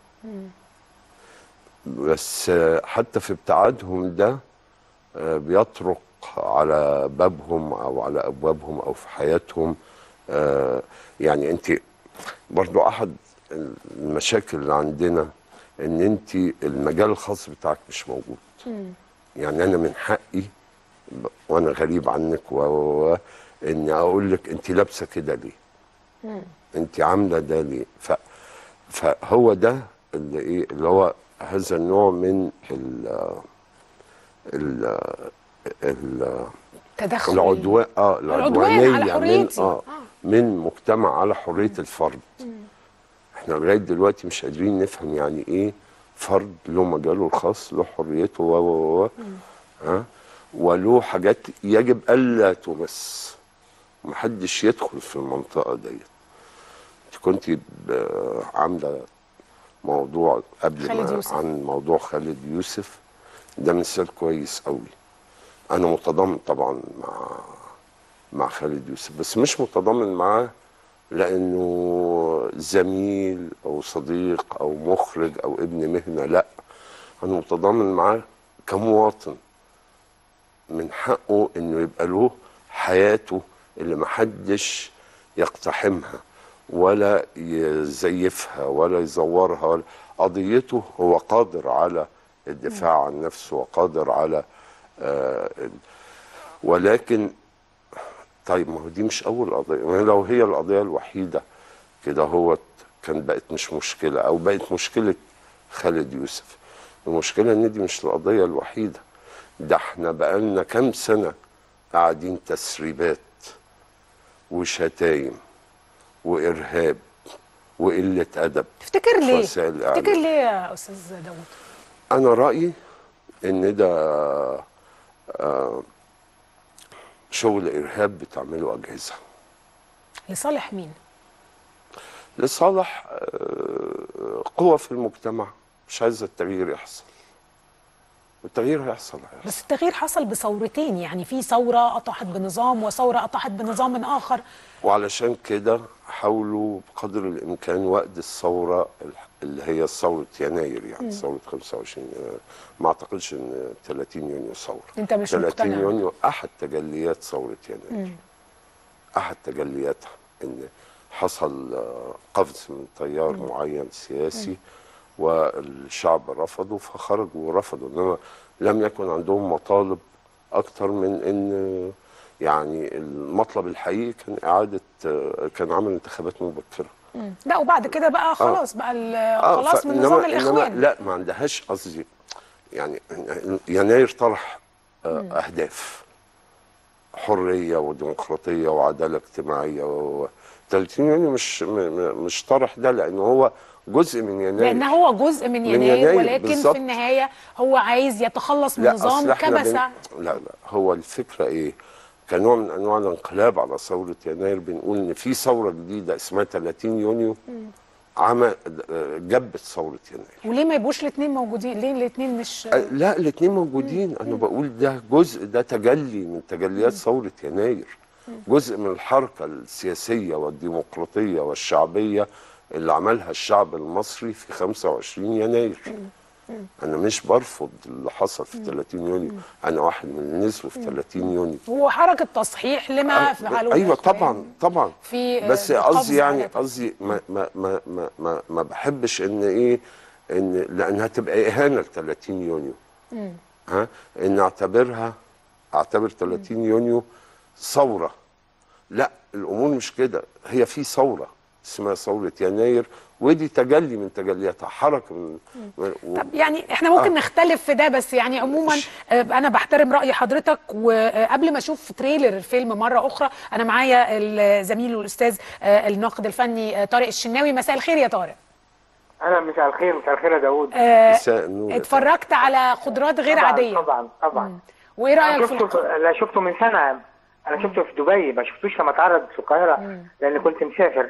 بس آه، حتى في ابتعادهم ده آه، بيطرق على بابهم او على ابوابهم او في حياتهم آه، يعني انت برضو احد المشاكل اللي عندنا ان انت المجال الخاص بتاعك مش موجود يعني انا من حقي ب- وانا غريب عنك و و- و- اني اقول لك انت لابسه كده ليه انت عامله ده ليه ف فهو ده اللي ايه اللي هو هذا النوع من ال ال ال تدخل العدوان اه العدوان على العدوانيه من حريتي. اه من مجتمع على حريه الفرد احنا لغايه دلوقتي مش قادرين نفهم يعني ايه فرد له مجاله الخاص له حريته و و و ها وله حاجات يجب الا تمس محدش يدخل في المنطقه ديت انت كنت ب- عامله موضوع قبل خالد ما يوسف. عن موضوع خالد يوسف ده مثال كويس قوي انا متضامن طبعا مع مع خالد يوسف بس مش متضامن معاه لانه زميل او صديق او مخرج او ابن مهنه لا انا متضامن معاه كمواطن من حقه انه يبقى له حياته اللي محدش يقتحمها ولا يزيفها ولا يزورها ولا قضيته هو قادر على الدفاع عن نفسه وقادر على آه ال- ولكن طيب ما هو دي مش اول قضيه ما هي لو هي القضيه الوحيده كده هو كان بقت مش مشكله او بقت مشكله خالد يوسف المشكله ان دي مش القضيه الوحيده ده احنا بقالنا كام سنه قاعدين تسريبات وشتايم وارهاب وقله ادب تفتكر في ليه وسائل تفتكر الإعلام. ليه يا استاذ داوود انا رايي ان ده آه، شغل ارهاب بتعمله اجهزه لصالح مين لصالح آه، قوى في المجتمع مش عايزه التغيير يحصل التغيير هيحصل هيحصل بس التغيير حصل بثورتين يعني في ثورة أطاحت بنظام وثورة أطاحت بنظام آخر وعلشان كده حاولوا بقدر الامكان وقت الثوره اللي هي ثوره يناير يعني مم. ثوره 25 يناير. ما اعتقدش ان 30 يونيو ثوره أنت مش 30 مقتنع يونيو احد تجليات ثوره يناير مم. احد تجلياتها ان حصل آه، قفز من تيار معين سياسي والشعب رفضه فخرجوا ورفضوا انما لم يكن عندهم مطالب اكتر من ان يعني المطلب الحقيقي كان اعاده آه، كان عمل انتخابات مبكره مم. لا وبعد كده بقى خلاص بقى ال- خلاص ف- من إنما- نظام إنما الاخوان لا ما عندهاش قصدي يعني يناير طرح آه، اهداف حريه وديمقراطيه وعداله اجتماعيه و 30 يونيو مش م- م- مش طرح ده لان هو جزء من يناير لان هو جزء من من يناير, يناير ولكن بالظبط. في النهايه هو عايز يتخلص من لا نظام أصل إحنا كبسه بن... لا لا هو الفكره ايه؟ كنوع من انواع الانقلاب على ثوره يناير بنقول ان في ثوره جديده اسمها 30 يونيو مم. عمل آه، جبت ثوره يناير وليه ما يبقوش الاثنين موجودين ليه الاثنين مش آه، لا الاثنين موجودين انا بقول ده جزء ده تجلي من تجليات ثوره يناير جزء من الحركه السياسيه والديمقراطيه والشعبيه اللي عملها الشعب المصري في 25 يناير انا مش برفض اللي حصل في 30 يونيو انا واحد من اللي نزلوا في 30 يونيو هو حركه تصحيح لما آه، فعلوه ايوه الإخوان. طبعا طبعا في آه، بس القبض قصدي يعني على- قصدي ما ما ما ما ما, ما بحبش ان ايه ان لانها تبقى اهانه ل 30 يونيو مم. ها ان اعتبرها اعتبر 30 يونيو ثوره لا الامور مش كده هي في ثوره اسمها ثوره يناير ودي تجلي من تجلياتها حركه من و... طب يعني احنا ممكن آه. نختلف في ده بس يعني عموما آه، انا بحترم راي حضرتك وقبل ما اشوف تريلر الفيلم مره اخرى انا معايا الزميل والاستاذ آه، الناقد الفني آه، طارق الشناوي مساء الخير يا طارق اهلا مساء الخير مساء الخير يا داوود آه، مساء النور يا اتفرجت على قدرات غير طبعاً، عاديه طبعا طبعا وايه رايك أنا في شفته الق- لا شفته من سنه انا شفته في دبي ما شفتوش لما اتعرض في القاهره لان كنت مسافر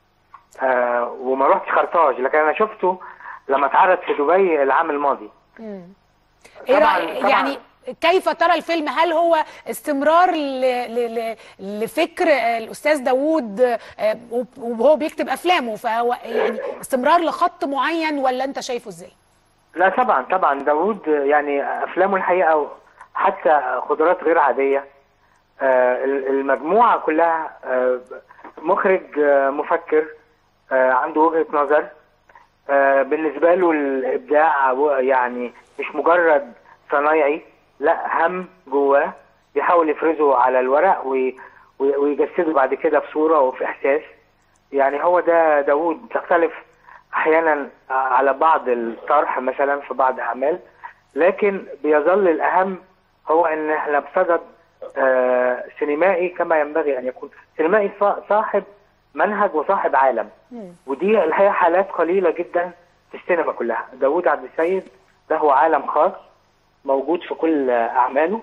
آه وما رحتش خرطاج لكن انا شفته لما اتعرض في دبي العام الماضي مم. ايه طبعاً- رأي طبعاً. يعني كيف ترى الفيلم هل هو استمرار ل... ل... ل... لفكر آه، الاستاذ داوود آه، وهو بيكتب افلامه فهو يعني استمرار لخط معين ولا انت شايفه ازاي لا طبعا طبعا داوود يعني افلامه الحقيقه حتى قدرات غير عاديه آه، المجموعه كلها آه، مخرج آه، مفكر آه، عنده وجهه نظر آه، بالنسبه له الابداع و- يعني مش مجرد صنايعي لا هم جواه بيحاول يفرزه على الورق وي- وي- ويجسده بعد كده في صوره وفي احساس يعني هو ده داوود تختلف احيانا على بعض الطرح مثلا في بعض الاعمال لكن بيظل الاهم هو ان احنا بصدد آه، سينمائي كما ينبغي ان يكون سينمائي صا- صاحب منهج وصاحب عالم ودي الحقيقه حالات قليله جدا في السينما كلها داوود عبد السيد له عالم خاص موجود في كل اعماله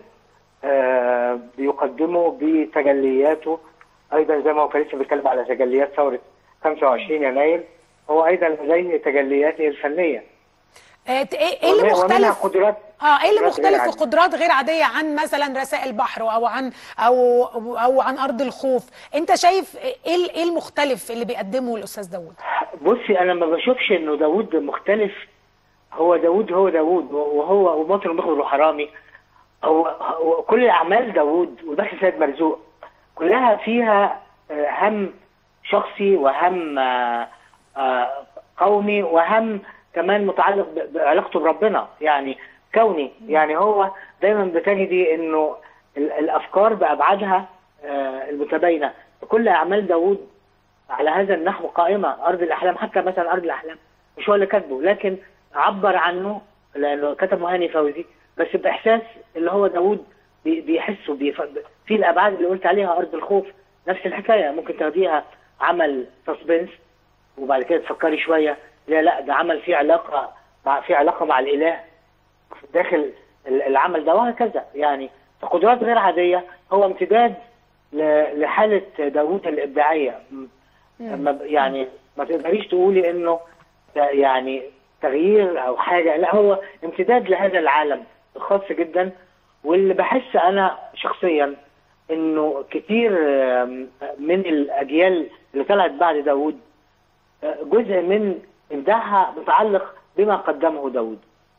آه، بيقدمه بتجلياته ايضا زي ما هو كان لسه بيتكلم على تجليات ثوره 25 يناير هو ايضا زي تجلياته الفنيه آه، ت- ايه إيه اللي ومن- ومنها مختلف قدرات اه ايه اللي قدرات غير مختلف في عادية. قدرات غير عاديه عن مثلا رسائل البحر او عن او او عن ارض الخوف انت شايف ايه ال- ايه المختلف اللي بيقدمه الاستاذ داوود بصي انا ما بشوفش انه داوود مختلف هو داوود هو داوود وهو ومطر المخبر وحرامي هو, هو كل اعمال داوود وباشا سيد مرزوق كلها فيها آه، هم شخصي وهم آه، آه، قومي وهم كمان متعلق ب- بعلاقته بربنا يعني كوني يعني هو دايما بتجدي انه ال- الافكار بابعادها آه، المتباينه كل اعمال داوود على هذا النحو قائمه ارض الاحلام حتى مثلا ارض الاحلام مش هو اللي كاتبه لكن عبر عنه لانه كتب هاني فوزي بس باحساس اللي هو داوود بي- بيحسه بيف... في الابعاد اللي قلت عليها ارض الخوف نفس الحكايه ممكن تاخديها عمل سسبنس وبعد كده تفكري شويه لا لا ده عمل فيه علاقه مع في علاقه مع الاله داخل ال- العمل ده وهكذا يعني فقدرات غير عاديه هو امتداد ل- لحاله داوود الابداعيه م- ما ب- يعني ما تقدريش تقولي انه ده يعني تغيير او حاجه لا هو امتداد لهذا العالم الخاص جدا واللي بحس انا شخصيا انه كتير آم، من الاجيال اللي طلعت بعد داوود آه، جزء من ابداعها متعلق بما قدمه داوود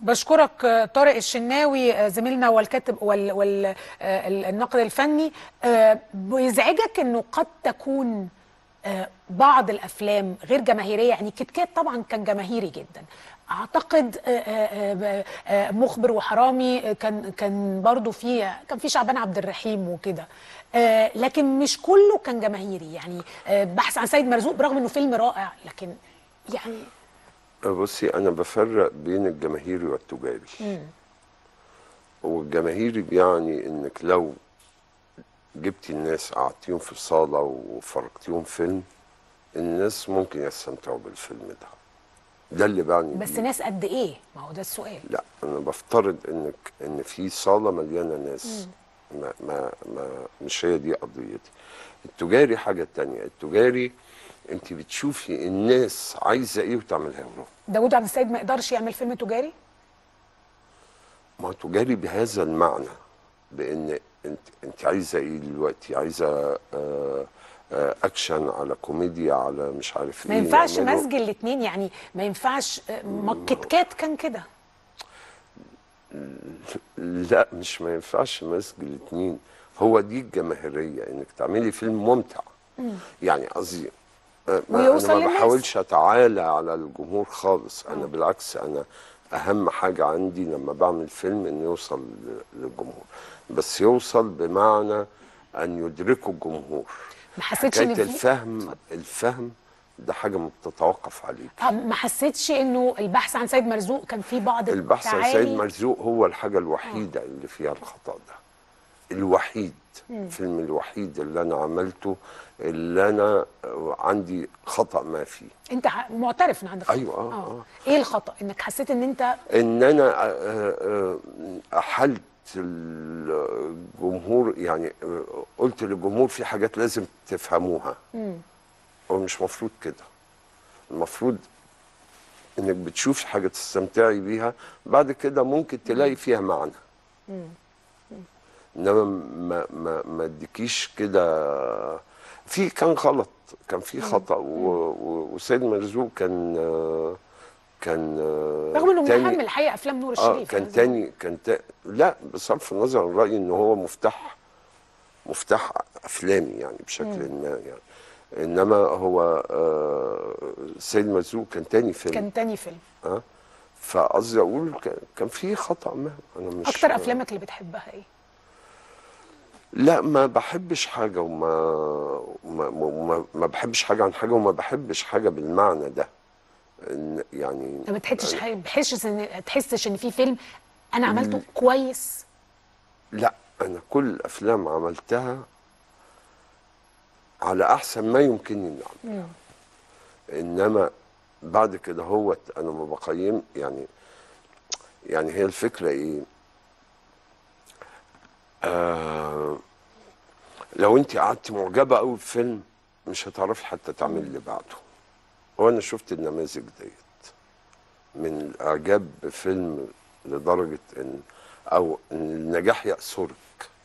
بشكرك آه، طارق الشناوي آه، زميلنا والكاتب والناقد الفني آه، بيزعجك انه قد تكون آه، بعض الافلام غير جماهيريه يعني كيت كات طبعا كان جماهيري جدا اعتقد آه، آه، آه، آه، مخبر وحرامي آه، كان كان برضو في كان في شعبان عبد الرحيم وكده آه، لكن مش كله كان جماهيري يعني آه، بحث عن سيد مرزوق برغم انه فيلم رائع لكن يعني بصي انا بفرق بين الجماهيري والتجاري مم. والجماهيري بيعني انك لو جبتي الناس قعدتيهم في الصاله وفرجتيهم فيلم الناس ممكن يستمتعوا بالفيلم ده ده اللي بعني بس بيه. ناس قد ايه ما هو ده السؤال لا انا بفترض انك ان في صاله مليانه ناس ما ما ما مش هي دي قضيتي التجاري حاجه تانية التجاري انت بتشوفي الناس عايزه ايه وتعملها لهم داوود عبد السيد ما يقدرش يعمل فيلم تجاري ما هو تجاري بهذا المعنى بان انت انت عايزه ايه دلوقتي عايزه آه آه اكشن على كوميديا على مش عارف ما ايه ينفعش نعمله. مزج الاثنين يعني ما ينفعش آه، ما كيت كات كان كده لا مش ما ينفعش مزج الاثنين هو دي الجماهيريه انك تعملي فيلم ممتع يعني قصدي آه، ما- ويوصل انا ما للناس. بحاولش اتعالى على الجمهور خالص انا بالعكس انا اهم حاجه عندي لما بعمل فيلم انه يوصل ل- للجمهور بس يوصل بمعنى ان يدركه الجمهور ما حسيتش ان حكايه في الفهم الفهم ده حاجه ما بتتوقف عليك آه، ما حسيتش انه البحث عن سيد مرزوق كان فيه بعض البحث عن التعالي؟ سيد مرزوق هو الحاجة الوحيدة اللي فيها الخطأ ده الوحيد مم. الفيلم الوحيد اللي أنا عملته اللي أنا آه، عندي خطأ ما فيه انت ح- معترف ان عندك خطأ. أيوة آه, آه. ايه الخطا انك حسيت ان انت إن أنا آه، آه، أحلت الجمهور يعني آه، قلت للجمهور في حاجات لازم تفهموها مم. هو مش مفروض كده المفروض انك بتشوفي حاجه تستمتعي بيها بعد كده ممكن تلاقي فيها معنى مم. انما ما ما ما اديكيش كده في كان غلط كان في خطا و- و- وسيد مرزوق كان آه، كان آه، رغم انه من تاني- اهم الحقيقه افلام نور اه الشريف كان يعني. تاني كان تا... لا بصرف النظر عن رايي ان هو مفتاح مفتاح افلامي يعني بشكل مم. ما يعني انما هو آه سيد مرزوق كان تاني فيلم كان تاني فيلم اه فقصدي اقول كان, كان في خطا ما انا مش اكتر افلامك اللي بتحبها ايه لا ما بحبش حاجه وما ما, ما, ما بحبش حاجه عن حاجه وما بحبش حاجه بالمعنى ده إن يعني ما بتحسش حاجه بتحسش ان تحسش ان في فيلم انا عملته كويس لا انا كل الافلام عملتها على احسن ما يمكنني ان اعمل مم. انما بعد كده هو انا ما بقيم يعني يعني هي الفكره ايه آه لو انت قعدت معجبه قوي بفيلم مش هتعرفي حتى تعملي اللي بعده وانا شفت النماذج ديت من الاعجاب بفيلم لدرجه ان او ان النجاح يأسرك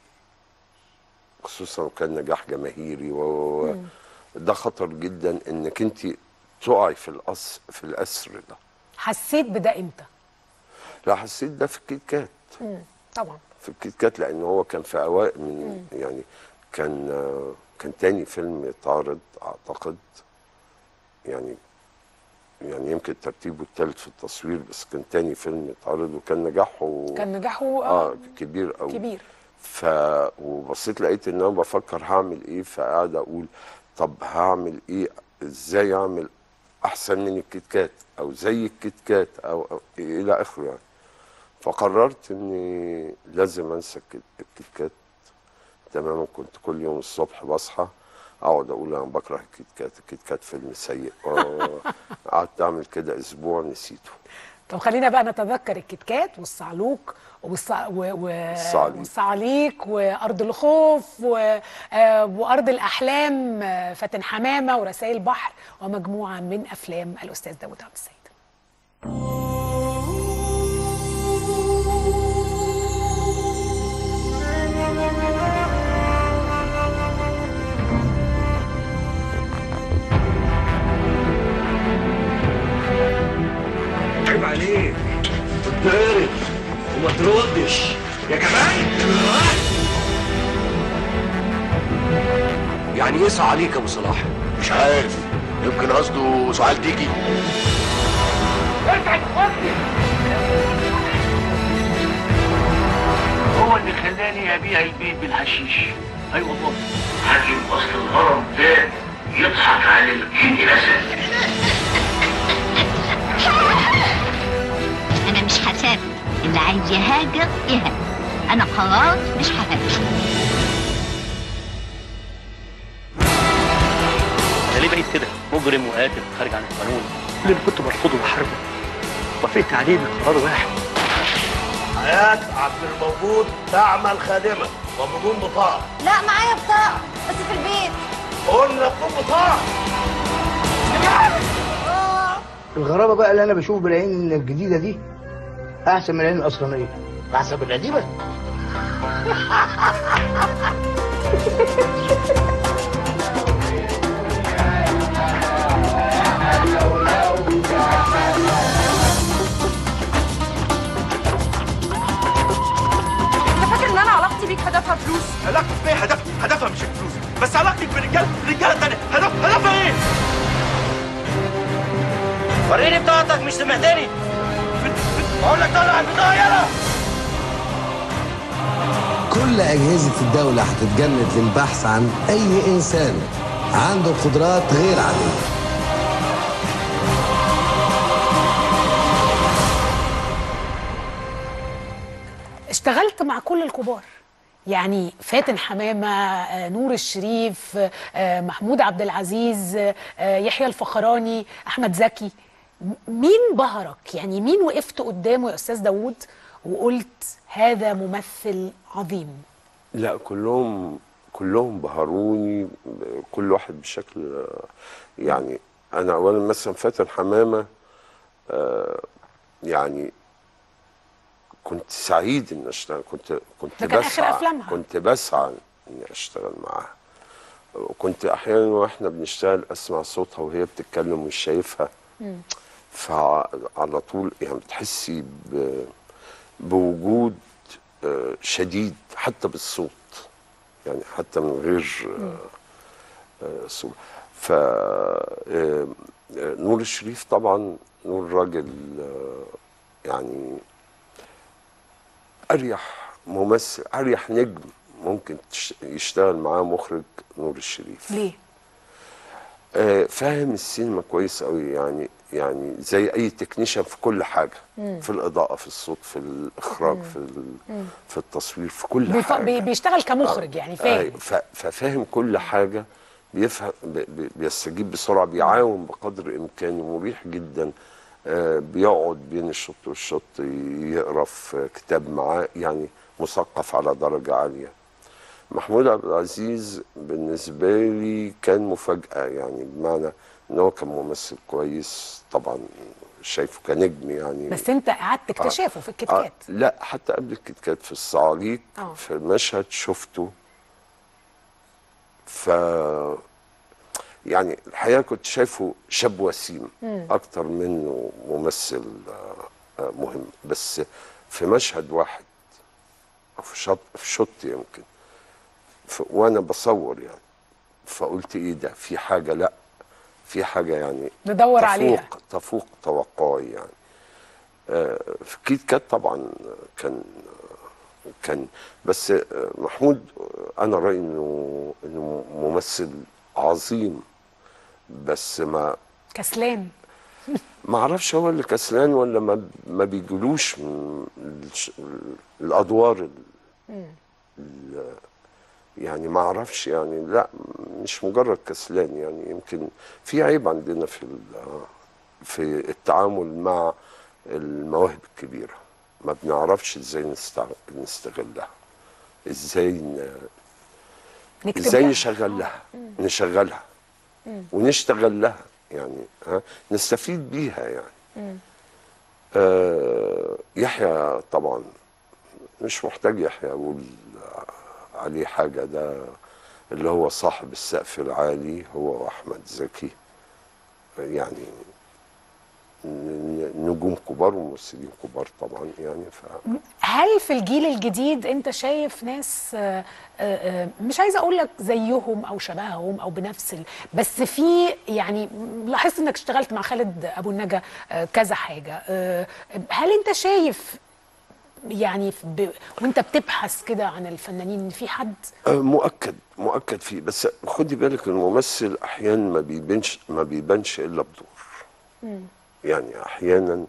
خصوصا لو كان نجاح جماهيري و مم. ده خطر جدا انك انت تقعي في الأس في الاسر ده حسيت بده امتى لا حسيت ده في الكيت كات مم. طبعا في الكيت كات لان هو كان في اوائل من يعني كان آه، كان تاني فيلم يتعرض اعتقد يعني يعني يمكن ترتيبه الثالث في التصوير بس كان تاني فيلم يتعرض وكان نجاحه كان نجاحه اه كبير قوي كبير ف وبصيت لقيت ان انا بفكر هعمل ايه فقاعد اقول طب هعمل ايه ازاي اعمل احسن من الكيت كات او زي الكيت كات او, أو الى اخره يعني فقررت اني لازم انسى الكيت الكيت كات تماما كنت كل يوم الصبح بصحى اقعد اقول انا بكره الكيت كات الكيت كات فيلم سيء قعدت اعمل كده اسبوع نسيته طب خلينا بقى نتذكر الكيت كات والصعلوك والص... و... و... الصعاليك. والصعاليك وارض الخوف و... آه، وارض الاحلام آه، فاتن حمامه ورسائل بحر ومجموعه من افلام الاستاذ داوود عبد السيد عيب عليك كنت يعني يسعى عليك يا ابو صلاح مش عارف يمكن قصده سؤال تيجي هو اللي خلاني ابيع البيت بالحشيش اي أيوة والله حاكم اصل الهرم ده يضحك على الجن اساسا انا مش هسافر اللي عايز يهاجر يهاجر انا قررت مش ههاجر انا ليه بقيت كده مجرم وقاتل خارج عن القانون كل اللي كنت برفضه وبحاربه وافقت عليه بقرار واحد حياة عبد الموجود تعمل خادمة وبدون بطاقة لا معايا بطاقة بس في البيت قلنا بدون بطاقة الغرابه بقى اللي انا بشوف بالعين الجديده دي احسن من العين الاصلانيه احسن من القديمة انت فاكر ان انا علاقتي بيك هدفها فلوس علاقتك بيا هدف هدفها مش الفلوس بس علاقتك برجال رجاله تانية هدف هدفها ايه؟ وريني بطاقتك مش سمعتني بقول لك طلع البطاقة يلا كل أجهزة الدولة هتتجند للبحث عن أي إنسان عنده قدرات غير عادية اشتغلت مع كل الكبار يعني فاتن حمامة آه، نور الشريف آه، محمود عبد العزيز آه، يحيى الفخراني أحمد زكي م- مين بهرك يعني مين وقفت قدامه يا أستاذ داوود وقلت هذا ممثل عظيم لا كلهم كلهم بهروني كل واحد بشكل يعني انا اولا مثلا فاتن حمامه آه، يعني كنت سعيد ان اشتغل كنت كنت ده كان آخر بسعى أفلامها. كنت بسعى اني اشتغل معاها وكنت احيانا واحنا بنشتغل اسمع صوتها وهي بتتكلم مش شايفها فعلى طول يعني بتحسي ب- بوجود آه، شديد حتى بالصوت يعني حتى من غير آه، آه، صوت ف آه، آه، نور الشريف طبعا نور راجل آه، يعني اريح ممثل اريح نجم ممكن تش- يشتغل معاه مخرج نور الشريف ليه؟ آه، فاهم السينما كويس قوي يعني يعني زي اي تكنيشن في كل حاجه مم. في الاضاءه في الصوت في الاخراج مم. في ال- مم. في التصوير في كل بيف- حاجه بي- بيشتغل كمخرج يعني فاهم أيوة، ف- ففاهم كل حاجه بيفهم ب- ب- بيستجيب بسرعه بيعاون بقدر امكانه مريح جدا آه، بيقعد بين الشوط والشوط يقرا في كتاب معاه يعني مثقف على درجه عاليه محمود عبد العزيز بالنسبه لي كان مفاجاه يعني بمعنى ان هو كان ممثل كويس طبعا شايفه كنجم يعني بس انت قعدت تكتشفه في الكيت آه، كات لا حتى قبل الكيت كات في الصعاليك آه. في مشهد شفته ف يعني الحقيقه كنت شايفه شاب وسيم مم. اكتر منه ممثل آه، آه، مهم بس في مشهد واحد او في شط في شوط يمكن ف... وانا بصور يعني فقلت ايه ده في حاجه لا في حاجه يعني ندور تفوق عليها. تفوق توقعي يعني آه، في كيت كات طبعا كان كان بس آه، محمود آه، انا رايي انه انه ممثل عظيم بس ما كسلان ما اعرفش هو اللي كسلان ولا ما ما بيجلوش من الش- الادوار ال- مم. ال- يعني ما اعرفش يعني لا مش مجرد كسلان يعني يمكن في عيب عندنا في ال- في التعامل مع المواهب الكبيره ما بنعرفش ازاي نستع- نستغلها ازاي ن... نكتب ازاي لها. نشغل لها مم. نشغلها مم. ونشتغل لها يعني ها نستفيد بيها يعني مم. آه يحيى طبعا مش محتاج يحيى اقول عليه حاجه ده اللي هو صاحب السقف العالي هو واحمد زكي يعني ن- نجوم كبار وممثلين كبار طبعا يعني ف هل في الجيل الجديد انت شايف ناس آه، آه، آه، مش عايزه اقول لك زيهم او شبههم او بنفس ال... بس في يعني لاحظت انك اشتغلت مع خالد ابو النجا آه، كذا حاجه آه، هل انت شايف يعني ب... وانت بتبحث كده عن الفنانين ان في حد آه، مؤكد مؤكد فيه بس خدي بالك الممثل احيانا ما بيبانش ما بيبانش الا بدور يعني احيانا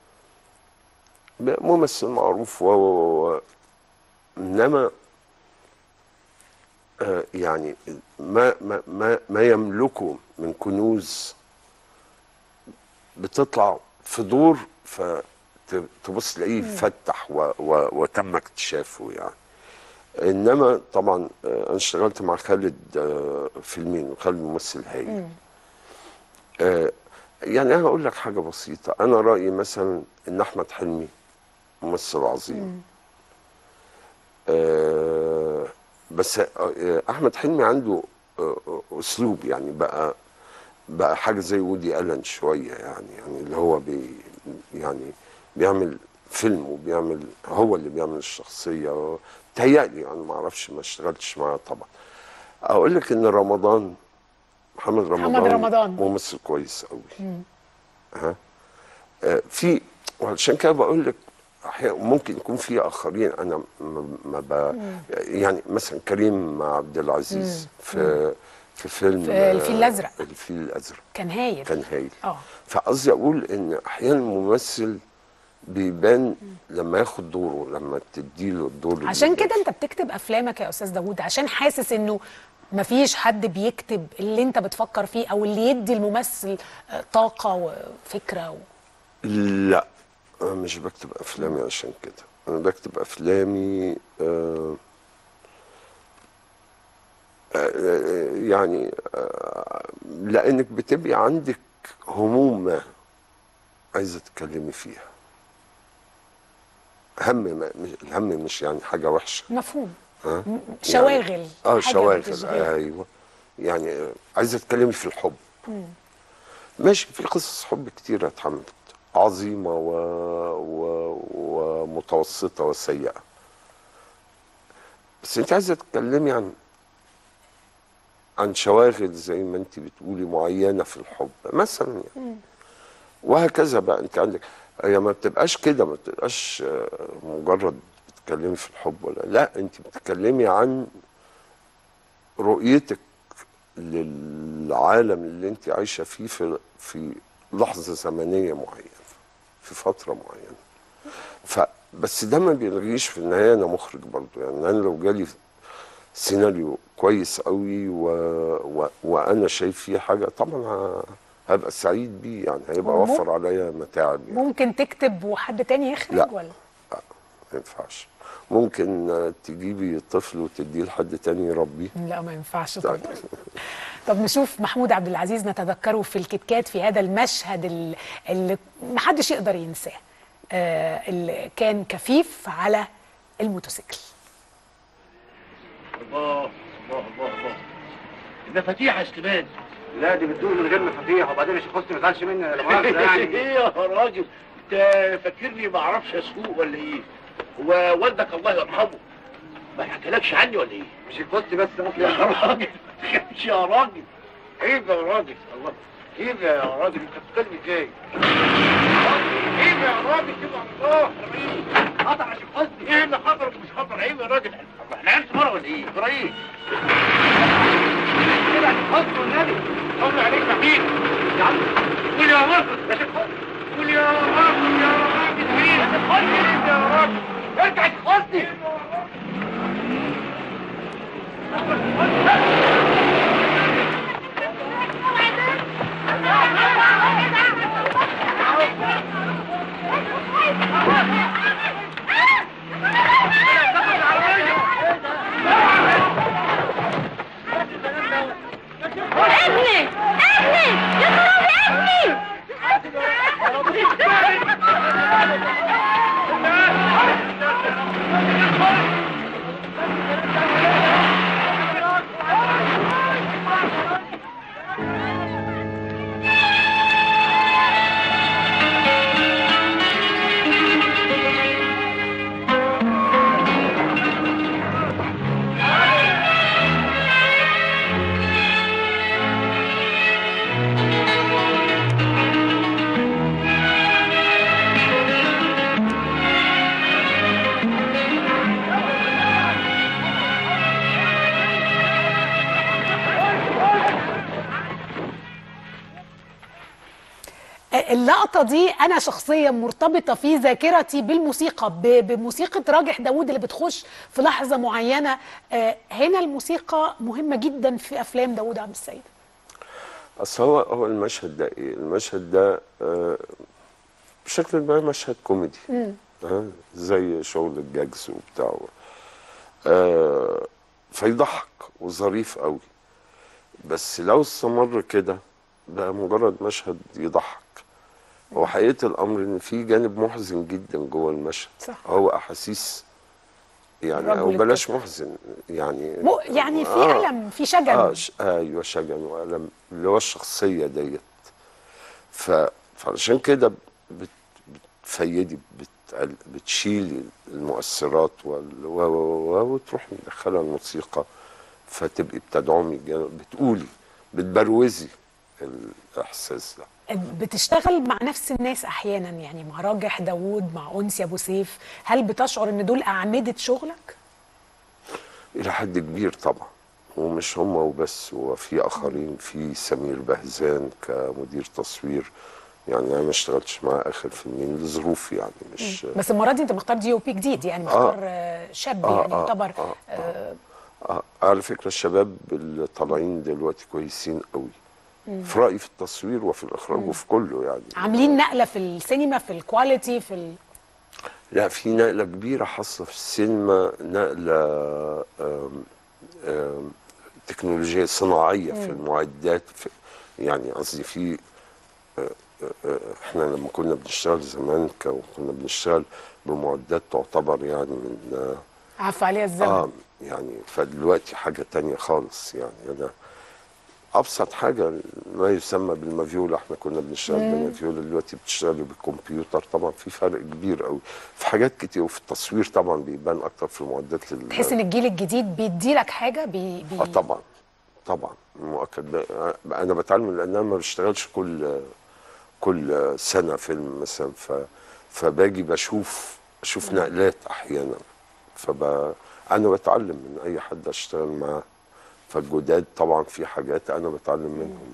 ب- ممثل معروف و و- و انما آه، يعني ما ما ما ما يملكه من كنوز بتطلع في دور فتبص تلاقيه فتح و و وتم اكتشافه يعني انما طبعا آه، انا اشتغلت مع خالد آه، فيلمين وخالد ممثل هايل آه، يعني انا هقول لك حاجه بسيطه انا رايي مثلا ان احمد حلمي ممثل عظيم آه، بس آه، احمد حلمي عنده آه، آه، اسلوب يعني بقى بقى حاجه زي وودي الن شويه يعني يعني اللي هو بي يعني بيعمل فيلم وبيعمل هو اللي بيعمل الشخصيه تهيألي يعني ما اعرفش ما اشتغلتش معاه طبعا اقول لك ان رمضان محمد رمضان رمضان. ممثل كويس قوي ها آه، في وعشان كده بقول لك أحيانا ممكن يكون في اخرين انا ما ما ب... يعني مثلا كريم عبد العزيز في في فيلم في الفيل الأزرق. آه، الفيل الازرق كان هايل كان هايل اه فقصدي اقول ان احيانا الممثل بيبان لما ياخد دوره لما تديله الدور اللي عشان يبان. كده انت بتكتب افلامك يا استاذ داوود عشان حاسس انه مفيش حد بيكتب اللي انت بتفكر فيه او اللي يدي الممثل آه، طاقه وفكره و... لا انا مش بكتب افلامي عشان كده انا بكتب افلامي آه آه، يعني آه لانك بتبقي عندك هموم ما عايزه تتكلمي فيها هم ما مش الهم مش يعني حاجه وحشه مفهوم ها م- شواغل اه حاجة شواغل بتشغلك. ايوه يعني آه، عايزه تتكلمي في الحب مم. ماشي في قصص حب كتير اتحملت عظيمة و... و... ومتوسطة وسيئة بس انت عايزة تتكلمي عن عن شواغل زي ما انت بتقولي معينة في الحب مثلا يعني وهكذا بقى انت عندك هي ما بتبقاش كده ما بتبقاش آه، مجرد بتتكلمي في الحب ولا لا انت بتتكلمي عن رؤيتك للعالم اللي انت عايشه فيه في في لحظه زمنيه معينه في فتره معينه ف بس ده ما بيلغيش في النهايه انا مخرج برضو يعني انا لو جالي سيناريو كويس قوي و... و... وانا شايف فيه حاجه طبعا ه... هبقى سعيد بيه يعني هيبقى ومم- وفر عليا متاعب يعني ممكن تكتب وحد تاني يخرج لا. ولا ما ينفعش ممكن آه، تجيبي طفل وتديه لحد تاني يربيه لا ما ينفعش طبعا طب نشوف محمود عبد العزيز نتذكره في الكتكات في هذا المشهد ال- اللي محدش يقدر ينساه آه اللي كان كفيف على الموتوسيكل الله الله الله الله المفاتيح يا سليمان لا دي بتدور من غير مفاتيح وبعدين يا شيخ حسني ما تزعلش مني لا مؤاخذه يعني ايه يا راجل انت فاكرني ما اعرفش اسوق ولا ايه هو والدك الله يرحمه ما يحكيلكش عني ولا ايه مش حسني بس اصل يا راجل ما تخافش يا راجل عيب يا راجل الله عيب يا راجل انت بتتكلم ازاي عيب يا راجل كده الله عيب خطر يا شيخ حسني ايه اللي خطر ومش خطر عيب يا راجل احنا عيال صغيره ولا ايه؟ ترى ايه؟ كده يا شيخ حسني والنبي صلي عليك مين؟ يا عم قول يا مصر يا شيخ حسني قول يا مصر يا راجل مين؟ يا شيخ حسني يا راجل ارجع يا شيخ حسني ابني ابني يا خرابي ابني اللقطة دي أنا شخصيا مرتبطة في ذاكرتي بالموسيقى ب- بموسيقى راجح داوود اللي بتخش في لحظة معينة آه، هنا الموسيقى مهمة جدا في أفلام داوود عبد السيد اصل هو هو المشهد ده ايه؟ المشهد ده آه، بشكل ما مشهد كوميدي مم. آه، زي شغل الجاجز وبتاع آه، فيضحك وظريف قوي بس لو استمر كده بقى مجرد مشهد يضحك هو حقيقة الأمر إن في جانب محزن جدا جوه المشهد صح. هو أحاسيس يعني الرجل أو بلاش محزن يعني مو- يعني في آه. ألم في شجن آه ش... ايوه شجن والم اللي هو الشخصيه ديت ف... فعشان كده بت... بتفيدي بت... بتشيلي المؤثرات وال... و... و... و... وتروح مدخله الموسيقى فتبقي بتدعمي الجانب- بتقولي بتبروزي الاحساس ده بتشتغل مع نفس الناس أحيانا يعني مع راجح داوود مع أنسي أبو سيف هل بتشعر إن دول أعمدة شغلك؟ الى حد كبير طبعا ومش هم وبس وفي اخرين في سمير بهزان كمدير تصوير يعني انا ما اشتغلتش معاه اخر فيلمين لظروف يعني مش بس المرة دي أنت مختار دي أو بي جديد يعني مختار آه، شاب آه، يعني آه، يعتبر آه، آه، آه على فكره الشباب اللي طالعين دلوقتي كويسين قوي مم. في رايي في التصوير وفي الاخراج مم. وفي كله يعني عاملين نقلة في السينما في الكواليتي في ال... لا في نقله كبيره حاصله في السينما نقله آم، آم، تكنولوجيه صناعيه في مم. المعدات في يعني قصدي في آه، آه، احنا لما كنا بنشتغل زمان ك- كنا بنشتغل بمعدات تعتبر يعني من آه، عفى عليها الزمن اه يعني فدلوقتي حاجه تانية خالص يعني انا ابسط حاجه ما يسمى بالمافيولا احنا كنا بنشتغل مم. بالمافيولا دلوقتي بتشتغل بالكمبيوتر طبعا في فرق كبير قوي في حاجات كتير وفي التصوير طبعا بيبان اكتر في المعدات لل... تحس ان الجيل الجديد بيديلك حاجه بي, بي... اه طبعا طبعا مؤكد ب- انا بتعلم لان انا ما بشتغلش كل كل سنه فيلم مثلا ف فباجي بشوف اشوف نقلات احيانا فب انا بتعلم من اي حد اشتغل معاه فالجداد طبعا في حاجات انا بتعلم منهم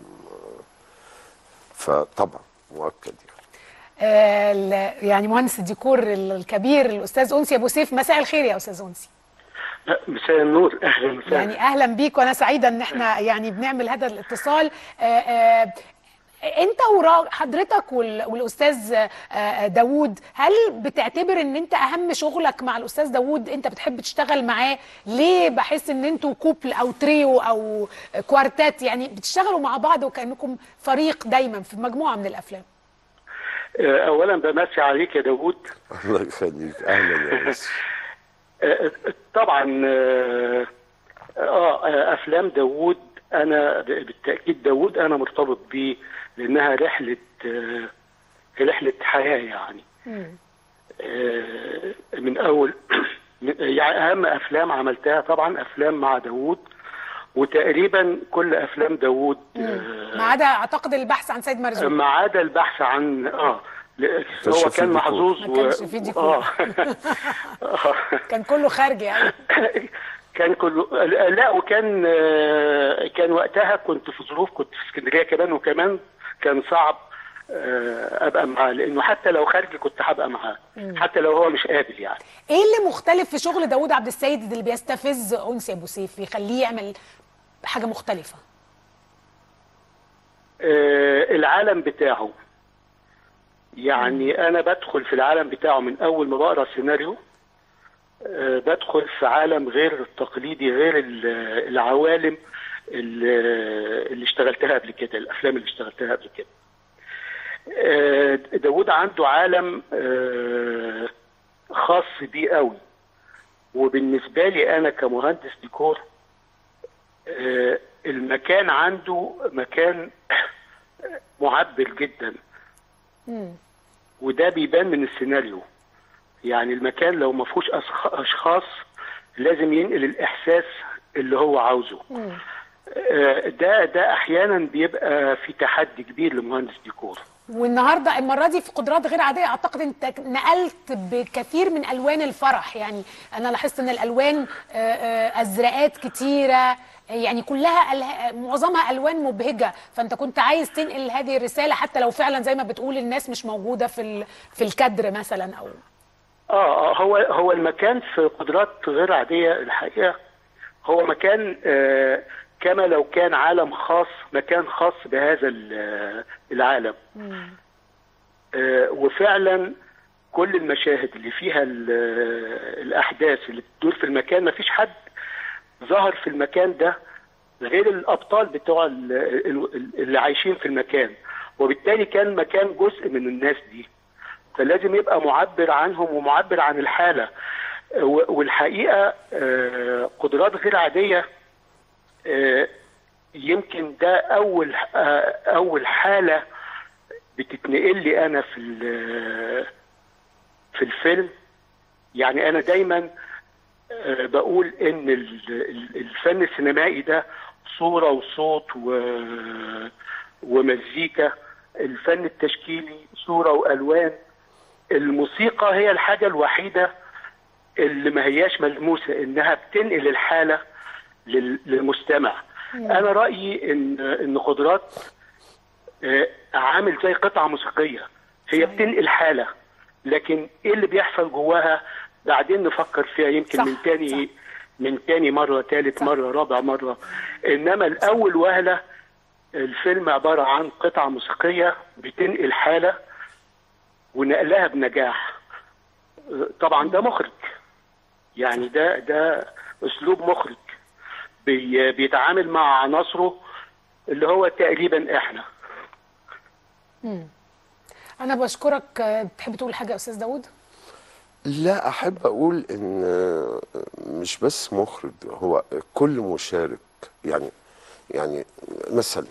فطبعا مؤكد آه ال- يعني مهندس الديكور الكبير الاستاذ انسي ابو سيف مساء الخير يا استاذ انسي مساء النور اهلا وسهلا يعني اهلا بيك وانا سعيده ان احنا يعني بنعمل هذا الاتصال آه آه انت وحضرتك والاستاذ آه، آه، داوود هل بتعتبر ان انت اهم شغلك مع الاستاذ داوود انت بتحب تشتغل معاه ليه بحس ان انتوا كوبل او تريو او كوارتات يعني بتشتغلوا مع بعض وكانكم فريق دايما في مجموعه من الافلام آه، اولا بمسي عليك يا داوود الله يخليك اهلا يا بس آه، طبعا آه، اه افلام داوود انا ب- بالتاكيد داوود انا مرتبط بيه لانها رحله آه، رحله حياه يعني آه، من اول من- يعني اهم افلام عملتها طبعا افلام مع داوود وتقريبا كل افلام داوود ما عدا اعتقد البحث عن سيد مرزوق ما عدا البحث عن اه ل- كانش هو فيه كان ديكور. محظوظ ما كانش فيه ديكور. اه كان كله خارج يعني كان كله لا وكان آه، كان وقتها كنت في ظروف كنت في اسكندريه كمان وكمان كان صعب آه، ابقى معاه لانه حتى لو خارج كنت هبقى معاه مم. حتى لو هو مش قابل يعني ايه اللي مختلف في شغل داوود عبد السيد اللي بيستفز انسي ابو سيف بيخليه يعمل حاجه مختلفه آه، العالم بتاعه يعني انا بدخل في العالم بتاعه من اول ما بقرا السيناريو آه، بدخل في عالم غير التقليدي غير ال- العوالم اللي اللي اشتغلتها قبل كده الافلام اللي اشتغلتها قبل كده آه، داوود عنده عالم آه، خاص بيه قوي وبالنسبه لي انا كمهندس ديكور آه، المكان عنده مكان معبر جدا وده بيبان من السيناريو يعني المكان لو ما فيهوش أشخ- اشخاص لازم ينقل الاحساس اللي هو عاوزه آه، ده ده احيانا بيبقى في تحدي كبير لمهندس ديكور والنهارده المره دي في قدرات غير عاديه اعتقد انت نقلت بكثير من الوان الفرح يعني انا لاحظت ان الالوان آه، آه، ازرقات كتيره يعني كلها أله- معظمها الوان مبهجه فانت كنت عايز تنقل هذه الرساله حتى لو فعلا زي ما بتقول الناس مش موجوده في ال- في الكادر مثلا او اه آه، هو هو المكان في قدرات غير عاديه الحقيقه هو مكان آه كما لو كان عالم خاص مكان خاص بهذا ال- العالم آه وفعلا كل المشاهد اللي فيها ال- الاحداث اللي بتدور في المكان ما فيش حد ظهر في المكان ده غير الابطال بتوع ال- ال- اللي عايشين في المكان وبالتالي كان مكان جزء من الناس دي فلازم يبقى معبر عنهم ومعبر عن الحاله و- والحقيقه آه، قدرات غير عاديه آه، يمكن ده اول آه، اول حاله بتتنقل لي انا في ال- في الفيلم يعني انا دايما آه، بقول ان ال- ال- الفن السينمائي ده صوره وصوت و ومزيكا الفن التشكيلي صوره والوان الموسيقى هي الحاجه الوحيده اللي ما هياش ملموسه انها بتنقل الحاله لل- للمستمع انا رايي ان ان قدرات آه، عامل زي قطعه موسيقيه هي بتنقل حاله لكن ايه اللي بيحصل جواها بعدين نفكر فيها يمكن صح، من تاني من تاني مره تالت مره رابع مره انما الاول وهله الفيلم عباره عن قطعه موسيقيه بتنقل حاله ونقلها بنجاح آه، طبعا ده مخرج يعني ده ده اسلوب مخرج بي بيتعامل مع عناصره اللي هو تقريبا احنا مم. انا بشكرك آه، تحب تقول حاجه يا استاذ داوود لا احب اقول ان مش بس مخرج هو كل مشارك يعني يعني مثلا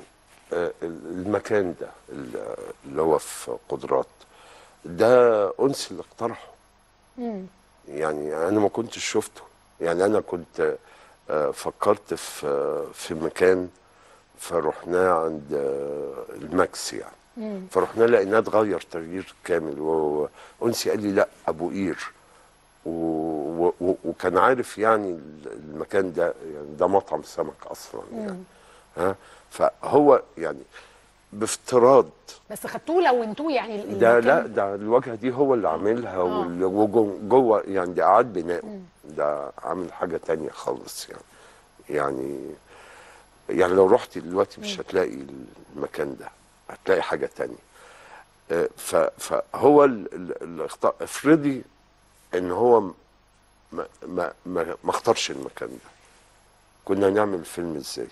المكان ده اللي هو في قدرات ده انس اللي اقترحه مم. يعني انا ما كنتش شفته يعني انا كنت آه، فكرت في آه، في مكان فرحناه عند آه، الماكس يعني مم. فرحنا لقيناه اتغير تغيير كامل وانسي قال لي لا ابو قير و... و... وكان عارف يعني المكان ده يعني ده مطعم سمك اصلا يعني مم. ها فهو يعني بافتراض بس خدتوه لونتوه يعني ال- ده المكان. لا ده الواجهه دي هو اللي عاملها وال- وجوه يعني ده اعاد بناءه ده عامل حاجه تانية خالص يعني يعني يعني لو رحت دلوقتي مش هتلاقي المكان ده هتلاقي حاجه تانية آه، ف فهو ال- ال- ال- اخت- افرضي ان هو م- ما ما ما, ما اختارش المكان ده كنا نعمل الفيلم ازاي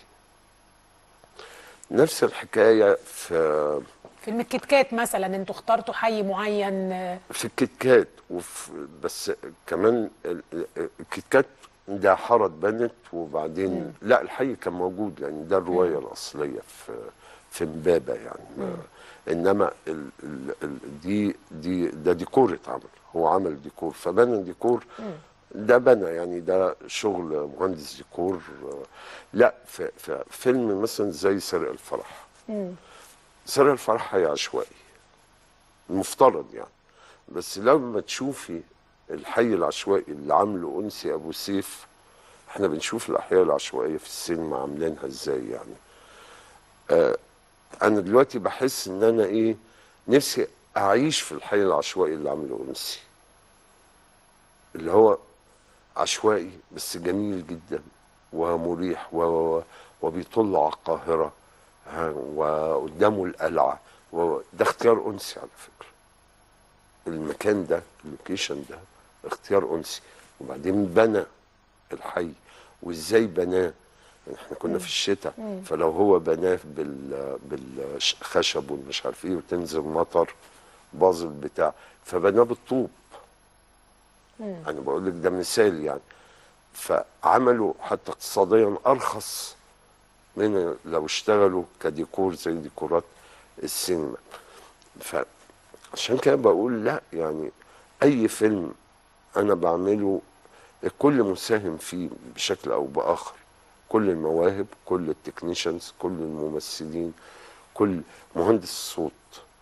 نفس الحكايه في فيلم الكيت كات مثلا انتوا اخترتوا حي معين آه، في الكيت كات وفي بس كمان ال- ال- الكيت كات ده حاره اتبنت وبعدين لا الحي كان موجود يعني ده الروايه الاصليه في في امبابه يعني ما انما ال ال ال دي دي ده ديكور اتعمل هو عمل ديكور فبنى ديكور ده بنى يعني ده شغل مهندس ديكور آه، لا في, في فيلم مثلا زي سرق الفرح سرق الفرح هي عشوائي المفترض يعني بس لما تشوفي الحي العشوائي اللي عامله انسي ابو سيف احنا بنشوف الاحياء العشوائيه في السينما عاملينها ازاي يعني آه انا دلوقتي بحس ان انا ايه نفسي اعيش في الحي العشوائي اللي عامله انسي اللي هو عشوائي بس جميل جدا ومريح و- و- وبيطل على القاهره ها، وقدامه القلعه و- ده اختيار انسي على فكره المكان ده اللوكيشن ده اختيار انسي وبعدين بنى الحي وازاي بناه احنا كنا في الشتاء مم. فلو هو بناه بال بالخشب والمش عارف ايه وتنزل مطر باظ البتاع فبناه بالطوب انا بقول لك ده مثال يعني فعملوا حتى اقتصاديا ارخص من لو اشتغلوا كديكور زي ديكورات السينما فعشان كده بقول لا يعني اي فيلم انا بعمله الكل مساهم فيه بشكل او باخر كل المواهب كل التكنيشنز كل الممثلين كل مهندس الصوت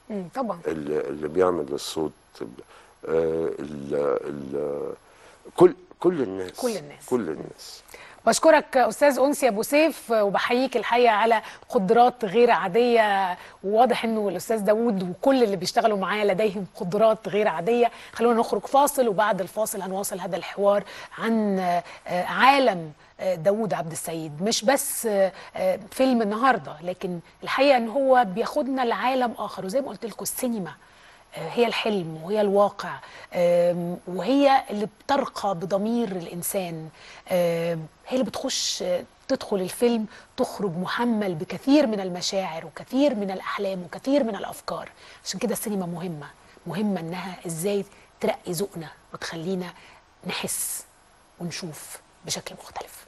مم، طبعا اللي, اللي بيعمل الصوت آه، ال ال كل كل الناس كل الناس. كل الناس بشكرك استاذ انسي ابو سيف وبحييك الحقيقه على قدرات غير عاديه وواضح انه الاستاذ داوود وكل اللي بيشتغلوا معاه لديهم قدرات غير عاديه خلونا نخرج فاصل وبعد الفاصل هنواصل هذا الحوار عن آه، آه، عالم آه، داوود عبد السيد مش بس آه، آه، فيلم النهارده لكن الحقيقه ان هو بياخدنا لعالم اخر وزي ما قلت لكم السينما آه، هي الحلم وهي الواقع آم، وهي اللي بترقى بضمير الإنسان آم، هي اللي بتخش آه، تدخل الفيلم تخرج محمل بكثير من المشاعر وكثير من الأحلام وكثير من الأفكار عشان كده السينما مهمة مهمة إنها إزاي ترقي ذوقنا وتخلينا نحس ونشوف بشكل مختلف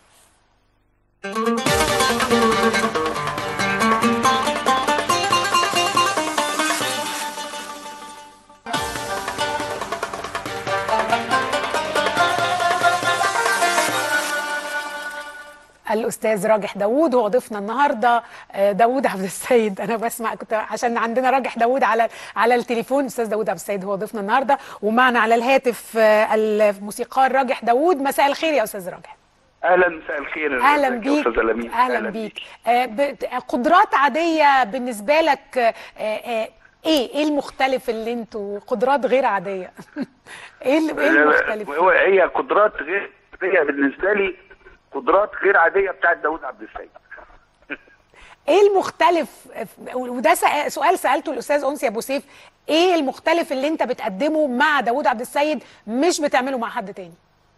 الاستاذ راجح داوود هو ضيفنا النهارده آه، داوود عبد السيد انا بسمع كنت عشان عندنا راجح داوود على على التليفون استاذ داوود عبد السيد هو ضيفنا النهارده ومعنا على الهاتف آه، الموسيقار راجح داوود مساء الخير يا استاذ راجح اهلا مساء الخير اهلا ازيك يا بيك استاذ لميس اهلا بيك آه، ب- قدرات عاديه بالنسبه لك آه، آه، ايه ايه المختلف اللي انتوا قدرات غير عاديه ايه ال- ايه المختلف هو هي قدرات غير عاديه بالنسبه لي قدرات غير عاديه بتاعت داوود عبد السيد ايه المختلف وده سأ- سؤال سالته الاستاذ انسي ابو سيف ايه المختلف اللي انت بتقدمه مع داوود عبد السيد مش بتعمله مع حد تاني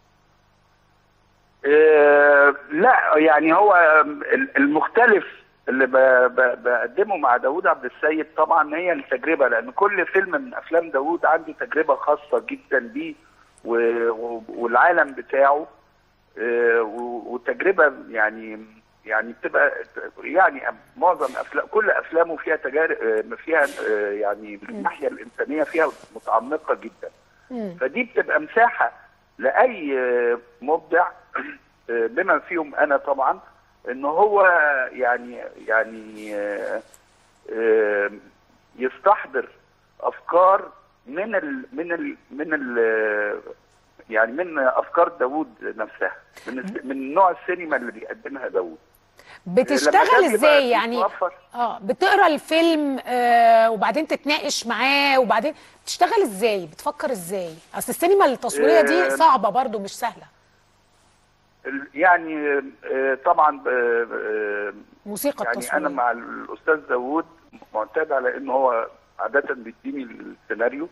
آه، لا يعني هو ال- المختلف اللي ب- ب- بقدمه مع داوود عبد السيد طبعا هي التجربه لان كل فيلم من افلام داوود عنده تجربه خاصه جدا بيه و- و- والعالم بتاعه آه، و- وتجربه يعني يعني بتبقى يعني معظم افلام كل افلامه فيها تجارب آه، فيها آه، يعني من الناحيه الانسانيه فيها متعمقه جدا فدي بتبقى مساحه لاي آه، مبدع آه، بما فيهم انا طبعا ان هو يعني يعني آه، آه، يستحضر افكار من ال من ال من ال يعني من افكار داوود نفسها من من نوع السينما اللي بيقدمها داوود لما بتشتغل كان ازاي بيبقى يعني بيتوفر- اه بتقرا الفيلم آه وبعدين تتناقش معاه وبعدين بتشتغل ازاي بتفكر ازاي اصل السينما التصويريه دي آه، صعبه برضو مش سهله ال- يعني آه، طبعا آه، آه، موسيقى يعني التصوير انا مع الاستاذ داوود معتاد على ان هو عاده بيديني السيناريو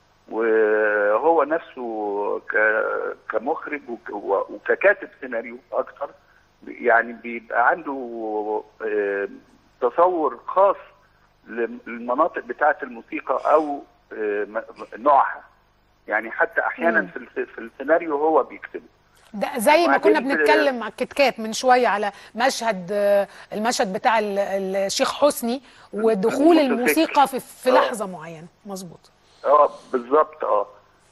وهو نفسه ك- كمخرج وك- وككاتب سيناريو اكتر يعني بيبقى عنده آه، تصور خاص للمناطق بتاعه الموسيقى او آه، م- نوعها يعني حتى احيانا مم. في الس- في السيناريو هو بيكتبه ده زي ما كنا وبعدين ب- بنتكلم مع الكتكات من شويه على مشهد آه، المشهد بتاع ال- الشيخ حسني ودخول الموتوسيكل. الموسيقى في, في آه. لحظه معينه مظبوط اه بالظبط اه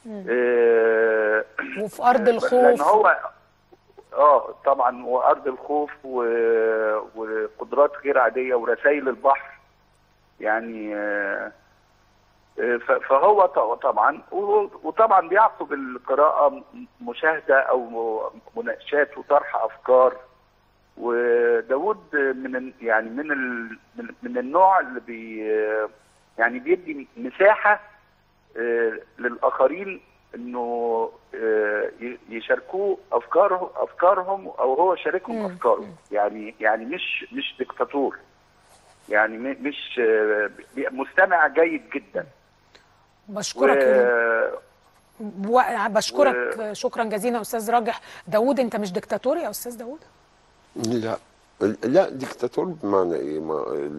آه، وفي ارض لان الخوف هو اه طبعا وارض الخوف و... وقدرات غير عاديه ورسائل البحر يعني آه، آه، ف- فهو ط- طبعا و- وطبعا بيعقب القراءه م- مشاهده او م- مناقشات وطرح افكار وداود من ال- يعني من ال... من- من النوع اللي بي يعني بيدي مساحه آه، للاخرين انه آه، ي- يشاركوه افكاره افكارهم او هو يشاركهم افكاره يعني يعني مش مش دكتاتور يعني م- مش آه، بي- مستمع جيد جدا بشكرك و... و... بشكرك شكرا جزيلا استاذ راجح داوود انت مش دكتاتوري يا استاذ داوود لا لا ديكتاتور بمعنى ايه ما ال-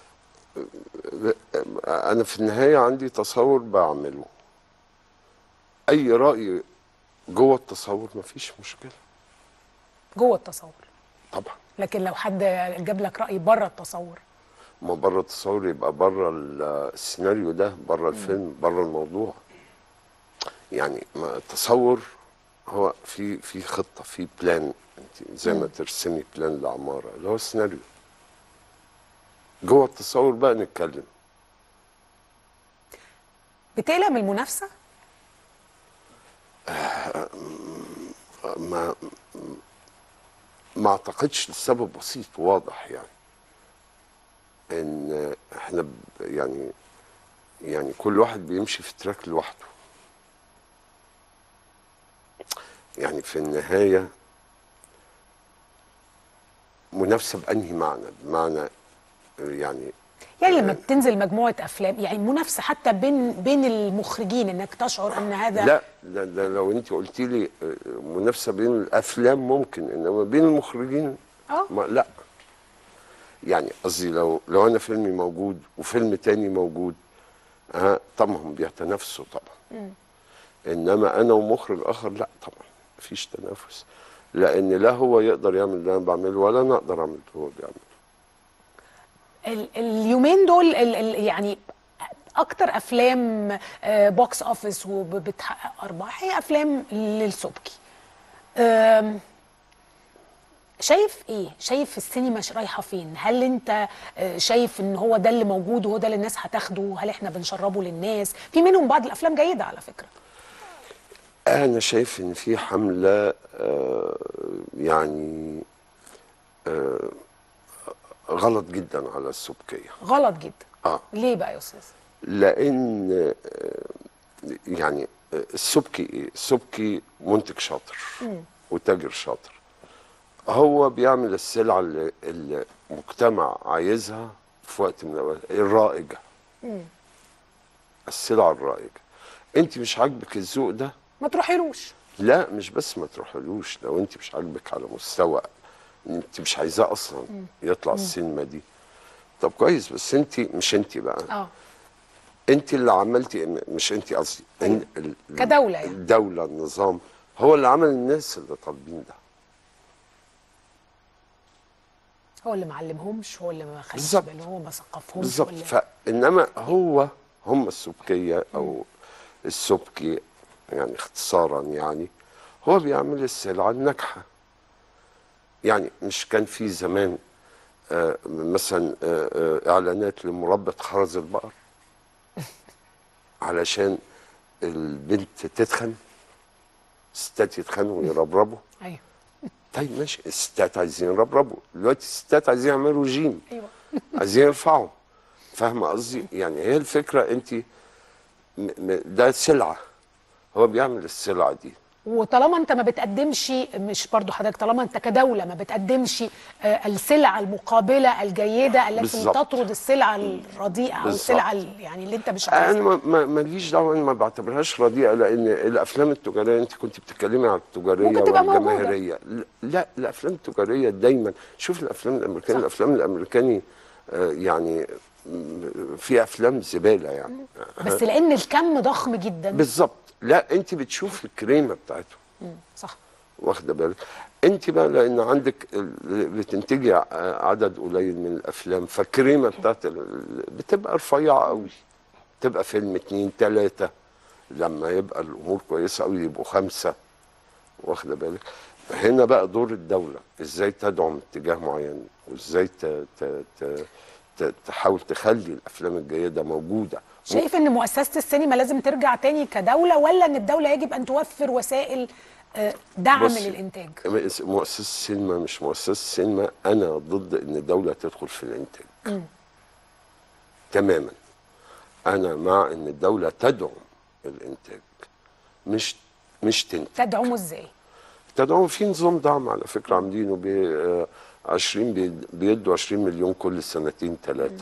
انا في النهايه عندي تصور بعمله اي راي جوه التصور مفيش مشكله جوه التصور طبعا لكن لو حد جاب لك راي بره التصور ما بره التصور يبقى بره السيناريو ده بره الفيلم بره الموضوع يعني ما التصور هو في في خطه في بلان انت زي ما مم. ترسمي بلان لعماره اللي هو السيناريو جوه التصور بقى نتكلم بتقلق من المنافسه ما ما اعتقدش لسبب بسيط واضح يعني ان احنا ب- يعني يعني كل واحد بيمشي في تراك لوحده يعني في النهاية منافسة بأنهي معنى بمعنى يعني يعني لما بتنزل مجموعه افلام يعني منافسه حتى بين بين المخرجين انك تشعر ان هذا لا ده, ده لو انت قلتي لي آه، منافسه بين الافلام ممكن انما بين المخرجين اه ما لا يعني قصدي لو لو انا فيلمي موجود وفيلم تاني موجود ها طبعا هم بيتنافسوا طبعا مم. انما انا ومخرج اخر لا طبعا مفيش تنافس لان لا هو يقدر يعمل اللي انا بعمله ولا انا اقدر اعمل اللي هو بيعمله ال- اليومين دول ال ال يعني اكتر افلام آه، بوكس اوفيس وبتحقق ارباح هي افلام للسبكي أم، شايف ايه شايف السينما ش- رايحه فين هل انت آه، شايف ان هو ده اللي موجود وهو ده اللي الناس هتاخده هل احنا بنشربه للناس في منهم بعض الافلام جيده على فكره انا شايف ان في حمله آه، يعني آه، غلط جدا على السبكيه غلط جدا اه ليه بقى يا استاذ لان آه، يعني آه، السبكي ايه السبكي منتج شاطر مم. وتاجر شاطر هو بيعمل السلعه اللي اللي المجتمع عايزها في وقت من الاوقات الرائجه مم. السلعه الرائجه انت مش عاجبك الذوق ده ما تروحيلوش لا مش بس ما تروحلوش لو انت مش عاجبك على مستوى انت مش عايزاه اصلا مم. يطلع مم. السينما دي طب كويس بس انت مش انت بقى اه انت اللي عملتي مش انت قصدي ان ال- كدولة يعني. الدوله النظام هو اللي عمل الناس اللي طالبين ده هو اللي معلمهمش هو اللي ما خدش بالظبط. باله هو ما ثقفهمش هو بالظبط اللي- فانما هو هم السبكيه او السبكي يعني اختصارا يعني هو بيعمل السلعه الناجحه يعني مش كان في زمان آه مثلا آه آه اعلانات لمربى خرز البقر علشان البنت تتخن الستات يتخنوا ويربربوا ايوه طيب ماشي الستات عايزين يربربوا دلوقتي الستات عايزين يعملوا رجيم ايوه عايزين يرفعوا فاهمه قصدي يعني هي الفكره انت م- م- ده سلعه هو بيعمل السلعه دي وطالما انت ما بتقدمش مش برضو حضرتك طالما انت كدوله ما بتقدمش آه، السلع المقابله الجيده التي بالظبط. تطرد السلعه الرديئه او بالظبط. السلعه ال- يعني اللي انت مش انا عايزها ما- ما- ماليش دعوه انا ما بعتبرهاش رديئه لان الافلام التجاريه انت كنت بتتكلمي عن التجاريه ممكن تبقى موجودة. والجماهيريه لا- لا الافلام التجاريه دايما شوف الافلام الامريكانيه الافلام الامريكاني آه، يعني م- في افلام زباله يعني بس لان الكم ضخم جدا بالظبط لا انت بتشوف الكريمه بتاعته مم، صح واخده بالك انت بقى لان عندك ال- بتنتجي ع- عدد قليل من الافلام فالكريمه بتاعت ال- بتبقى رفيعه قوي تبقى فيلم اتنين تلاته لما يبقى الامور كويسه قوي يبقوا خمسه واخده بالك هنا بقى دور الدوله ازاي تدعم اتجاه معين وازاي ت... ت... ت... ت... تحاول تخلي الافلام الجيده موجوده شايف ان مؤسسه السينما لازم ترجع تاني كدوله ولا ان الدوله يجب ان توفر وسائل آه، دعم بصي، للانتاج مؤسسه السينما مش مؤسسه السينما انا ضد ان الدوله تدخل في الانتاج مم. تماما انا مع ان الدوله تدعم الانتاج مش مش تنتج تدعمه ازاي تدعم في نظام دعم على فكره عاملينه ب 20 بي- بيدوا 20 مليون كل سنتين ثلاثه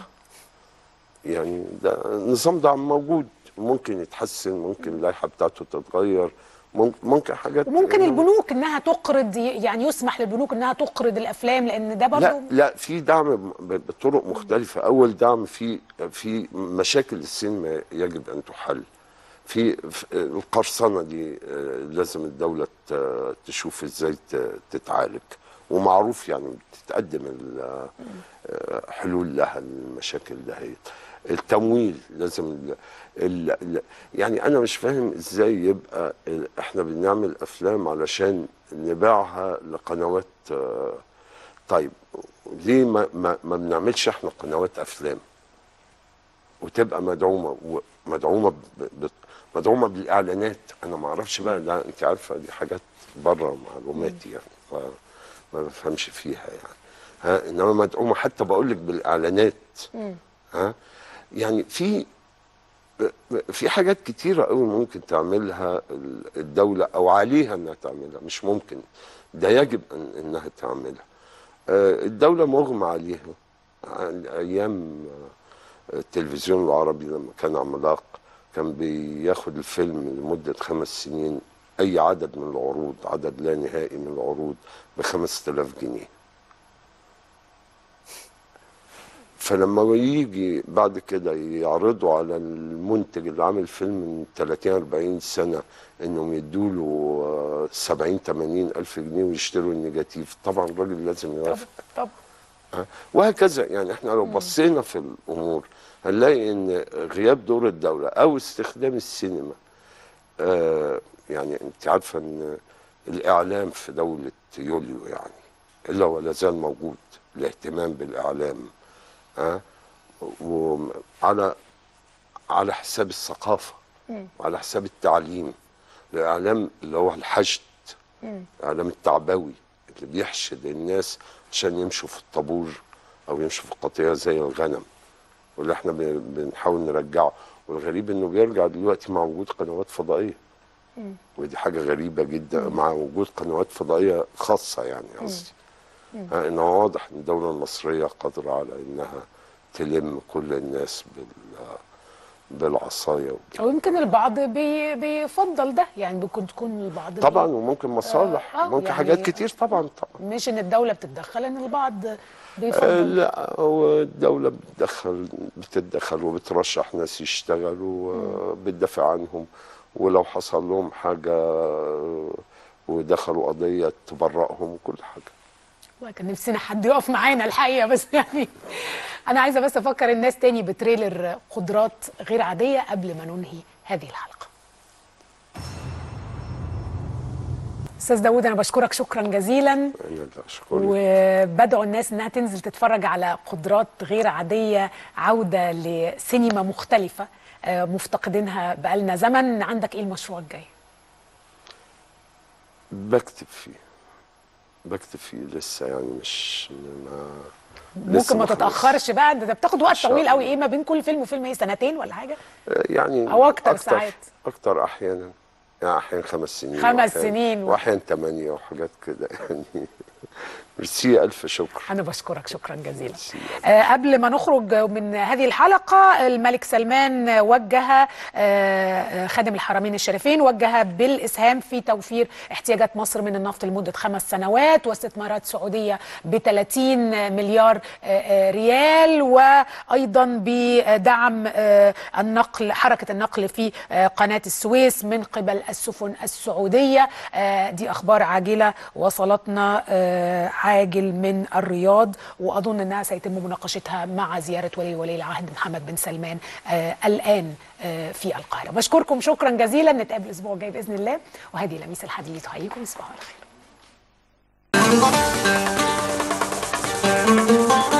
يعني ده نظام دعم موجود ممكن يتحسن ممكن اللائحه بتاعته تتغير ممكن, ممكن حاجات وممكن البنوك انها تقرض يعني يسمح للبنوك انها تقرض الافلام لان ده برضو لا لا في دعم ب- بطرق مختلفة أول دعم في في مشاكل السينما يجب أن تحل في في القرصنة دي آه، لازم الدولة ت- تشوف ازاي ت- تتعالج ومعروف يعني بتتقدم ال- آه، حلول لها المشاكل دهيت التمويل لازم ال ال ال يعني انا مش فاهم ازاي يبقى ال- احنا بنعمل افلام علشان نبيعها لقنوات آه، طيب ليه ما ما, ما بنعملش احنا قنوات افلام وتبقى مدعومه ومدعومه ب... ب... مدعومه بالاعلانات انا ما اعرفش بقى ده انت عارفه دي حاجات بره معلوماتي يعني ف- ما بفهمش فيها يعني ها انما مدعومه حتى بقول لك بالاعلانات ها يعني في في حاجات كتيرة قوي ممكن تعملها الدولة أو عليها إنها تعملها مش ممكن ده يجب أن إنها تعملها آه، الدولة مغمى عليها عن أيام آه، التلفزيون العربي لما كان عملاق كان بياخد الفيلم لمدة خمس سنين أي عدد من العروض عدد لا نهائي من العروض بخمسة آلاف جنيه فلما يجي بعد كده يعرضوا على المنتج اللي عامل فيلم من 30 40 سنه انهم يدوا له 70 80 الف جنيه ويشتروا النيجاتيف طبعا الراجل لازم يوافق طب ها؟ وهكذا يعني احنا لو بصينا في الامور هنلاقي ان غياب دور الدوله او استخدام السينما آه يعني انت عارفه ان الاعلام في دوله يوليو يعني الا ولا زال موجود الاهتمام بالاعلام ها وعلى على حساب الثقافه وعلى حساب التعليم الاعلام اللي هو الحشد الاعلام التعبوي اللي بيحشد الناس عشان يمشوا في الطابور او يمشوا في القطيع زي الغنم واللي احنا بن- بنحاول نرجعه والغريب انه بيرجع دلوقتي مع وجود قنوات فضائيه ودي حاجه غريبه جدا مع وجود قنوات فضائيه خاصه يعني قصدي ها، انه واضح ان الدوله المصريه قادره على انها تلم كل الناس بال بالعصايه وب- او يمكن البعض بي بيفضل ده يعني ممكن تكون البعض طبعا بي- وممكن مصالح آه، ممكن يعني- حاجات كتير طبعا طبعا مش ان الدوله بتتدخل ان البعض آه، بيفضل لا هو الدولة بتدخل بتتدخل وبترشح ناس يشتغلوا آه، بتدافع عنهم ولو حصل لهم حاجة آه، ودخلوا قضية تبرئهم وكل حاجة والله كان نفسنا حد يقف معانا الحقيقه بس يعني انا عايزه بس افكر الناس تاني بتريلر قدرات غير عاديه قبل ما ننهي هذه الحلقه استاذ داوود انا بشكرك شكرا جزيلا أنا اللي أشكرك وبدعو الناس انها تنزل تتفرج على قدرات غير عاديه عوده لسينما مختلفه آه، مفتقدينها بقالنا زمن عندك ايه المشروع الجاي بكتب فيه بكتب فيه لسه يعني مش ما لسه ممكن ما خلص. تتاخرش بقى ده ده بتاخد وقت شاء طويل قوي الله. ايه ما بين كل فيلم وفيلم ايه سنتين ولا حاجه آه، يعني أو أكتر ساعات. أكتر أحيانا يعني أحيانا خمس سنين خمس وأحيانا- سنين و- وأحيانا ثمانية وحاجات كده يعني ميرسي ألف شكر أنا بشكرك شكرا جزيلا آه، قبل ما نخرج من هذه الحلقة الملك سلمان وجه آه، آه، خادم الحرمين الشريفين وجه بالإسهام في توفير احتياجات مصر من النفط لمدة خمس سنوات واستثمارات سعودية ب 30 مليار آه، آه، ريال وأيضا بدعم آه، النقل حركة النقل في آه، قناة السويس من قبل السفن السعودية آه، دي أخبار عاجلة وصلتنا آه، عاجل من الرياض وأظن أنها سيتم مناقشتها مع زيارة ولي ولي العهد محمد بن سلمان آه، الآن آه، في القاهرة بشكركم شكرا جزيلا نتقابل الأسبوع الجاي بإذن الله وهذه لميس الحديد تحييكم صباح الخير